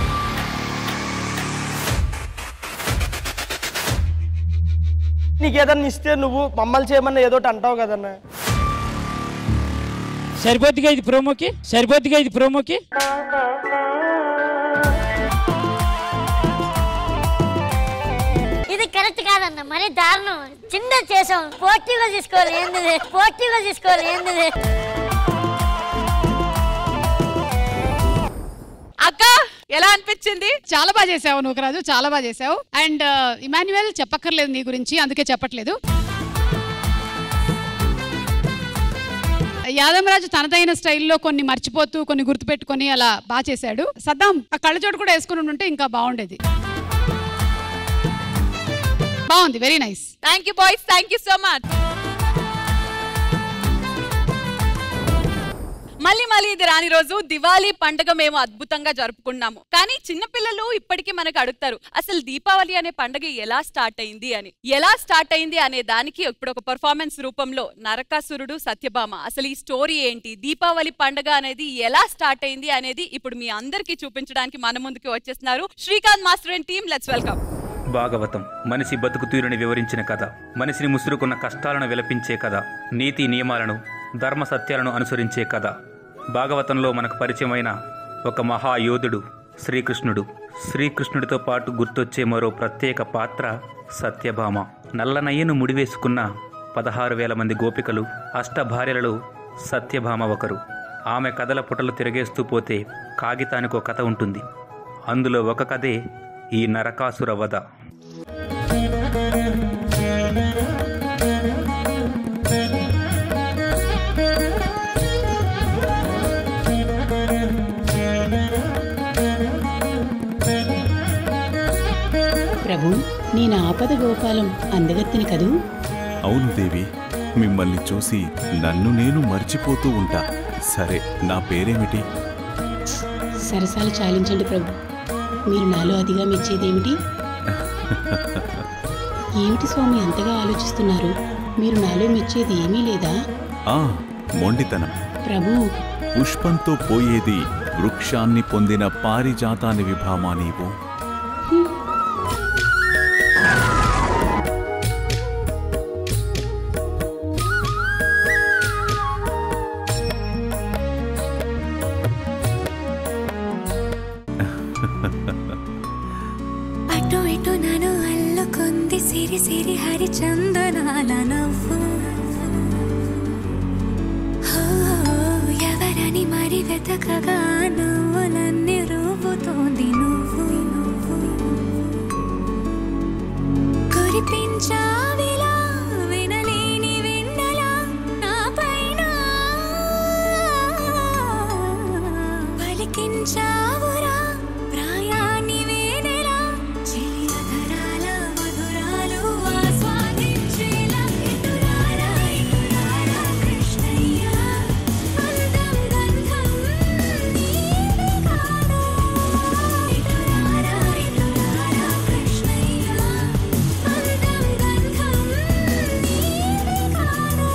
నీకు ఏదన్నా ఇస్తే నువ్వు మమ్మల్ని చేయమన్నా ఏదో ఒకటి అంటావు కదన్నా సరిపోద్దిగా ఇది ప్రోమోకి సరిపోద్దిగా ఇది ప్రోమోకి ఇది కరెక్ట్ కాదన్న మరి దారుణం చిన్న చేసాం పోర్టివ్ గా తీసుకోవాలి ఏంది పోర్టివ్ గా తీసుకోవాలి ఏంది అక్క ఎలా అనిపించింది చాలా బాగా చేసావు నూకరాజు చాలా బాగా చేసావు అండ్ ఇమాన్యువల్ చెప్పక్కర్లేదు నీ గురించి అందుకే చెప్పట్లేదు యాదమరాజు తనదైన స్టైల్లో కొన్ని మర్చిపోతూ కొన్ని గుర్తుపెట్టుకొని అలా బాగా చేశాడు సద్దాం ఆ కళ్ళజోడు కూడా వేసుకుని ఉంటే ఇంకా బాగుండేది బాగుంది very nice thank you boys thank you so much మళ్ళీ మళ్ళీ ఇది రాని రోజు దివాళీ పండుగ మేము అద్భుతంగా జరుపుకున్నాము కానీ చిన్నపిల్లలు ఇప్పటికీ మనకు అడుగుతారు అసలు దీపావళి అనే పండుగ ఎలా స్టార్ట్ అయింది అని ఎలా స్టార్ట్ అయింది అనే దానికి ఇప్పుడు ఒక పర్ఫార్మెన్స్ రూపంలో నరకాసురుడు సత్యభామ అసలు ఈ స్టోరీ ఏంటి దీపావళి పండుగ అనేది ఎలా స్టార్ట్ అయింది అనేది ఇప్పుడు మీ అందరికీ చూపించడానికి మన ముందుకి వచ్చేస్తున్నారు Srikanth master and team let's welcome భాగవతం మనిషి బతుకు తీరుని వివరించిన కథ మనిషిని ముసురుకున్న కష్టాలను విలపించే కథ నీతి నియమాలను ధర్మ సత్యాలను అనుసరించే కథ భాగవతంలో మనకు పరిచయమైన ఒక మహాయోధుడు శ్రీకృష్ణుడు శ్రీకృష్ణుడితో పాటు గుర్తొచ్చే మరో ప్రత్యేక పాత్ర సత్యభామ నల్లనయ్యను ముడివేసుకున్న పదహారు వేల మంది గోపికలు అష్టభార్యలలో సత్యభామ ఒకరు ఆమె కథల పుటలు తిరగేస్తూ పోతే కాగితానికి ఒక కథ ఉంటుంది అందులో ఒక కథే ఈ నరకాసుర వధ ప్రభు నేను ఆపద గోపాలం అందగత్తిని కదూ అవును దేవి మిమ్మల్ని చూసి నన్ను నేను మర్చిపోతూ ఉంటా సరే నా పేరేమిటి సరసాలు చాలించండి ప్రభు మీరు నాలో అతిగా మెచ్చేదేమిటి ఏమిటి స్వామి అంతగా ఆలోచిస్తున్నారు మీరు నాలో మెచ్చేది ఏమీ లేదా ఆ మొండితనం ప్రభు పుష్పంతో పోయేది వృక్షాన్ని పొందిన పారిజాతాన్ని విభామా నీవు అటు ఇటు నన్ను అల్లుకుంది సిరి సిరి హరి చందనాల నవ్వు హో, ఎవరని మరి వెతకగా నవ్వులన్నీ రూపుతోంది నువ్వు కురిపించావిలా వినలేని వెన్నెలా నా పైన పలికించావురా ప్రాయాన్ని వేనెలా చిలియధరాల మధురాలు ఆస్వాదించేలా ఇటురారా ఇటురారా కృష్ణయ్య అందం గంధం నీవే కాదా ఇటురారా ఇటురారా కృష్ణయ్య అందం గంధం నీవే కాదా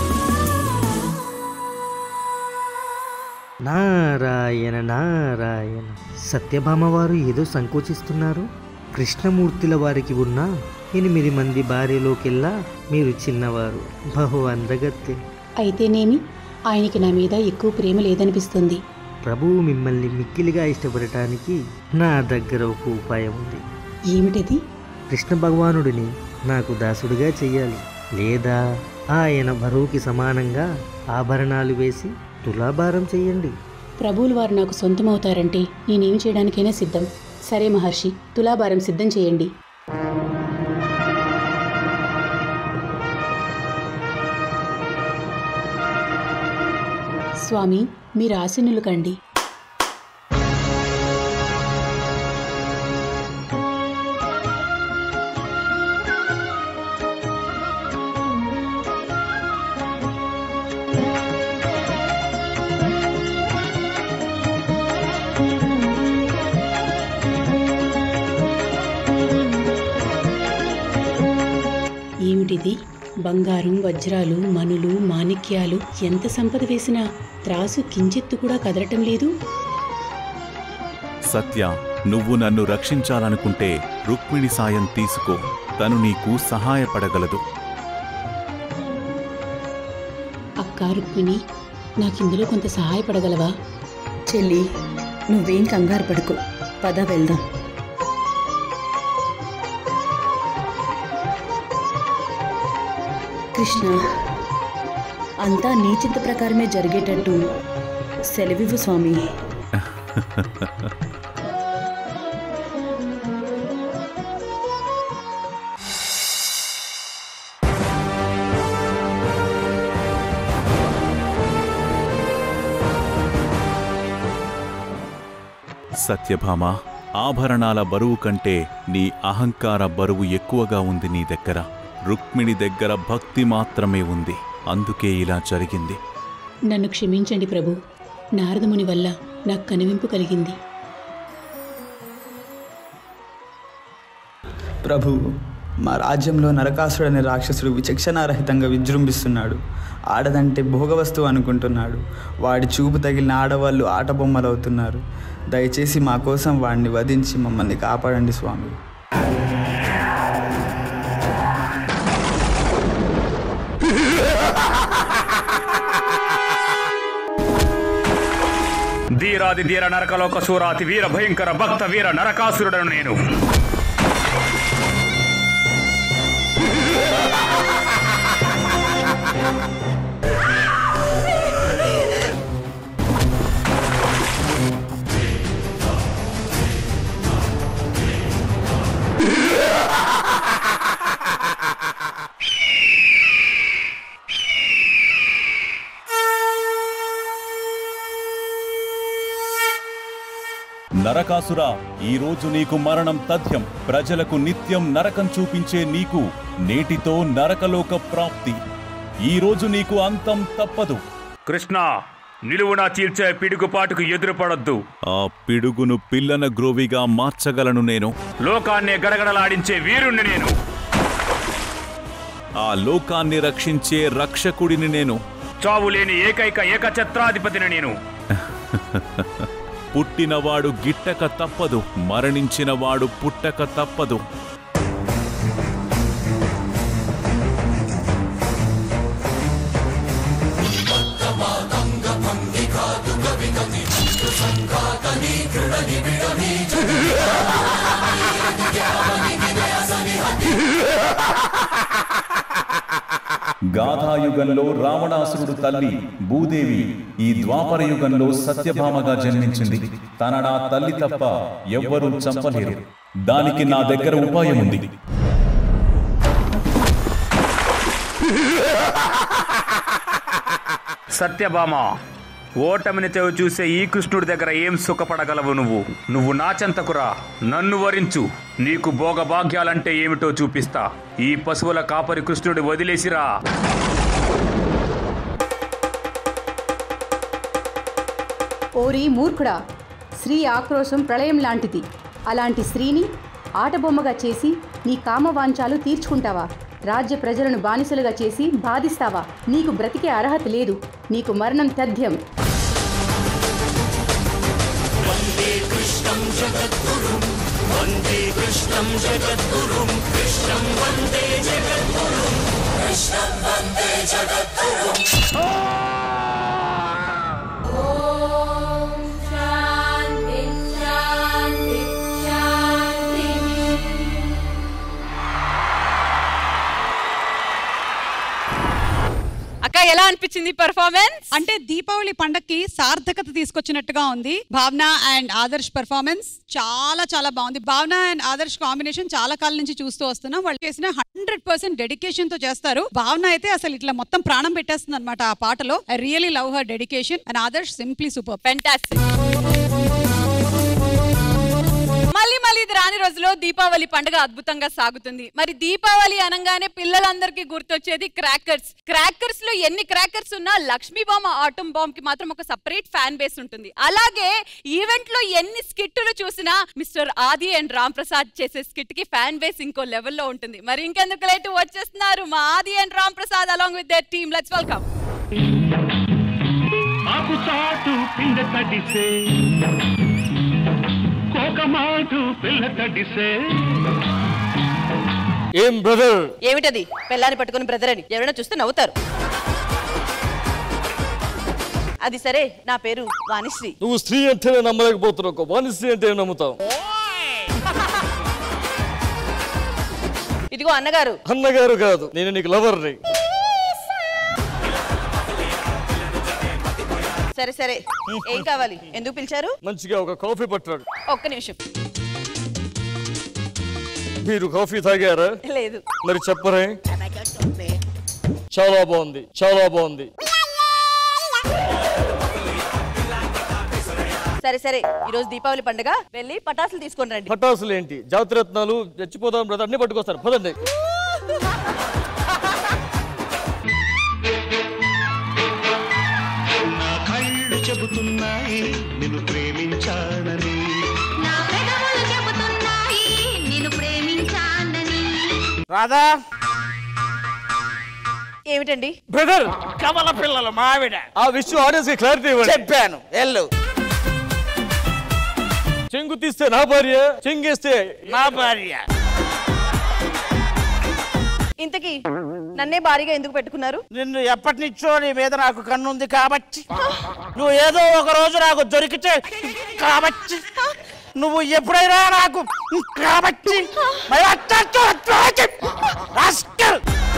నారాయణ నారాయణ సత్యభామ వారు ఏదో సంకోచిస్తున్నారు కృష్ణమూర్తిల వారికి ఉన్న ఎనిమిది మంది భార్యలోకెల్లా మీరు చిన్నవారు బహు అందగత్తె అయితేనేమి ఆయనకి నా మీద ఎక్కువ ప్రేమ లేదనిపిస్తుంది ప్రభువు మిమ్మల్ని మిక్కిలిగా ఇష్టపడటానికి నా దగ్గర ఒక ఉపాయం ఉంది ఏమిటది కృష్ణ భగవానుడిని నాకు దాసుడిగా చెయ్యాలి లేదా ఆయన బరువుకి సమానంగా ఆభరణాలు వేసి తులాభారం చెయ్యండి ప్రభువులు వారు నాకు సొంతమవుతారంటే నేనేం చేయడానికైనా సిద్ధం సరే మహర్షి తులాభారం సిద్ధం చేయండి స్వామి మీరు ఆశీనులు కండి ఏమిటిది బంగారం వజ్రాలు మనులు మాణిక్యాలు ఎంత సంపద వేసినా త్రాసు కించిత్తు కూడా కదలటం లేదు సత్య నువ్వు నన్ను రక్షించాలనుకుంటే రుక్మిణి సాయం తీసుకో తను నీకు సహాయపడగలదు అక్క రుక్మిణి నాకిందులో కొంత సహాయపడగలవా చెల్లి నువ్వేం కంగారు పడుకో పద వెళ్దాం కృష్ణ అంతా నీ చింత ప్రకారమే జరిగేటట్టు సెలవివ్వు స్వామి సత్యభామ ఆభరణాల బరువు కంటే నీ అహంకార బరువు ఎక్కువగా ఉంది నీ దగ్గర రుక్మిణి దగ్గర భక్తి మాత్రమే ఉంది అందుకే ఇలా జరిగింది నన్ను క్షమించండి ప్రభు నారదముని వల్ల నాకు కనువింపు కలిగింది ప్రభు మా రాజ్యంలో నరకాసుడు అనే రాక్షసుడు విచక్షణారహితంగా విజృంభిస్తున్నాడు ఆడదంటే భోగవస్తువు అనుకుంటున్నాడు వాడి చూపు తగిలిన ఆడవాళ్ళు ఆట బొమ్మలవుతున్నారు దయచేసి మా కోసం వాడిని వధించి మమ్మల్ని కాపాడండి స్వామి ధీరాది ధీర నరకలోక సూరాతి వీర భయంకర భక్త వీర నరకాసురుడను నేను నరకాసురా ఈ రోజు నీకు మరణం తథ్యం ప్రజలకు నిత్యం నరకం చూపించే నీకు నేటితో నరకలోక ప్రాప్తి ఈ రోజు నీకు అంతం తప్పదు కృష్ణ నిలువునా చీల్చే పిడుగుపాటుకు ఎదురుపడొద్దు ఆ పిడుగును పిల్లన గ్రోవిగా మార్చగలను నేను లోకాన్నే గడగడలాడించే వీరుణ్ణి నేను ఆ లోకాన్ని రక్షించే రక్షకుడిని నేను చావులేని ఏకైక ఏకఛత్రాధిపతిని నేను పుట్టినవాడు గిట్టక తప్పదు మరణించినవాడు పుట్టక తప్పదు గాథాయుగంలో రావణాసురుడు తల్లి భూదేవి ఈ ద్వాపర యుగంలో సత్యభామగా జన్మించింది తన నా తల్లి తప్ప ఎవ్వరూ చంపలేరు దానికి నా దగ్గర ఉపాయం ఉంది సత్యభామ ఓటమిని తెవి చూసే ఈ కృష్ణుడి దగ్గర ఏం సుఖపడగలవు నువ్వు నువ్వు నా చెంతకురా నన్ను వరించు నీకు భోగభాగ్యాలంటే ఏమిటో చూపిస్తా ఈ పశువుల కాపరి కృష్ణుడి వదిలేసిరా ఓరి మూర్ఖుడా స్త్రీ ఆక్రోశం ప్రళయం లాంటిది అలాంటి స్త్రీని ఆటబొమ్మగా చేసి నీ కామవాంఛాలు తీర్చుకుంటావా రాజ్య ప్రజలను బానిసలుగా చేసి బాధిస్తావా నీకు బ్రతికే అర్హత లేదు నీకు మరణం తథ్యం వందే కృష్ణం జగద్గురుం వందే కృష్ణం జగద్గురుం కృష్ణం వందే జగద్గురుం కృష్ణం వందే జగద్గురుం అక్క ఎలా అనిపించింది పర్ఫార్మెన్స్ అంటే దీపావళి పండక్కి సార్థకత తీసుకొచ్చినట్టుగా ఉంది భావన అండ్ ఆదర్శ్ పర్ఫార్మెన్స్ చాలా చాలా బాగుంది భావన అండ్ ఆదర్శ్ కాంబినేషన్ చాలా కాలం నుంచి చూస్తూ వస్తున్నాం వాళ్ళు చేసిన హండ్రెడ్ పర్సెంట్ డెడికేషన్ తో చేస్తారు భావన అయితే అసలు ఇట్లా మొత్తం ప్రాణం పెట్టేస్తుంది అనమాట ఆ పాటలో I really love her dedication and Adarsh simply super fantastic మళ్ళీ మళ్ళీ ఇది రాని రోజులో దీపావళి పండుగ అద్భుతంగా సాగుతుంది మరి దీపావళి అనగానే పిల్లలందరికీ గుర్తొచ్చేది క్రాకర్స్ క్రాకర్స్ లో ఎన్ని క్రాకర్స్ ఉన్నా లక్ష్మీ బామ్మ ఆటం బాంబ్ కి మాత్రం ఒక సపరేట్ ఫ్యాన్ బేస్ ఉంటుంది అలాగే ఈవెంట్ లో ఎన్ని స్కిట్టులు చూసినా మిస్టర్ ఆది అండ్ రామ్ ప్రసాద్ చేసే స్కిట్ కి ఫ్యాన్ బేస్ ఇంకో లెవెల్లో ఉంటుంది మరి ఇంకెందుకు లేట్ వచ్చేస్తున్నారు మా Aadi and Ram Prasad along with their team let's welcome ఆకు చాటు పిండ తడిసే కోకమాటు పిల్ల తడిసే ఏం బ్రదర్ ఏమిటది పెళ్ళాన్ని పట్టుకుని బ్రదర్ అని ఎవరైనా చూస్తే నవ్వుతారు అది సరే నా పేరు వాణిశ్రీ నువ్వు స్త్రీ అంటేనే నమ్మలేకపోతున్నావు వాణిశ్రీ అంటే ఏం నమ్ముతావు ఇదిగో అన్నగారు అన్నగారు కాదు నేను నీకు లవర్ని సరే సరే ఏం కావాలి ఎందుకు పిలిచారు మంచిగా ఒక కాఫీ పట్టాడు ఒక్క నిమిషం మీరు కాఫీ తాగారా లేదు మరి చెప్పరే చాలా బాగుంది చాలా బాగుంది సరే సరే ఈ రోజు దీపావళి పండుగ వెళ్ళి పటాసులు తీసుకొని రండి పటాసులు ఏంటి జాతిరత్నాలు చచ్చిపోదాం బ్రదర్ అన్ని పట్టుకొస్తారు పదండి నా కళ్ళు చెబుతున్నాయి నిన్ను ప్రేమించానని నా పెదవులు చెబుతున్నాయి నిన్ను ప్రేమించానని రాధా ఏమిటండి బ్రదర్ కమల పిల్లలు మావిడ ఆ విషయం ఆడియన్స్ కి క్లారిటీ ఇవ్వండి చెప్పాను ఎల్లు చెంగు తీస్తే నా భార్య చెంగేస్తే నా భార్య ఇంతకీ నన్నే భారీగా ఎందుకు పెట్టుకున్నారు నిన్ను ఎప్పటి నుంచో నీ మీద నాకు కన్నుంది కాబట్టి నువ్వు ఏదో ఒక రోజు నాకు దొరికితే కాబట్టి నువ్వు ఎప్పుడైనా నాకు కాబట్టి మరి అత్తతో అత్తోచి. rascal!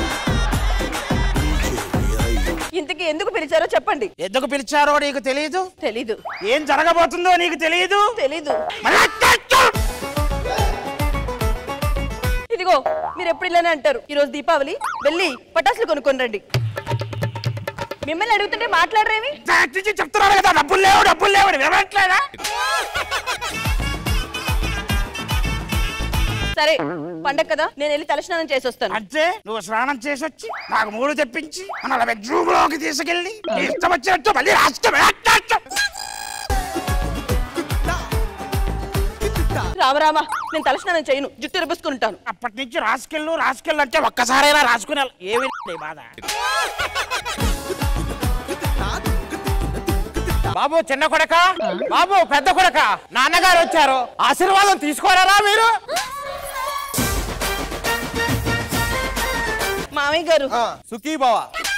ఇంతకీ ఎందుకు పిలిచారో చెప్పండి ఎందుకు పిలిచారో నీకు తెలియదు తెలీదు ఏం జరగబోతుందో నీకు తెలియదు తెలీదు మరి అత్తతో. ఇదిగో మీరు ఎప్పుడు ఇలానే అంటారు ఈ రోజు దీపావళి వెళ్ళి పటాసులు కొనుక్కొని రండి మిమ్మల్ని అడుగుతుంటే మాట్లాడరేమి చెప్తున్నాను కదా డబ్బులు లేవు డబ్బులు లేవు అని వినట్లేదా సరే పండగ కదా నేను వెళ్ళి తలస్నానం చేసి వస్తాను అంటే నువ్వు స్నానం చేసి వచ్చి నాకు మూడు తెప్పించి మన బెడ్రూమ్ లోకి తీసుకెళ్ళి నీ ఇష్టం వచ్చినట్టు మళ్ళీ రాష్ట్రం రామరామ నేను తలస్నానం చేయను జుట్టు రుబ్బుసుకుంటాను అప్పటి నుంచి రాసుకెళ్ళు రాసుకెళ్ళు అంటే ఒక్కసారైనా రాసుకునే ఏమి బాధ బాబు చిన్న కొడక బాబు పెద్ద కొడక నాన్నగారు వచ్చారు ఆశీర్వాదం తీసుకోరారా మీరు మామయ్య గారు సుఖీ బావ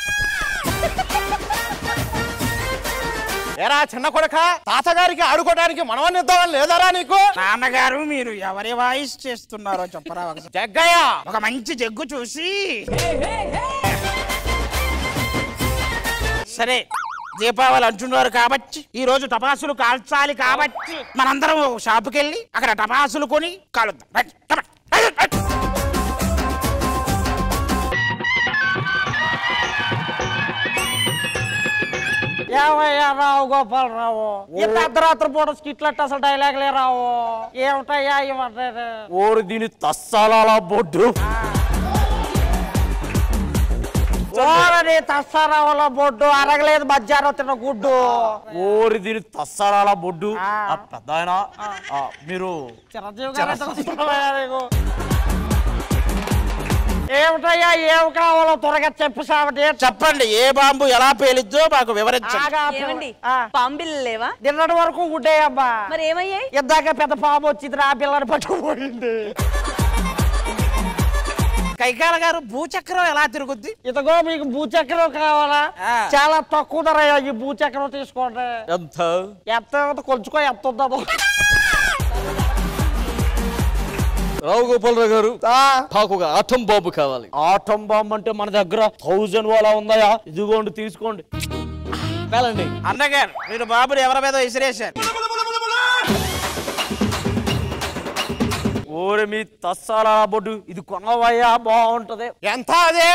ఎరా చిన్న కొడక తాతగారికి ఆడుకోవడానికి మనవన్ని ఇద్దామని లేదరా నీకు నాన్నగారు మీరు ఎవరి వాయిస్ చేస్తున్నారో చెప్పరా ఒకసారి జగ్గయ్య ఒక మంచి జగ్గు చూసి సరే దీపావళి అంటున్నారు కాబట్టి ఈ రోజు టపాసులు కాల్చాలి కాబట్టి మనందరం షాపుకి వెళ్ళి అక్కడ టపాసులు కొని కాలుద్దాం రండి, come on. రండి, రండి. ఏమయ్యా రావు గోపాలరావు ఇంత అర్ధరాత్రి పూట స్కిట్లట్టు అసలు డైలాగులే రావు ఏమిటయ్యా ఇవన్నీ ఓరు దీని తస్సాల బొడ్డు ఓరని తస్సారావుల బొడ్డు అరగలేదు మధ్యాహ్నం తిన్న గుడ్డు ఓరి దీని తస్సాల బొడ్డు ఆ పెద్ద ఆయన ఆ, మీరు చిరంజీవి గారు ఎంత కష్టపడ్డారయ్యా నీకు? ఏమిటయ్యా ఏమి కావాలో త్వరగా చెప్పు సావటి చెప్పండి ఏ బాంబు ఎలా పేలిద్దో మాకు వివరించండి ఏమండి పాంబిల్లు లేవా నిన్నటి వరకు గుడ్డేయమ్మా మరి ఏమయ్యాయి ఇందాక పెద్ద పాము వచ్చింది ఆ పిల్లని పట్టుకుపోయింది కైకాల గారు భూచక్రం ఎలా తిరుగుద్ది ఇదిగో మీకు భూచక్రం కావాలా చాలా తక్కువ ధర ఈ భూచక్రం తీసుకోండి ఎంత ఎంత కొంచుకో ఎంత ఉందో రావు గోపాలరావు గారు నాకు ఒక ఆటం బాంబు కావాలి ఆటం బాంబు అంటే మన దగ్గర థౌజండ్ వాలా ఉందాయా ఇదిగోండి తీసుకోండి వెళ్ళండి అన్నగారు మీరు బాబుని ఎవరి మీద విసిరేశారు ఓరే మీ తస్సాల బొడ్డు ఇది కొనవయ్యా బాగుంటది ఎంత అదే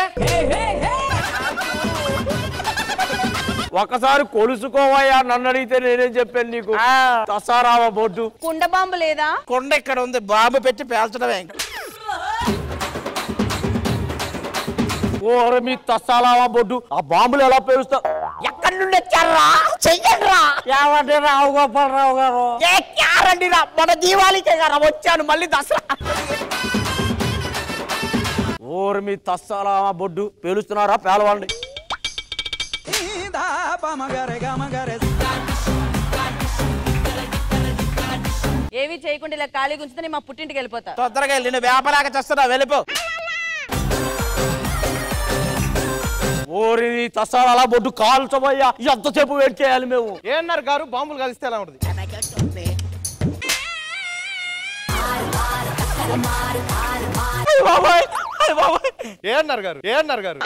ఒకసారి కొలుసుకోవయ్యా నన్ను అడిగితే నేనేం చెప్పాను నీకు తసారావ బొడ్డు కుండ బాంబు లేదా కొండ ఇక్కడ ఉంది బాంబు పెట్టి పేల్చడమే ఇంకా. ఓరే మీ తస్సాలావా బొడ్డు ఆ బాంబులు ఎలా పేరుస్తా ఎక్కడి నుండి వచ్చారా చెయ్యండి రా ఏమంటే రావు గోపాలరావు గారు ఏ క్యారండి రా మన దీవాళికే కదా వచ్చాను మళ్ళీ దసరా ఓరి మీ తస్సాలావా బొడ్డు పేలుస్తున్నారా పేలవాళ్ళని ఏవి చేయకుండా ఇలా ఖాళీ గుంచితే నేను మా పుట్టింటికి వెళ్ళిపోతా తొందరగా వెళ్ళి నువ్వు వేపలాగా చేస్తున్నా వెళ్ళిపో ఓరి నీ తస్సాలాల బొడ్డు కాల్చబోయ్యా ఎంతసేపు వెయిట్ చేయాలి మేము ఏమన్నారు గారు బాంబులు కలిస్తే ఎలా ఉంటుంది అయ్ బాబాయ్ అయ్ బాబాయ్ ఏమన్నారు గారు ఏమన్నారు గారు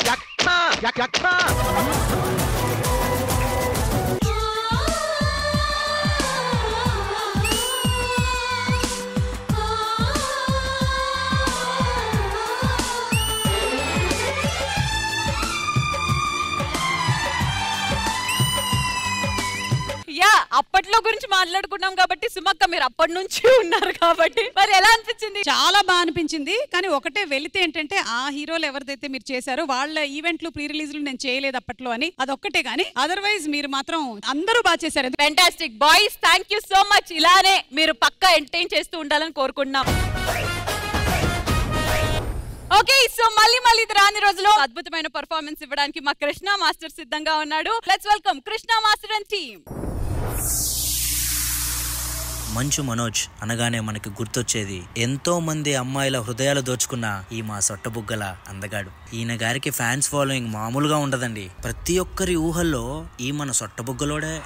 యా అప్పట్లో గురించి మాట్లాడుకున్నాం కాబట్టి సుమక్క మీరు అప్పటి నుంచి ఉన్నారు కాబట్టి మరి ఎలా అనిపించింది చాలా బాగా అనిపించింది కానీ ఒకటే వెళితే ఏంటంటే ఆ హీరోలు ఎవరిదైతే మీరు చేశారో వాళ్ళ ఈవెంట్లు ప్రీ రిలీజ్లు నేను చేయలేదు అప్పట్లో అని అదొక్కటే కానీ అదర్వైజ్ మీరు మాత్రం అందరూ బాగా చేశారు fantastic boys thank you so much ఇలానే మీరు పక్కా ఎంటర్టైన్ చేస్తూ ఉండాలని కోరుకుంటున్నాం ఓకే సో మళ్ళీ మళ్ళీ ఇది రాని రోజులో అద్భుతమైన పర్ఫార్మెన్స్ ఇవ్వడానికి మా కృష్ణ మాస్టర్ సిద్ధంగా ఉన్నాడు let's welcome Krishna master and team Manchu Manoj అనగానే మనకి గుర్తొచ్చేది ఎంతో మంది అమ్మాయిల హృదయాలు దోచుకున్న ఈ మా సొట్టబుగ్గల అందగాడు ఈయన గారికి ఫ్యాన్స్ ఫాలోయింగ్ మామూలుగా ఉండదండి ప్రతి ఒక్కరి ఊహల్లో ఈ మన సొట్టబుగ్గలోడే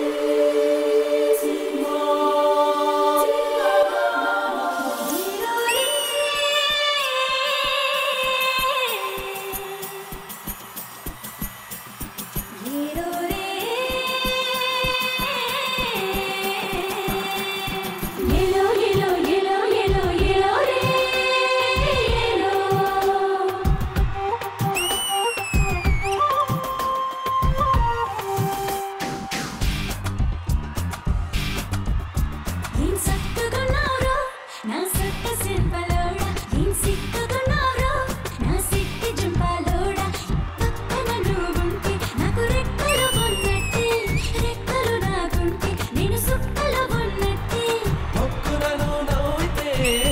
ఎలో ఎలో ఎలో ఎలో ఎలో రే ఎలో ఏం సక్కగున్నావురో నా సక్క శిల్పలోడా ఏం సిక్కగున్నావురో నా సిట్టి జుంపాలోడా పక్కన నువ్వుంటే నాకు రెక్కలు ఉన్నట్టే రెక్కలు నాకుంటే నేను సుక్కలు ఉన్నట్టే మొక్కులను నవ్వితే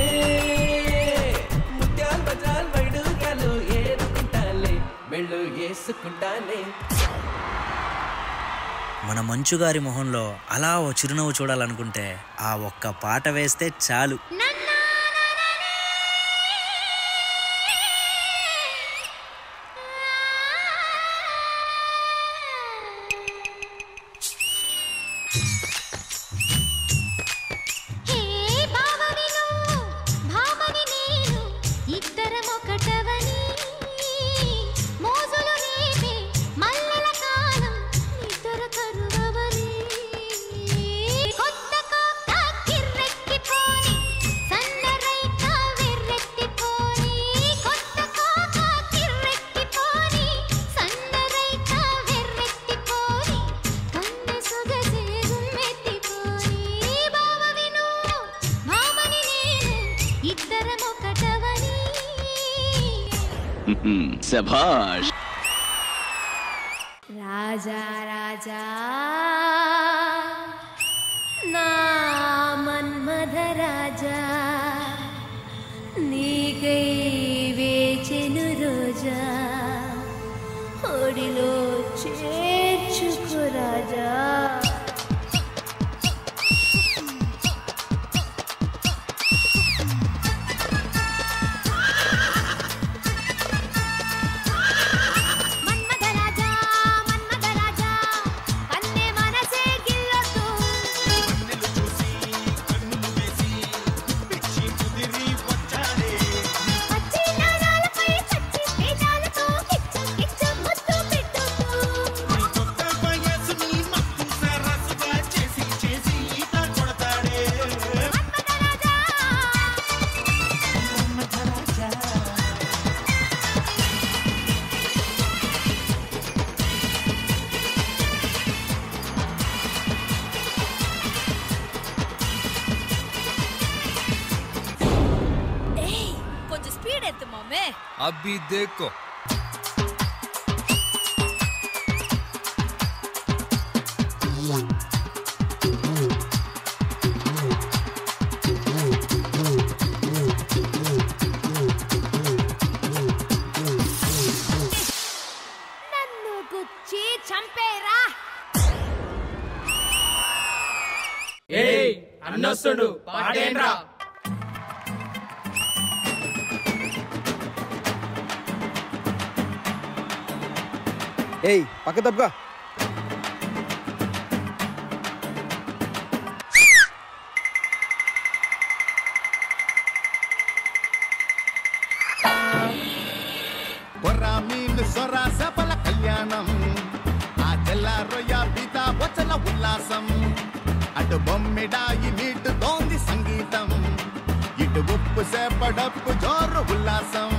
ముత్యాలు బజాలు వైడుగాలు ఏరుకుంటాలే మెళ్ళు వేసుకుంటానే మన మంచు గారి మొహంలో అలా ఓ చిరునవ్వు చూడాలనుకుంటే ఆ ఒక్క పాట వేస్తే చాలు హే బావని నువ్వు భామని నేను ఇద్దరం ఒకటవని మోజులు రేపే మల్లెల కాలం నిద్ర కరువవని కొత్త కోక కిర్రెక్కిపోని సన్నరైక వెర్రెత్తిపోని కొత్త కోక కిర్రెక్కిపోని సన్నరైక వెర్రెత్తిపోని కన్నె సొగసే గుమ్మెత్తిపోని బావవి నువ్వు భామని నేను ఇద్దరం ఒకటవని శభాష్ రాజా రాజా నా మన్మధ రాజా నీకై వేచెను రోజా ఒడిలో చేర్చుకు రాజా మన్మథ రాజా మన్మథ రాజా కన్నె మనసే గిల్లొద్దు పచ్చి నాణాలపై పచ్చి పేదాలతో కిచ్చు కిచ్చు ముద్దు పెట్టొద్దు ఏయ్ కొంచెం స్పీడ్ ఎత్తు మామే అబ్బి దేకో నన్ను గుచ్చి చంపేరా ఏయ్ అన్నొస్తుడు పాడేండ్రా ఏయ్ పక్క తప్పుగా కొర్ర మీన్ సొర సపల కళ్యాణం ఆ తెల్ల రొయ్య పీత బొచ్చల ఉల్లాసం అటు బొమ్మిడాయి నీటు తోంది సంగీతం ఇటు ఉప్పు సేపడప్పు జోరు ఉల్లాసం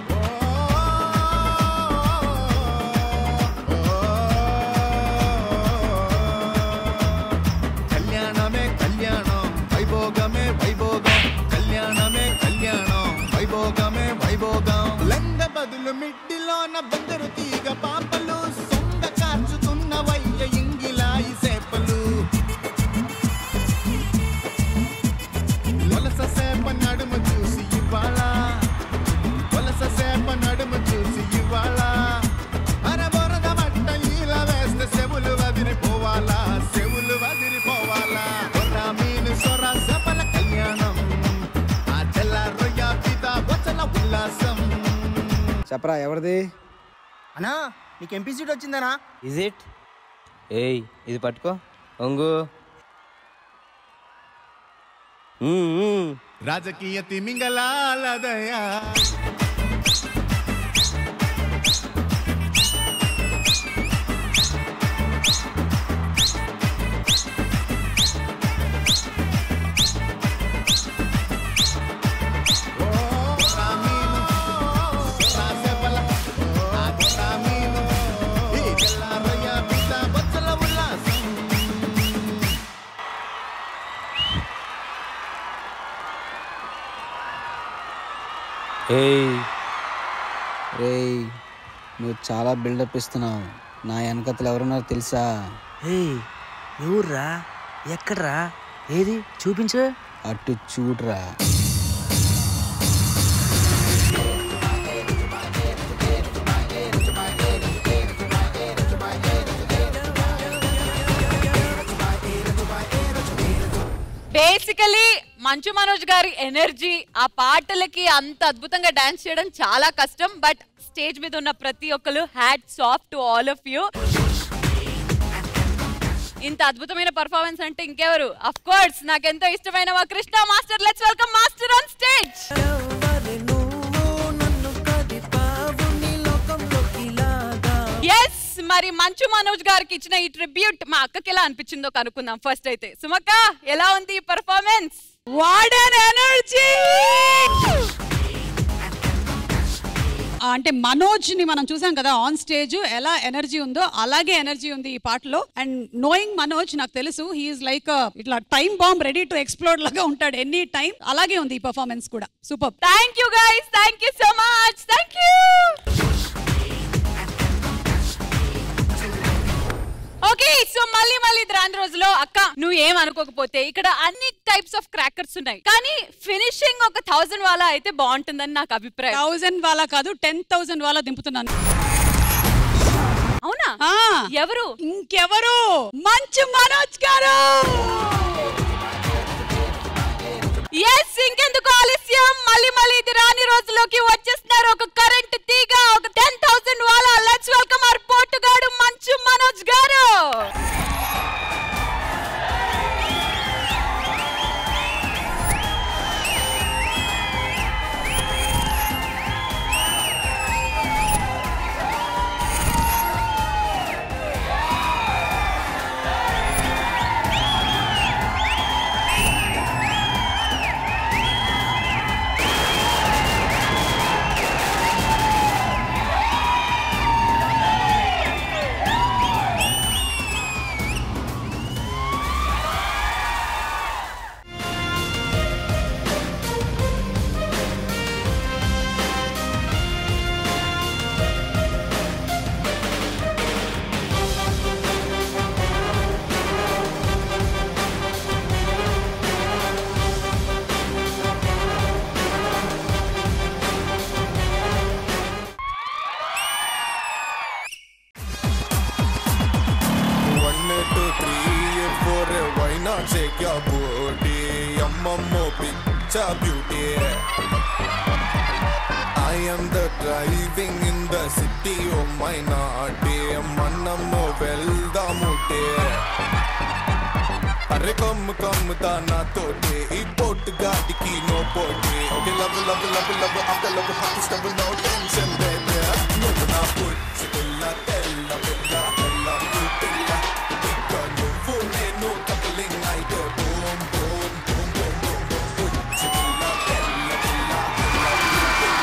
కళ్యాణమే కళ్యాణం వైభోగమే వైభోగం కళ్యాణమే కళ్యాణం వైభోగమే వైభోగం లంగ బదులు మిడ్డిలోన బందరు తీగ పాపలు సొంగ కార్చుతున్న వయ్య ఇంగిలాయి సేపలు లొలస సేప నడుము చూసి ఇవాళ చెప్పరా ఎవరిది అన్నా నీకు ఎంపీ సీట్ వచ్చిందనా ఇజ్ ఇట్ ఏయ్ ఇది పట్టుకో ఒంగు రాజకీయ తిమింగలాలదయా ఏయ్ రేయ్ నువ్వు చాలా బిల్డప్ ఇస్తున్నావు నా వెనకతలు ఎవరున్నారో తెలుసా హే ఎవర్రా ఎక్కడ్రా ఏది చూపించు అటు చూడరా బేసికలీ మంచు మనోజ్ గారి ఎనర్జీ ఆ పాటలకి అంత అద్భుతంగా డాన్స్ చేయడం చాలా కష్టం బట్ స్టేజ్ మీద ఉన్న ప్రతి ఒక్కరు హ్యాడ్ సాఫ్ట్ టు ఆల్ ఆఫ్ యూ ఇంత అద్భుతమైన పర్ఫార్మెన్స్ అంటే ఇంకెవరు అఫ్ కోర్స్ నాకెంతో ఇష్టమైన మా Krishna master let's welcome master on stage yes మరి మంచు మనోజ్ గారికి ఇచ్చిన ఈ ట్రిబ్యూట్ మా అక్కకి ఎలా అనిపించిందో కనుక్కుందాం ఫస్ట్ అయితే సుమక్క ఎలా ఉంది ఈ పర్ఫార్మెన్స్ వాట్ అన్ ఎనర్జీ అంటే మనోజ్ ని మనం చూసాం కదా ఆన్ స్టేజ్ ఎలా ఎనర్జీ ఉందో అలాగే ఎనర్జీ ఉంది ఈ పాటలో అండ్ నోయింగ్ మనోజ్ నాకు తెలుసు హీఈస్ లైక్ ఇట్లా time bomb ready to explore లాగా ఉంటాడు ఎనీ టైం అలాగే ఉంది ఈ పర్ఫార్మెన్స్ కూడా super thank you guys thank you so much thank you okay so మళ్ళీ మళ్ళీ ఇది రాని రోజులో అక్క నువ్వు ఏం అనుకోకపోతే ఇక్కడ అన్ని టైప్స్ ఆఫ్ క్రాకర్స్ ఉన్నాయి కానీ ఫినిషింగ్ ఒక థౌసండ్ వాళ్ళ అయితే బాగుంటుందని నాకు అభిప్రాయం థౌసండ్ వాళ్ళ కాదు టెన్ థౌసండ్ వాళ్ళ దింపుతున్నాను అవునా ఎవరు ఇంకెవరు మంచు మనోజ్ గారు ఎస్ ఇంకెందుకు ఆలస్యం మళ్ళీ మళ్ళీ ఇది రాని రోజుల్లోకి వచ్చేస్తున్నారు ఒక కరెంట్ తీగ ఒక టెన్ థౌసండ్ వాళ్ళ లెట్స్ వెల్కమ్ అవర్ పోటుగాడు మంచు మనోజ్ గారు One, two, three, four, why not shake your booty? Yamamo picture beauty. I am the driving in the city of my naughty. Manamo velda mute. అరే come come దానా తోటే ఈ పోట్ గాడికి నో పోటే okay love love love love after love hot stove no tension baby నువ్వు నా పుచ్చి పిల్ల తెల్ల పిల్ల తెల్ల పిల్ల ఇక నువ్వు నేను కపలింగ్ అయితే boom boom boom boom boom boom పుచ్చి పిల్ల తెల్ల పిల్ల తెల్ల పిల్ల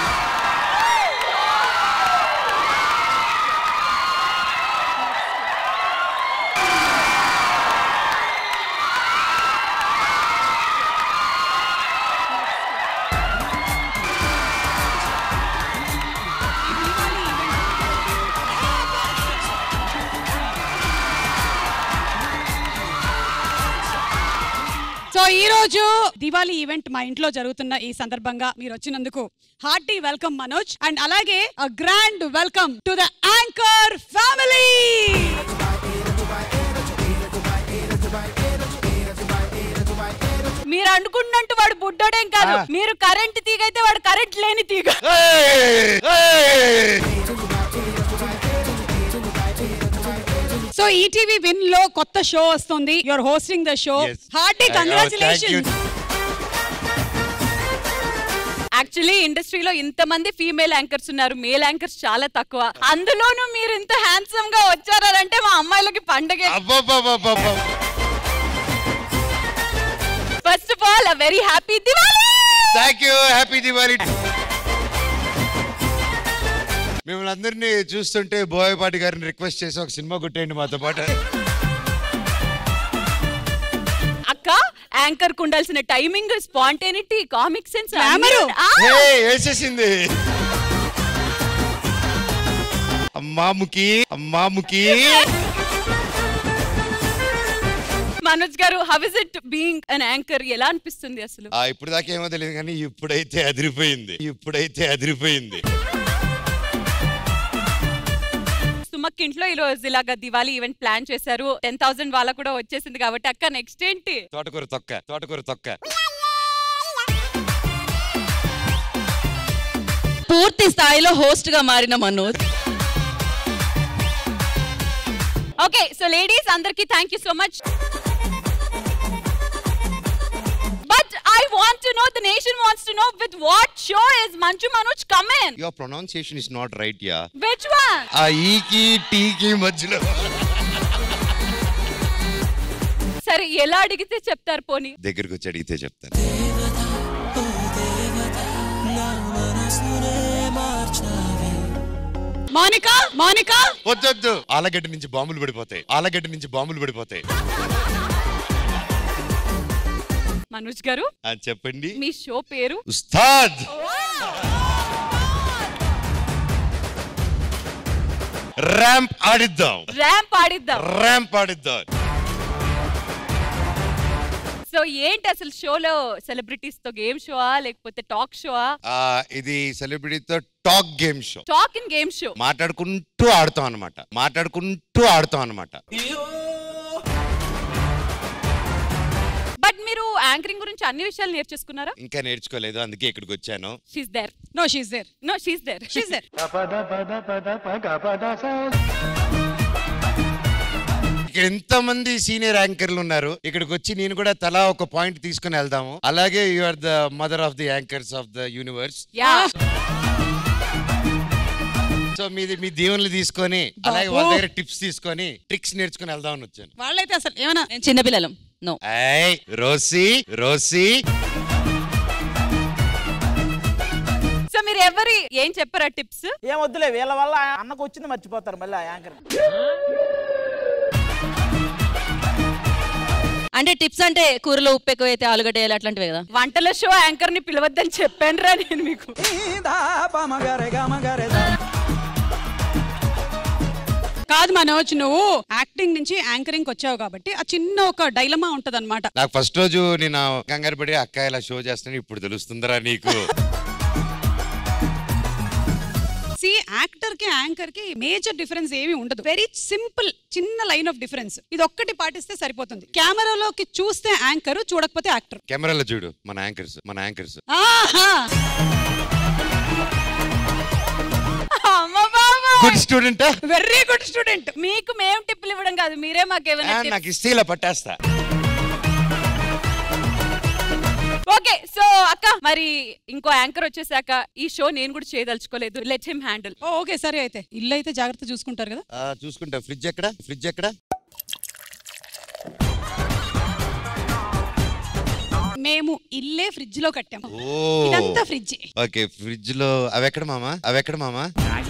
సో ఈ రోజు దివాళీ ఈవెంట్ మా ఇంట్లో జరుగుతున్న ఈ సందర్భంగా మీరు వచ్చినందుకు హార్టీ వెల్కమ్ మనోజ్ అండ్ అలాగే grand welcome to the anchor family మీరు అనుకున్నట్టు వాడు బుడ్డోడేం కాదు మీరు కరెంట్ తీగ అయితే వాడు కరెంట్ లేని తీగ సో ఈటీవీ విన్ లో కొత్త షో వస్తుంది your hosting the show hearty congratulation actually ఇండస్ట్రీలో ఇంతమంది ఫీమేల్ యాంకర్స్ ఉన్నారు మేల్ యాంకర్స్ చాలా తక్కువ అందులోనూ మీరు ఇంత హ్యాండ్సమ్ గా వచ్చారంటే మా అమ్మాయిలకి పండగ first of all very happy Diwali thank you happy Diwali మిమ్మల్ని అందరినీ చూస్తుంటే బోయపాటి గారిని రిక్వెస్ట్ చేసి ఒక సినిమా కొట్టేయండి మాతో పాటు అక్క యాంకర్ కు ఉండాల్సిన timing spontaneity comic sense hey, వేసేసింది అమ్మాముకి అమ్మాముకి మనోజ్ గారు how is it being an anchor ఎలా అనిపిస్తుంది అసలు ఆ ఇప్పుడు దాకా ఏమో తెలియదు కానీ ఇప్పుడైతే అదిరిపోయింది ఇప్పుడైతే అదిరిపోయింది సుమక్ ఇంట్లో ఈ రోజు ఇలాగా దివాళీ ఈవెంట్ ప్లాన్ చేశారు టెన్ థౌసండ్ వాళ్ళ కూడా వచ్చేసింది కాబట్టి అక్క నెక్స్ట్ ఏంటి తోటకూర తొక్క తోటకూర తొక్క పూర్తి స్థాయిలో హోస్ట్ గా మారిన మనోజ్ ఓకే సో లేడీస్ అందరికి thank you so much but I want to know the nation wants to know with what show is Manchu Manoj come in your pronunciation is not right ya which one ఆ ఈకి టీకి మధ్యలో సరే ఎలా అడిగితే చెప్తారు పోనీ దగ్గరికి వచ్చి అడిగితే చెప్తాను మోనికా మోనికా వద్దొద్దు ఆలగడ్డ నుంచి బాంబులు పడిపోతాయి ఆలగడ్డ నుంచి బాంబులు పడిపోతాయి మనోజ్ గారు ఆ, చెప్పండి మీ షో పేరు ఉస్తాద్ ర్యాంప్ ఆడిద్దాం ర్యాంప్ ఆడిద్దాం ర్యాంప్ ఆడిద్దాం సో ఏంటి అసలు షోలో సెలబ్రిటీస్ తో గేమ్ షో లేకపోతే టాక్ షో ఆ, ఇది సెలబ్రిటీతో talk game show talk in game show మాట్లాడుకుంటూ ఆడుతాం అనమాట మాట్లాడుకుంటూ ఆడుతాం అనమాట బట్ మీరు యాంకరింగ్ గురించి అన్ని విషయాలు నేర్చేసుకున్నారా ఇంకా నేర్చుకోలేదు అందుకే ఇక్కడికి వచ్చాను she's there no she's there no she's there she's there ఇక్కడ ఎంత మంది సీనియర్ యాంకర్లు ఉన్నారు ఇక్కడికి వచ్చి నేను కూడా తలా ఒక పాయింట్ తీసుకుని వెళ్దాము అలాగే you are the mother of the anchors of the universe ya so మీది మీ దీవెనలు తీసుకొని అలాగే వాళ్ళ దగ్గర టిప్స్ తీసుకొని ట్రిక్స్ నేర్చుకుని వెళ్దామని వచ్చాను వాళ్ళైతే అసలు ఏమన్నా చిన్నపిల్లలం నో ఏయ్ రోసి రోసి సో మీరు ఎవరి ఏం చెప్పారా టిప్స్ ఏం వద్దులే వీళ్ళ వల్ల అన్నకు వచ్చింది మర్చిపోతారు మళ్ళీ ఆ యాంకర్ అంటే టిప్స్ అంటే కూరలో ఉప్పు ఎక్కువ అయితే ఆలుగడ్డ వేయాలి అట్లాంటివే కదా వంటల షో యాంకర్ ని పిలవద్దని చెప్పాను రా నేను మీకు కాదు మనోజ్ నువ్వు యాక్టింగ్ నుంచి యాంకరింగ్ వచ్చావు కాబట్టి ఆ చిన్న ఒక డైలమా ఉంటది అనమాట నాకు ఫస్ట్ రోజు నేను కంగారు పడి అక్క ఇలా షో చేస్తాను ఇప్పుడు తెలుస్తుందిరా నీకు సి యాక్టర్ కి యాంకర్ కి మేజర్ డిఫరెన్స్ ఏమీ ఉండదు వెరీ సింపుల్ చిన్న లైన్ ఆఫ్ డిఫరెన్స్ ఇది ఒక్కటి పాటిస్తే సరిపోతుంది కెమెరాలోకి చూస్తే యాంకర్ చూడకపోతే యాక్టర్ కెమెరాలో చూడు మన యాంకర్స్ మన anchors good student very good student మీకు మేము టిప్పులు ఇవ్వడం కాదు మీరే మాకేమైనా నాకు ఇస్తే ఇలా పట్టేస్తా ఓకే సో అక్క మరి ఇంకో యాంకర్ వచ్చేసాక ఈ షో నేను కూడా చేయదలుచుకోలేదు లెట్ హిమ్ హ్యాండిల్ ఓకే సరే అయితే ఇల్లు అయితే జాగ్రత్త చూసుకుంటారు కదా ఆ, చూసుకుంటా ఫ్రిడ్జ్ ఎక్కడ ఫ్రిడ్జ్ ఎక్కడ మేము ఇల్లే ఫ్రిడ్జ్ లో కట్టాము ఓ ఇదంతా ఫ్రిడ్జ్ ఓకే ఫ్రిడ్జ్ లో అవెక్కడ మామా అవెక్కడ మామా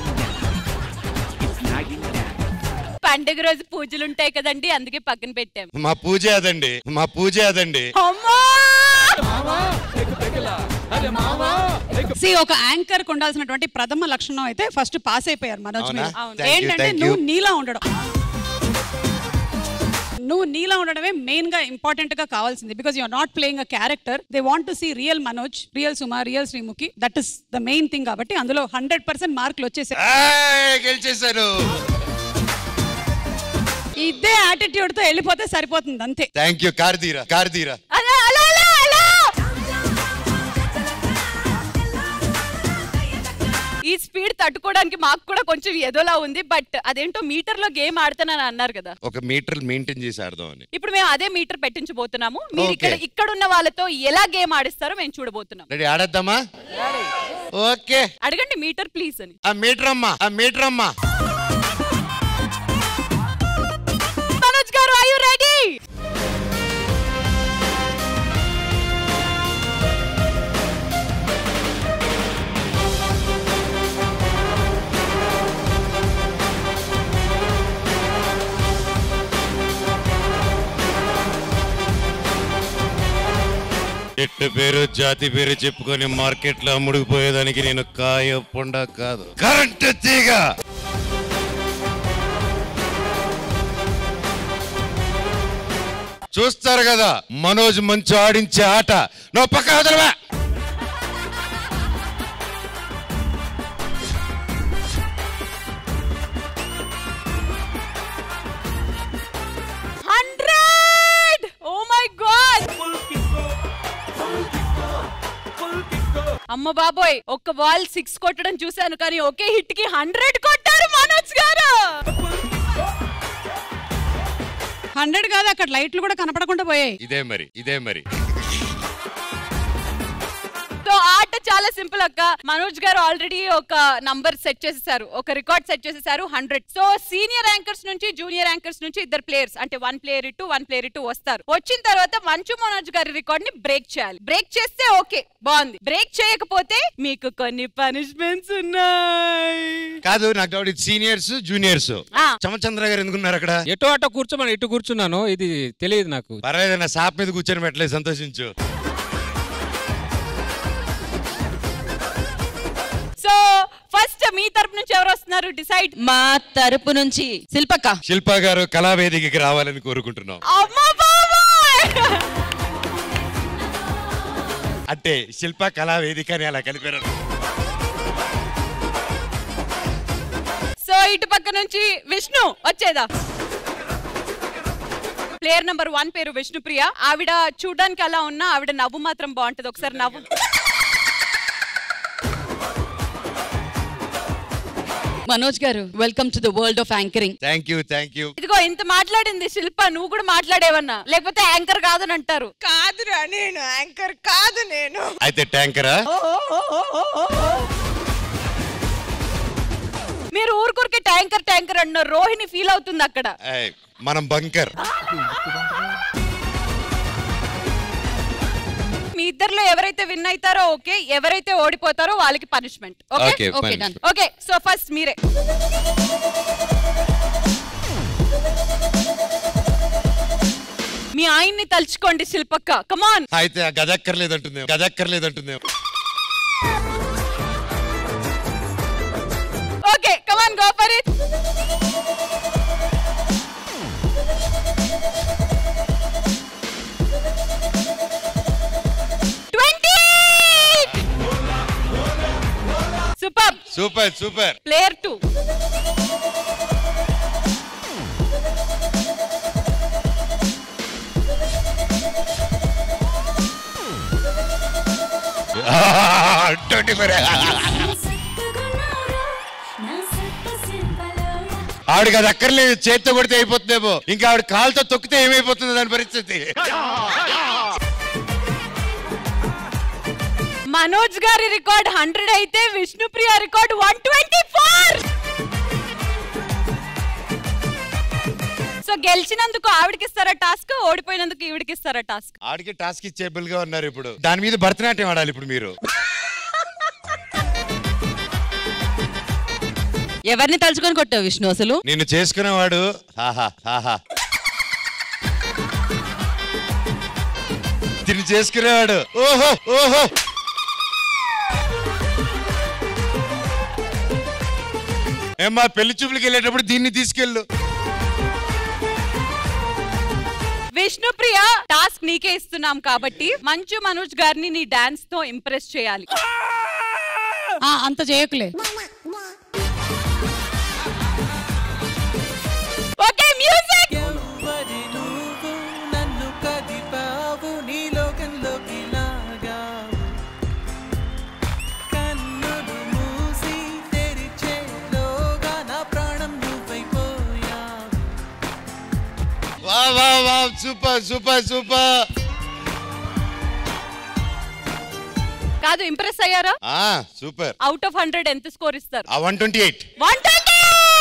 పండుగ రోజు పూజలు ఉంటాయి కదండి అందుకే పక్కన పెట్టాం మా పూజ అదండి మా పూజ అదండి అమ్మా సి ఒక యాంకర్ కు ఉండాల్సినటువంటి ప్రథమ లక్షణం అయితే ఫస్ట్ పాస్ అయిపోయారు మనోజ్ అవునా? మీరు అవును. Thank you, ఏంటంటే thank నువ్వు you. నీలా ఉండడం నువ్వు నీలా ఉండడమే మెయిన్ గా ఇంపార్టెంట్ గా కావాల్సింది because you're not playing a character they want to see real Manoj real Suma real Sreemukhi that is the main thing కాబట్టి అందులో హండ్రెడ్ పర్సెంట్ మార్కులు వచ్చేసాయి ఏయ్, గెలిచేశారు ఇదే యాటిట్యూడ్ తో వెళ్ళిపోతే సరిపోతుంది అంతే థ్యాంక్ యూ కార్దీరా కార్దీరా అలా అలా అలా అలా ఈ స్పీడ్ తట్టుకోవడానికి మాకు కూడా కొంచెం ఏదోలా ఉంది బట్ అదేంటో మీటర్ లో గేమ్ ఆడతానని అన్నారు కదా ఒక మీటర్ మెయింటైన్ చేసి ఆడదామని ఇప్పుడు మేము అదే మీటర్ పెట్టించబోతున్నాము మీరు ఇక్కడ Okay. ఇక్కడ ఉన్న వాళ్ళతో ఎలా గేమ్ ఆడిస్తారో మేము చూడబోతున్నాం రెడీ ఆడేద్దామా ఓకే అడగండి మీటర్ ప్లీజ్ అని ఆ మీటర్ అమ్మా ఆ మీటర్ అమ్మా మనోజ్ గారు ఐ యు రెడీ చెట్టు పేరు జాతి పేరు చెప్పుకొని మార్కెట్ లో అమ్ముడుకుపోయేదానికి నేను కాయ పొండ కాదు కరెంట్ తీగ చూస్తారు కదా మనోజ్ మంచు ఆడించే ఆట నువ్వు పక్క వదలవా హండ్రెడ్ ఓ మై గాడ్ అమ్మ బాబోయ్ ఒక్క బాల్ సిక్స్ కొట్టడం చూశాను కానీ ఒకే హిట్ కి హండ్రెడ్ కొట్టారు మనోజ్ గారు హండ్రెడ్ కాదు అక్కడ లైట్లు కూడా కనపడకుండా పోయాయి ఇదే మరి ఇదే మరి సో ఆట చాలా సింపుల్ అక్క మనోజ్ గారు ఆల్రెడీ ఒక నంబర్ సెట్ చేసేసారు ఒక రికార్డ్ సెట్ చేసేసారు హండ్రెడ్ సో సీనియర్ యాంకర్స్ నుంచి జూనియర్ యాంకర్స్ నుంచి ఇద్దరు ప్లేయర్స్ అంటే వన్ ప్లేయర్ ఇటు వన్ ప్లేయర్ ఇటు వస్తారు వచ్చిన తర్వాత మంచు మనోజ్ గారి రికార్డ్ ని బ్రేక్ చేయాలి బ్రేక్ చేస్తే ఓకే బాగుంది బ్రేక్ చేయకపోతే మీకు కొన్ని పనిష్మెంట్స్ ఉన్నాయి కాదు నాకు డౌట్ ఇది సీనియర్స్ జూనియర్స్ ఆ. చమచంద్ర గారు ఎందుకున్నారు అక్కడ ఎటో అటో కూర్చోమని ఇటు కూర్చున్నాను ఇది తెలియదు నాకు పర్వాలేదు నా సాప్ మీద కూర్చొని పెట్టలేదు సంతోషించు సో ఫస్ట్ మీ తరపు నుంచి ఎవరు వస్తున్నారు డిసైడ్ మా తరపు నుంచి శిల్పక్క శిల్పా గారు కళావేదికకి రావాలని కోరుకుంటున్నాం అమ్మా బాబాయ్ అంటే శిల్ప కళావేదిక అని అలా కలిపారు సో ఇటు పక్క నుంచి విష్ణు వచ్చేదా ప్లేయర్ నంబర్ వన్ పేరు విష్ణుప్రియ ఆవిడ చూడడానికి అలా ఉన్నా ఆవిడ నవ్వు మాత్రం బాగుంటది ఒకసారి నవ్వు మనోజ్ గారు welcome to the world of anchoring thank you thank you ఇదిగో ఇంత మాట్లాడింది శిల్ప నువ్వు కూడా మాట్లాడేవన్నా లేకపోతే యాంకర్ కాదని అంటారు కాదురా నేను యాంకర్ కాదు నేను అయితే ట్యాంకరా మీరు ఊరుకూరికి ట్యాంకర్ ట్యాంకర్ అన్నారు రోహిణి ఫీల్ అవుతుంది అక్కడ ఏయ్, మనం బంకర్ మీ ఇద్దరిలో ఎవరైతే విన్ అవుతారో ఓకే ఎవరైతే ఓడిపోతారో వాళ్ళకి punishment okay Okay, okay punishment. Done okay so first మీరే మీ ఆయన్ని తలుచుకోండి శిల్పక్క కమాన్ అయితే ఆ గదక్కర్లేదంటుంది గదక్కర్లేదంటుంది okay come on go for it twenty super super super player two twenty four ఆవిడకి అది అక్కర్లేదు చేత్తో కొడితే అయిపోతుందేమో ఇంకా ఆవిడ కాలుతో తొక్కితే ఏమైపోతుంది దాని పరిస్థితి మనోజ్ గారి రికార్డ్ హండ్రెడ్ అయితే Vishnupriya record one twenty four so గెలిచినందుకు ఆవిడకి ఇస్తారా టాస్క్ ఓడిపోయినందుకు ఈవిడికి ఇస్తారా టాస్క్ ఆడికి టాస్క్ ఇచ్చేబుల్ గా ఉన్నారు ఇప్పుడు దాని మీద భరతనాట్యం ఆడాలి ఇప్పుడు మీరు ఎవరిని తలుచుకొని కొట్టావు విష్ణు అసలు నిన్ను చేసుకునేవాడు ఆహా ఆహా తిని చేసుకునేవాడు ఓహో ఓహో ఏమ్మా పెళ్లి చూపులకి వెళ్ళేటప్పుడు దీన్ని తీసుకెళ్ళు విష్ణుప్రియ టాస్క్ నీకే ఇస్తున్నాం కాబట్టి మంచు మనోజ్ గారిని నీ డాన్స్ తో ఇంప్రెస్ చేయాలి ఆ, అంత చేయకులే ఓకే మ్యూజిక్ నన్ను కదిపావు నీ లోకంలోకి లాగావు కన్నులు మూసి సూపర్ సూపర్ సూపర్ కాదు ఇంప్రెస్ అయ్యారా ఆ సూపర్ అవుట్ ఆఫ్ హండ్రెడ్ ఎంత స్కోర్ ఇస్తారు ఆ one twenty eight one twenty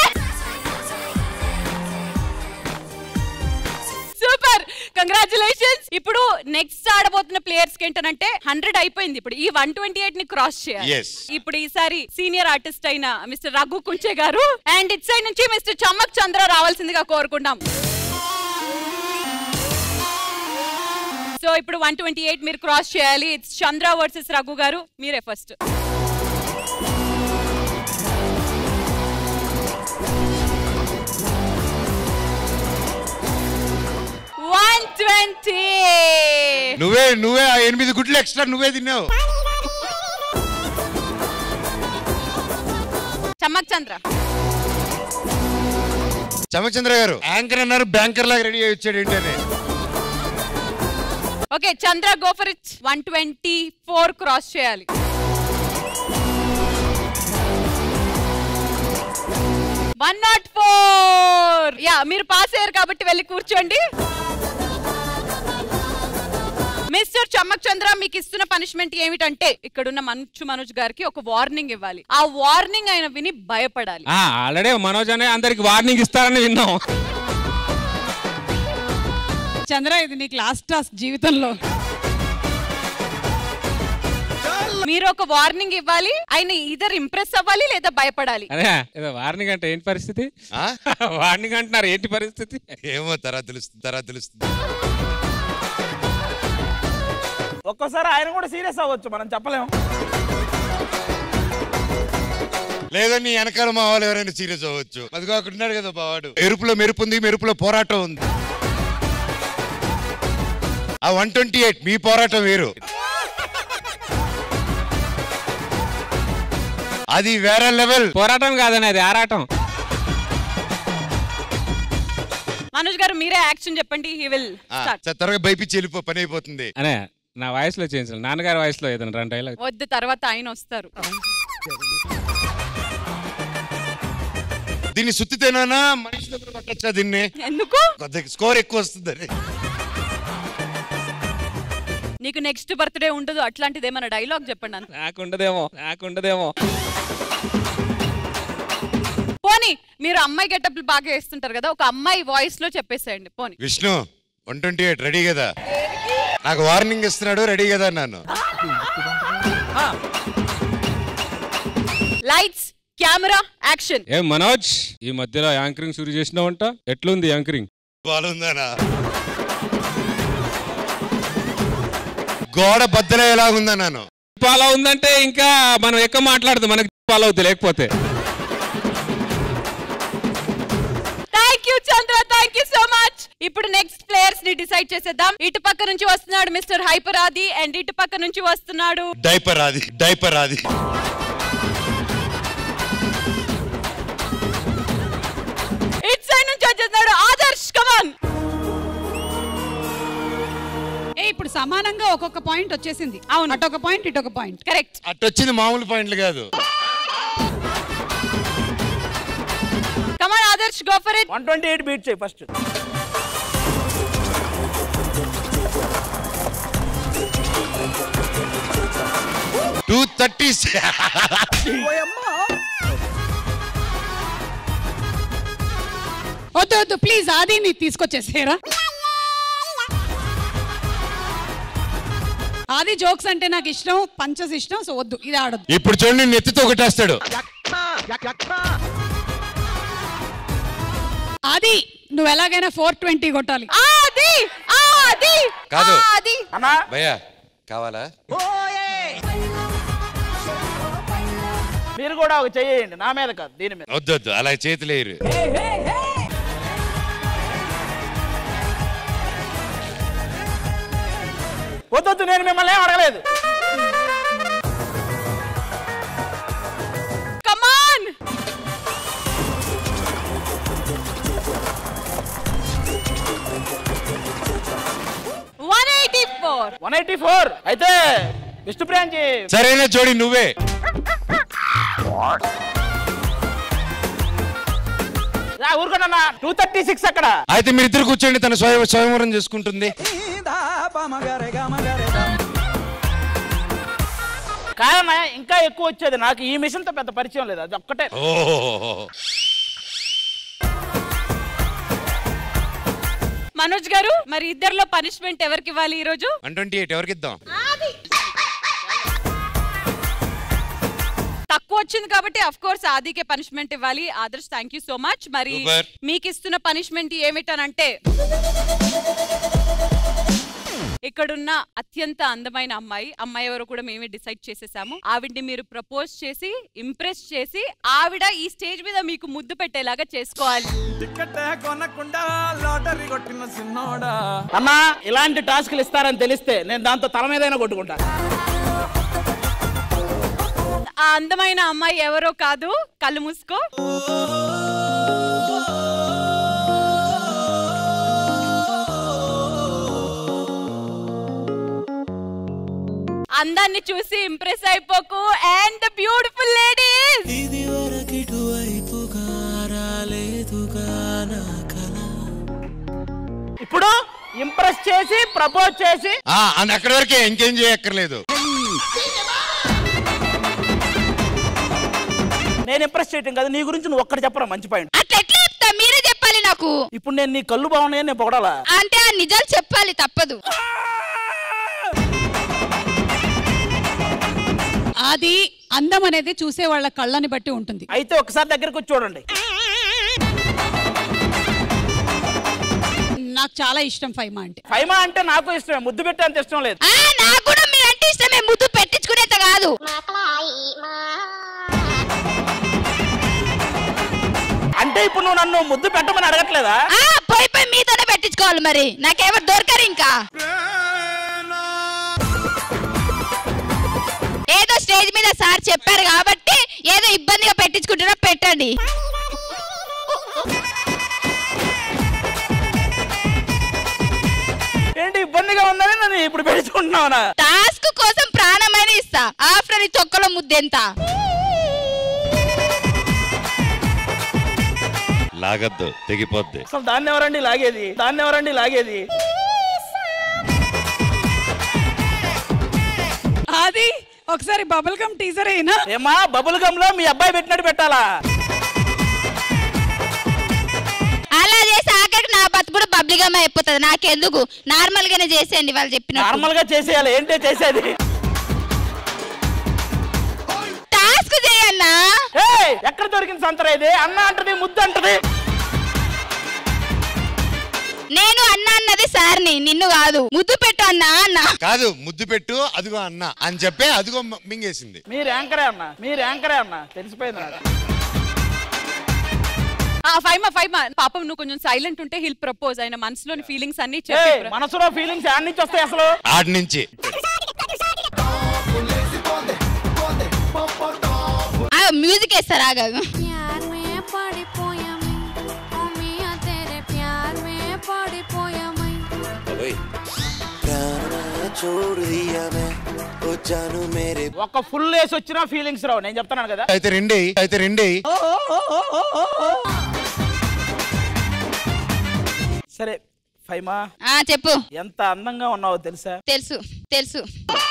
super congratulations ఇప్పుడు నెక్స్ట్ ఆడబోతున్న ప్లేయర్స్ కి ఏంటంటే హండ్రెడ్ అయిపోయింది ఇప్పుడు ఈ వన్ ట్వంటీ ఎయిట్ ని క్రాస్ చేయాలి Yes. ఇప్పుడు ఈసారి సీనియర్ ఆర్టిస్ట్ అయిన మిస్టర్ రఘు కుంచే గారు అండ్ ఇట్ సైడ్ నుంచి మిస్టర్ చమ్మక్ చంద్ర రావాల్సిందిగా కోరుకుంటాం సో ఇప్పుడు వన్ ట్వంటీ ఎయిట్ మీరు క్రాస్ చేయాలి ఇట్స్ చంద్ర వర్సెస్ రఘు గారు మీరే ఫస్ట్ వన్ ట్వంటీ నువ్వే నువ్వే ఆ ఎనిమిది గుడ్లు ఎక్స్ట్రా నువ్వే తిన్నావు చమ్మక్ చంద్ర చమచంద్ర గారు యాంకర్ అన్నారు బ్యాంకర్ లాగా రెడీ అయ్యి వచ్చాడు ఏంటని okay Chandra go for it one twenty four cross చేయాలి వన్ నాట్ ఫోర్ యా మీరు పాస్ అయ్యారు కాబట్టి వెళ్ళి కూర్చోండి మిస్టర్ చమ్మక్ చంద్ర మీకు ఇస్తున్న పనిష్మెంట్ ఏమిటంటే ఇక్కడున్న మంచు మనోజ్ గారికి ఒక వార్నింగ్ ఇవ్వాలి ఆ వార్నింగ్ ఆయన విని భయపడాలి ఆల్రెడీ మనోజ్ అనే అందరికి వార్నింగ్ ఇస్తారని విన్నాం చంద్ర ఇది నీకు లాస్ట్ టాస్క్ జీవితంలో మీరు ఒక వార్నింగ్ ఇవ్వాలి ఆయన ఇద్దరు ఇంప్రెస్ అవ్వాలి లేదా భయపడాలి అదే ఏదో వార్నింగ్ అంటే ఏంటి పరిస్థితి వార్నింగ్ అంటున్నారు ఏంటి పరిస్థితి ఏమో తర్వాత తెలుస్తుంది తర్వాత తెలుస్తుంది ఒక్కోసారి ఆయన కూడా సీరియస్ అవ్వచ్చు మనం చెప్పలేము లేదా నీ వెనకాల మా వాళ్ళు ఎవరైనా సీరియస్ అవ్వచ్చు అదిగో అక్కడ ఉన్నాడు కదా బావాడు ఎరుపులో మెరుపు ఉంది మెరుపులో పోరాటం ఉంది ఆ వన్ ట్వంటీ ఎయిట్ మీ పోరాటం వేరు అది వేరే లెవెల్ పోరాటం కాదని అది ఆరాటం మనోజ్ గారు మీరే యాక్షన్ చెప్పండి హీ విల్ ఆ, స్టార్ట్ సరే, త్వరగా బైపిచ్చి వెళ్ళిపో పని అయిపోతుంది అనే నా వాయిస్ లో చేయించాలి నాన్నగారి వాయిస్ లో ఏదైనా రెండు డైలాగ్ వద్దు తర్వాత ఆయన వస్తారు దీన్ని సుత్తితేనా మనిషి దగ్గర కొట్టచ్చా దీన్ని ఎందుకు కొద్దిగా స్కోర్ ఎక్కువ వస్తుంది నీకు నెక్స్ట్ బర్త్డే ఉండదు అట్లాంటిది ఏమైనా డైలాగ్ చెప్పండి అంత నాకుండదేమో నాకుండదేమో పోనీ మీరు అమ్మాయి గెటప్లు బాగా వేస్తుంటారు కదా ఒక అమ్మాయి వాయిస్ లో చెప్పేసేయండి పోనీ Vishnu one twenty eight ready కదా నాకు వార్నింగ్ ఇస్తున్నాడు రెడీ కదా అన్నాను లైట్స్ కెమెరా యాక్షన్ ఏం మనోజ్ ఈ మధ్యలో యాంకరింగ్ షురు చేసినావంట ఎట్లుంది యాంకరింగ్ బాగుందానా గోడ బద్దలు ఎలాగుందన్నాను అలా ఉందంటే ఇంకా మనం ఎక్కువ మాట్లాడదు మనకి ఫాలో అవుతుంది లేకపోతే thank you Chandra thank you so much ఇప్పుడు నెక్స్ట్ ప్లేయర్స్ ని డిసైడ్ చేసేద్దాం ఇటు పక్క నుంచి వస్తున్నాడు మిస్టర్ హైపర్ ఆది అండ్ ఇటు పక్క నుంచి వస్తున్నాడు డైపర్ ఆది డైపర్ ఆది ఇట్ సైడ్ నుంచి వచ్చేస్తున్నాడు ఆదర్శ్ కమాన్ ఏ ఇప్పుడు సమానంగా ఒక్కొక్క పాయింట్ వచ్చేసింది అవును అటు ఒక పాయింట్ ఇటు ఒక పాయింట్ కరెక్ట్ అట్టొచ్చింది మామూలు పాయింట్లు కాదు come on Adarsh go for it one twenty eight beat చేయి ఫస్ట్ టూ థర్టీ వద్దు వద్దు ప్లీజ్ ఆది నీ తీసుకొచ్చేసేరా ఆది జోక్స్ అంటే నాకు ఇష్టం పంచస్ ఇష్టం సో వద్దు ఇది ఆడొద్దు ఇప్పుడు చూడండి నెత్తితో ఒకటేస్తాడు ఆది నువ్వు ఎలాగైనా ఫోర్ ట్వంటీ కొట్టాలి ఆది ఆది కాదు ఆది అన్నా భయ్యా కావాలా మీరు కూడా ఒక చెయ్యండి నా మీద కాదు దీని మీద వద్దు వద్దు అలా చేతులేరు వద్దొద్దు నేను మిమ్మల్ని ఏం అడగలేదు come on one eighty four one eighty four అయితే విష్ణు ప్రియాంజీ సరైన జోడి నువ్వే రా ఊరుకోనన్నా టూ థర్టీ సిక్స్ అక్కడ అయితే మీరు ఇద్దరు కూర్చోండి తన స్వయం స్వయంవరం చేసుకుంటుంది కాదన్నా ఇంకా ఎక్కువ వచ్చేది నాకు ఈ మిషన్ తో పెద్ద పరిచయం లేదు అది ఒక్కటే ఓహో మనోజ్ గారు మరి ఇద్దరిలో పనిష్మెంట్ ఎవరికి ఇవ్వాలి ఈ రోజు వన్ ట్వంటీ ఎయిట్ ఎవరికి ఇద్దాం తక్కువ వచ్చింది కాబట్టి అఫ్ కోర్స్ ఆదికే పనిష్మెంట్ ఇవ్వాలి Adarsh thank you so much మరి Super. మీకు ఇస్తున్న పనిష్మెంట్ ఏమిటనంటే ఇక్కడున్న అత్యంత అందమైన అమ్మాయి అమ్మాయి ఎవరో కూడా మేమే డిసైడ్ చేసేసాము ఆవిడ్ని మీరు ప్రపోజ్ చేసి ఇంప్రెస్ చేసి ఆవిడ ఈ స్టేజ్ మీద మీకు ముద్దు పెట్టేలాగా చేసుకోవాలి టికెట్ కొనకుండా లాటరీ కొట్టిన సిన్నోడా అన్నా ఇలాంటి టాస్క్లు ఇస్తారని తెలిస్తే నేను దాంతో తల మీదైనా కొట్టుకుంటా ఆ అందమైన అమ్మాయి ఎవరో కాదు కళ్ళు మూసుకో అందాన్ని చూసి ఇంప్రెస్ అయిపోకు అండ్ బ్యూటిఫుల్ లేడీస్ ఇది వరకిటు వైపుగా రాలేదుగా నా కల ఇప్పుడు ఇంప్రెస్ చేసి ప్రపోజ్ చేసి ఆ, అని అక్కడి వరకే ఇంకేం చేయక్కర్లేదు నేను ఇంప్రెస్ చేయటం కదా నీ గురించి నువ్వు ఒక్కటి చెప్పరా మంచి పాయింట్ అట్లా ఎట్లా చెప్తా మీరే చెప్పాలి నాకు ఇప్పుడు నేను నీ కళ్ళు బాగున్నాయని నేను పొగడాలా అంటే ఆ నిజాలు చెప్పాలి తప్పదు అది అందం అనేది చూసే వాళ్ళ కళ్ళని బట్టి ఉంటుంది అయితే ఒకసారి దగ్గరకు వచ్చి చూడండి నాకు చాలా ఇష్టం ఫైమా అంటే ఫైమా అంటే నాకు ఇష్టమే ముద్దు పెట్టే అంత ఇష్టం లేదు ఆ, నాకు కూడా మీరంటే ఇష్టమే ముద్దు పెట్టించుకునేంత కాదు అంటే ఇప్పుడు నువ్వు నన్ను ముద్దు పెట్టమని అడగట్లేదా ఆ, పోయి పోయి మీతోనే పెట్టించుకోవాలి మరి నాకెవరు దొరకరు ఇంకా ఏదో స్టేజ్ మీద సార్ చెప్పారు కాబట్టి ఏదో ఇబ్బందిగా పెట్టించుకుంటున్నా పెట్టండి ఏంటి ఇబ్బందిగా ఉందని నన్ను ఇప్పుడు పెట్టుకుంటున్నావునా టాస్క్ కోసం ప్రాణమైన ఇస్తా ఆఫ్టర్ ఈ తొక్కలో ముద్దెంత లాగద్దు తెగిపోద్ది అసలు దాన్ని ఎవరండి లాగేది దాన్ని ఎవరండి లాగేది అది ఒకసారి బబుల్ గమ్ టీజర్ అయినా ఏమా బబుల్ గమ్ లో మీ అబ్బాయి పెట్టినట్టు పెట్టాలా అలా చేసి ఆఖరికి నా బతుకుడు బబ్లిగమ్ అయిపోతుంది నాకెందుకు నార్మల్ గానే చేసేయండి వాళ్ళు చెప్పిన నార్మల్ గా చేసేయాలి ఏంటో చేసేది టాస్క్ చేయన్నా ఏయ్, ఎక్కడ దొరికింది సంతరా ఇది అన్న అంటది ముద్దు అంటది నేను అన్న అన్నది సార్ని నిన్ను కాదు ముద్దు పెట్టు అన్నా అన్న కాదు ముద్దు పెట్టు అదిగో అన్న అని చెప్పే అదిగో మ- మింగేసింది మీరు యాంకరే అన్న మీరు యాంకరే అన్న తెలిసిపోయింది నాకు ఆ ఫైమా ఫైమా పాపం నువ్వు కొంచెం సైలెంట్ ఉంటే హిల్ ప్రపోజ్ ఆయన మనసులోని ఫీలింగ్స్ అన్ని ఏయ్, చెప్పి మనసులో ఫీలింగ్స్ యాడ్ నుంచి వస్తాయి అసలు ఆడి నుంచి ఆ మ్యూజిక్ వేస్తారు ఆగా प्यार में पड़ी पोया मैं ओ मियां तेरे प्यार में पड़ी पोया मैं प्राण छोड़ दिया मैं ओ जानू मेरे ఒక ఫుల్ వేసి వచ్చినా ఫీలింగ్స్ రావు నేను చెప్తున్నాను కదా అయితే రెండే అయితే రెండే సరే ఫైమా ఆ చెప్పు ఎంత అందంగా ఉన్నావో తెలుసా తెలుసు తెలుసు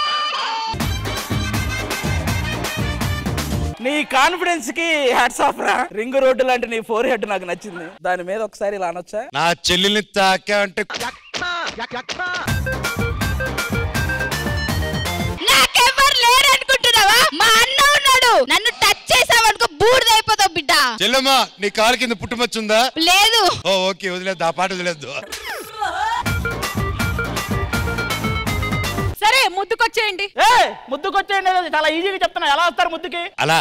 నీ కాన్ఫిడెన్స్ కి హ్యాట్స్ ఆఫ్ రా రింగ్ రోడ్డు లాంటి నీ ఫోర్ హెడ్ నాకు నచ్చింది దాని మీద ఒకసారి ఇలా అనొచ్చా నా చెల్లిని తాకా అంటే నాకెవ్వరు లేరు అనుకుంటున్నావా మా అన్న ఉన్నాడు నన్ను టచ్ చేసావనుకో బూడిదైపోతావు బిడ్డ చెల్లెమ్మా నీ కాలు కింద పుట్టుమచ్చుందా లేదు ఓ ఓకే వదిలేదు ఆ పాట వదిలేదు సరే ముద్దుకొచ్చేయండి ఏ ముద్దుకొచ్చేయండి అనేది చాలా ఈజీగా చెప్తున్నా ఎలా వస్తారు ముద్దుకి అలా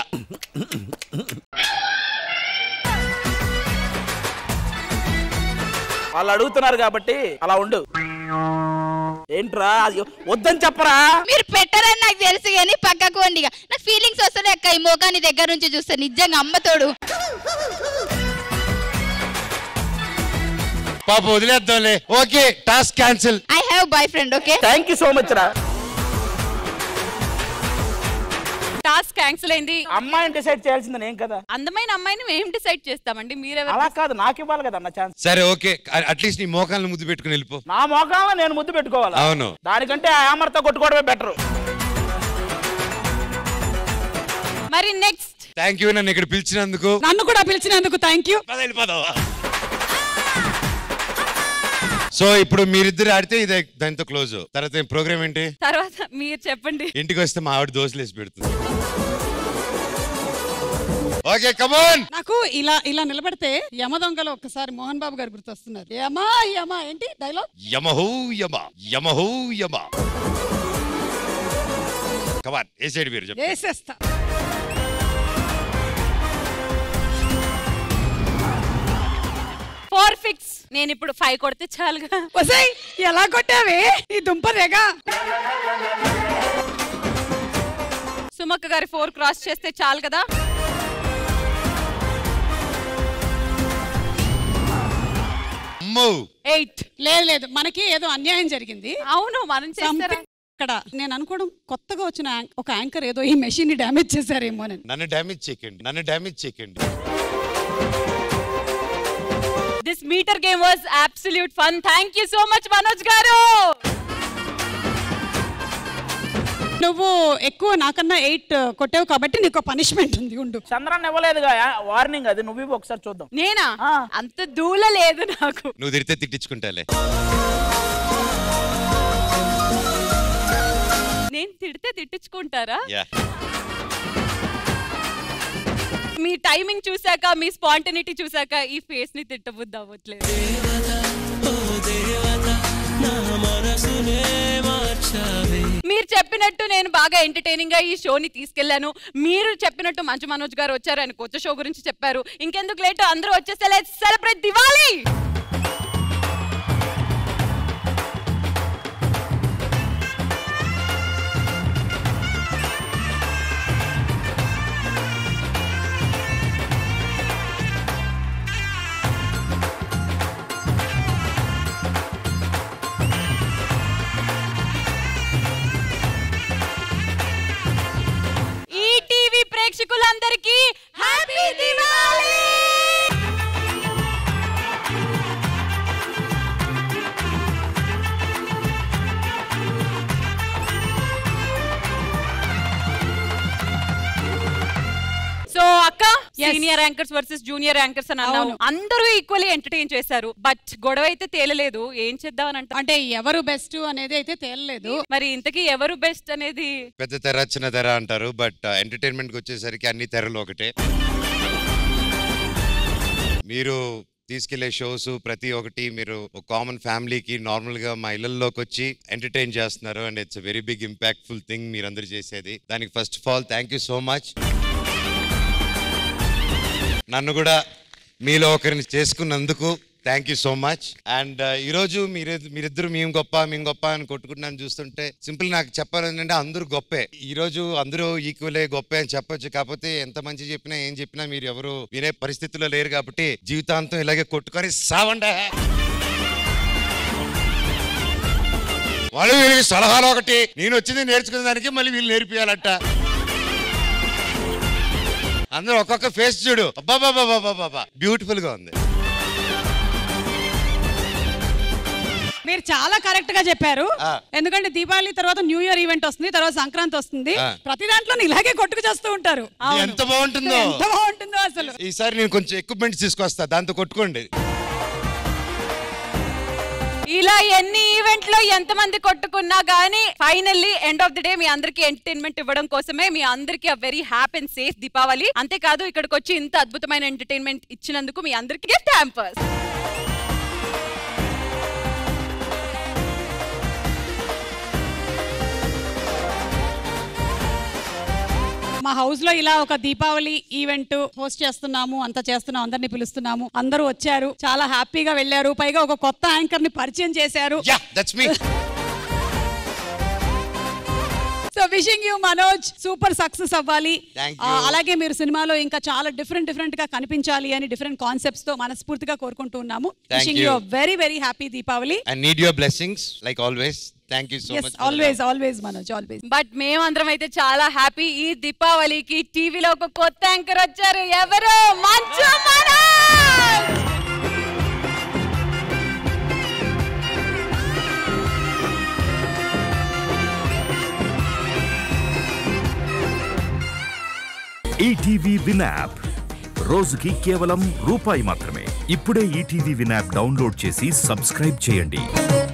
వాళ్ళు అడుగుతున్నారు కాబట్టి అలా ఉండు ఏంట్రా అది వద్దని చెప్పరా మీరు పెట్టరని నాకు తెలుసు కానీ పక్కకు వండి ఇక. నాకు ఫీలింగ్స్ వస్తాయి అక్క ఈ మోకాని దగ్గర నుంచి చూస్తే నిజంగా అమ్మతోడు పాప వదిలేద్దాంలే okay task cancel I have boyfriend okay thank you so much రా టాస్క్ క్యాన్సిల్ అయింది అమ్మాయిని డిసైడ్ చేయాల్సింది నేను కదా అందమైన అమ్మాయిని మేము డిసైడ్ చేస్తామండి అలా మీరెవరు కాదు నాకు ఇవ్వాలి కదా అన్న ఛాన్స్ సరే ఓకే అట్లీస్ట్ నీ మోకాలను ముద్దు పెట్టుకుని వెళ్ళిపో నా మోకాలను నేను ముద్దు పెట్టుకోవాలి అవును దానికంటే ఆ హ్యామర్తో కొట్టుకోవడమే బెటర్ మరి నెక్స్ట్ థ్యాంక్ యూ నన్ను ఇక్కడ పిలిచినందుకు నన్ను కూడా పిలిచినందుకు థ్యాంక్ యూ సో ఇప్పుడు మీరిద్దరు ఆడితే ఇదే దాంతో క్లోజ్ తర్వాత ప్రోగ్రామ్ ఏంటి తర్వాత మీరు చెప్పండి ఇంటికి వస్తే మా ఆవిడ దోశలు వేసి పెడుతుంది ఓకే కమాన్ నాకు ఇలా ఇలా నిలబడితే యమ దొంగలో ఒక్కసారి మోహన్ బాబు గారు గుర్తొస్తున్నారు యమా యమా ఏంటి డైలాగ్ యమహో యమ యమహో యమ కమాన్ ఏ సైడ్ మీరు చెప్పండి వేసేస్తా ఫోర్ ఫిక్స్ నేను ఇప్పుడు ఫైవ్ కొడితే చాలుగా ఒసేయ్ ఎలా కొట్టావే ఈ దుంపదేగా సుమక్క గారి ఫోర్ క్రాస్ చేస్తే చాలు కదా అమ్మో ఎయిట్ లేదు లేదు మనకి ఏదో అన్యాయం జరిగింది అవును మనం చేస్తారా Something ఇక్కడ నేను అనుకోవడం కొత్తగా వచ్చిన యాంక్- ఒక యాంకర్ ఏదో ఈ మెషిన్ ని డ్యామేజ్ చేశారేమో అని నన్ను డ్యామేజ్ చేయకండి నన్ను డ్యామేజ్ చేయకండి this meter game was absolute fun thank you so much Manoj garu నువ్వు ఎక్కువ నాకన్నా ఎయిట్ కొట్టావు కాబట్టి నీకు పనిష్మెంట్ ఉంది ఉండు చంద్రాన్ని ఇవ్వలేదుగా వార్నింగ్ అది నువ్వు ఇవ్వు ఒకసారి చూద్దాం నేనా అంత దూల లేదు నాకు నువ్వు తిరిగితే తిట్టించుకుంటాలే నేను తిడితే తిట్టించుకుంటారా యా మీ టైమింగ్ చూసాక మీ స్పాంటనిటీ చూసాక ఈ ఫేస్ ని తిట్టబుద్ది అవ్వట్లేదు మీరు చెప్పినట్టు నేను బాగా ఎంటర్టైనింగ్ గా ఈ షోని తీసుకెళ్లాను మీరు చెప్పినట్టు మంచు మనోజ్ గారు వచ్చారు ఆయన కొత్త షో గురించి చెప్పారు ఇంకెందుకు లేట్ అందరూ వచ్చేస్తే సెలబ్రేట్ దివాలి ఈ టీవీ ప్రేక్షకులందరికీ హ్యాపీ దివాలి సో అక్క senior anchors versus junior anchors అని అన్నావు అవును. అందరూ ఈక్వల్లీ ఎంటర్టైన్ చేశారు బట్ గొడవ అయితే తేలలేదు ఏం చేద్దామని అంట అంటే ఎవరు బెస్ట్ అనేది అయితే తేలలేదు మరి ఇంతకీ ఎవరు బెస్ట్ అనేది పెద్ద తెర చిన్న తెర అంటారు బట్ ఎంటర్టైన్మెంట్ కి వచ్చేసరికి అన్ని తెరలు ఒకటే మీరు తీసుకెళ్లే షోస్ ప్రతి ఒక్కటి మీరు ఒక కామన్ ఫ్యామిలీకి నార్మల్ గా మా ఇళ్లలోకి వచ్చి ఎంటర్టైన్ చేస్తున్నారు and it's very big impactful thing మీరందరూ చేసేది దానికి first of all thank you so much నన్ను కూడా మీలో ఒకరిని చేసుకున్నందుకు thank you so much and ఈరోజు మీరు మీరిద్దరు మేము గొప్ప మేము గొప్ప అని కొట్టుకుంటున్నాను చూస్తుంటే సింపుల్ నాకు చెప్పాలి ఏంటంటే అందరూ గొప్పే ఈ రోజు అందరూ ఈక్వలే గొప్పే అని చెప్పొచ్చు కాకపోతే ఎంత మంచి చెప్పినా ఏం చెప్పినా మీరు ఎవరు వినే పరిస్థితుల్లో లేరు కాబట్టి జీవితాంతం ఇలాగే కొట్టుకొని సావండే వాళ్ళు వీళ్ళకి సలహాలు ఒకటి నేను వచ్చింది నేర్చుకునే దానికి మళ్ళీ వీళ్ళు నేర్పియాలంట అందరూ ఒక్కొక్క ఫేస్ చూడు అబ్బాబాబాబాబాబా బ్యూటిఫుల్ గా ఉంది మీరు చాలా కరెక్ట్ గా చెప్పారు ఆ. ఎందుకంటే దీపావళి తర్వాత న్యూ ఇయర్ ఈవెంట్ వస్తుంది తర్వాత సంక్రాంతి వస్తుంది ఆ. ప్రతి దాంట్లో ఇలాగే కొట్టుకు చేస్తూ ఉంటారు ఇది ఎంత బాగుంటుందో ఎంత బాగుంటుందో అసలు ఈసారి నేను కొంచెం ఎక్విప్మెంట్స్ తీసుకొస్తా దాంతో కొట్టుకోండి ఇలా ఎన్ని ఈవెంట్ లో ఎంత మంది కొట్టుకున్నా గానీ finally end of the day మీ అందరికి ఎంటర్టైన్మెంట్ ఇవ్వడం కోసమే మీ అందరికి very happy and safe Deepavali అంతేకాదు ఇక్కడికి వచ్చి ఇంత అద్భుతమైన ఎంటర్టైన్మెంట్ ఇచ్చినందుకు మీ అందరికి గిఫ్ట్ హ్యాంపర్స్ మా హౌస్ లో ఇలా ఒక దీపావళి ఈవెంట్ హోస్ట్ చేస్తున్నాము అంత చేస్తున్నాం అందరిని పిలుస్తున్నాము అందరూ వచ్చారు చాలా హ్యాపీగా వెళ్ళారు పైగా ఒక కొత్త యాంకర్ ని పరిచయం చేశారు that's me so wishing you Manoj super success అవ్వాలి Thank ఆ, you. అలాగే మీరు సినిమాలో ఇంకా చాలా డిఫరెంట్ డిఫరెంట్ గా కనిపించాలి అని డిఫరెంట్ కాన్సెప్ట్స్ తో మనస్ఫూర్తిగా కోరుకుంటూ ఉన్నాము Thank wishing you. You very very happy Deepavali I need your blessings like always thank you so yes much always always Manoj always but మేమందరం అయితే చాలా హ్యాపీ ఈ దీపావళికి టీవీలో ఒక కొత్త యాంకర్ వచ్చారు ఎవరు మంచు మనోజ్ ఈటీవీ విన్ యాప్ రోజుకి కేవలం రూపాయి మాత్రమే ఇప్పుడే ఈటీవీ విన్ యాప్ డౌన్లోడ్ చేసి సబ్స్క్రైబ్ చేయండి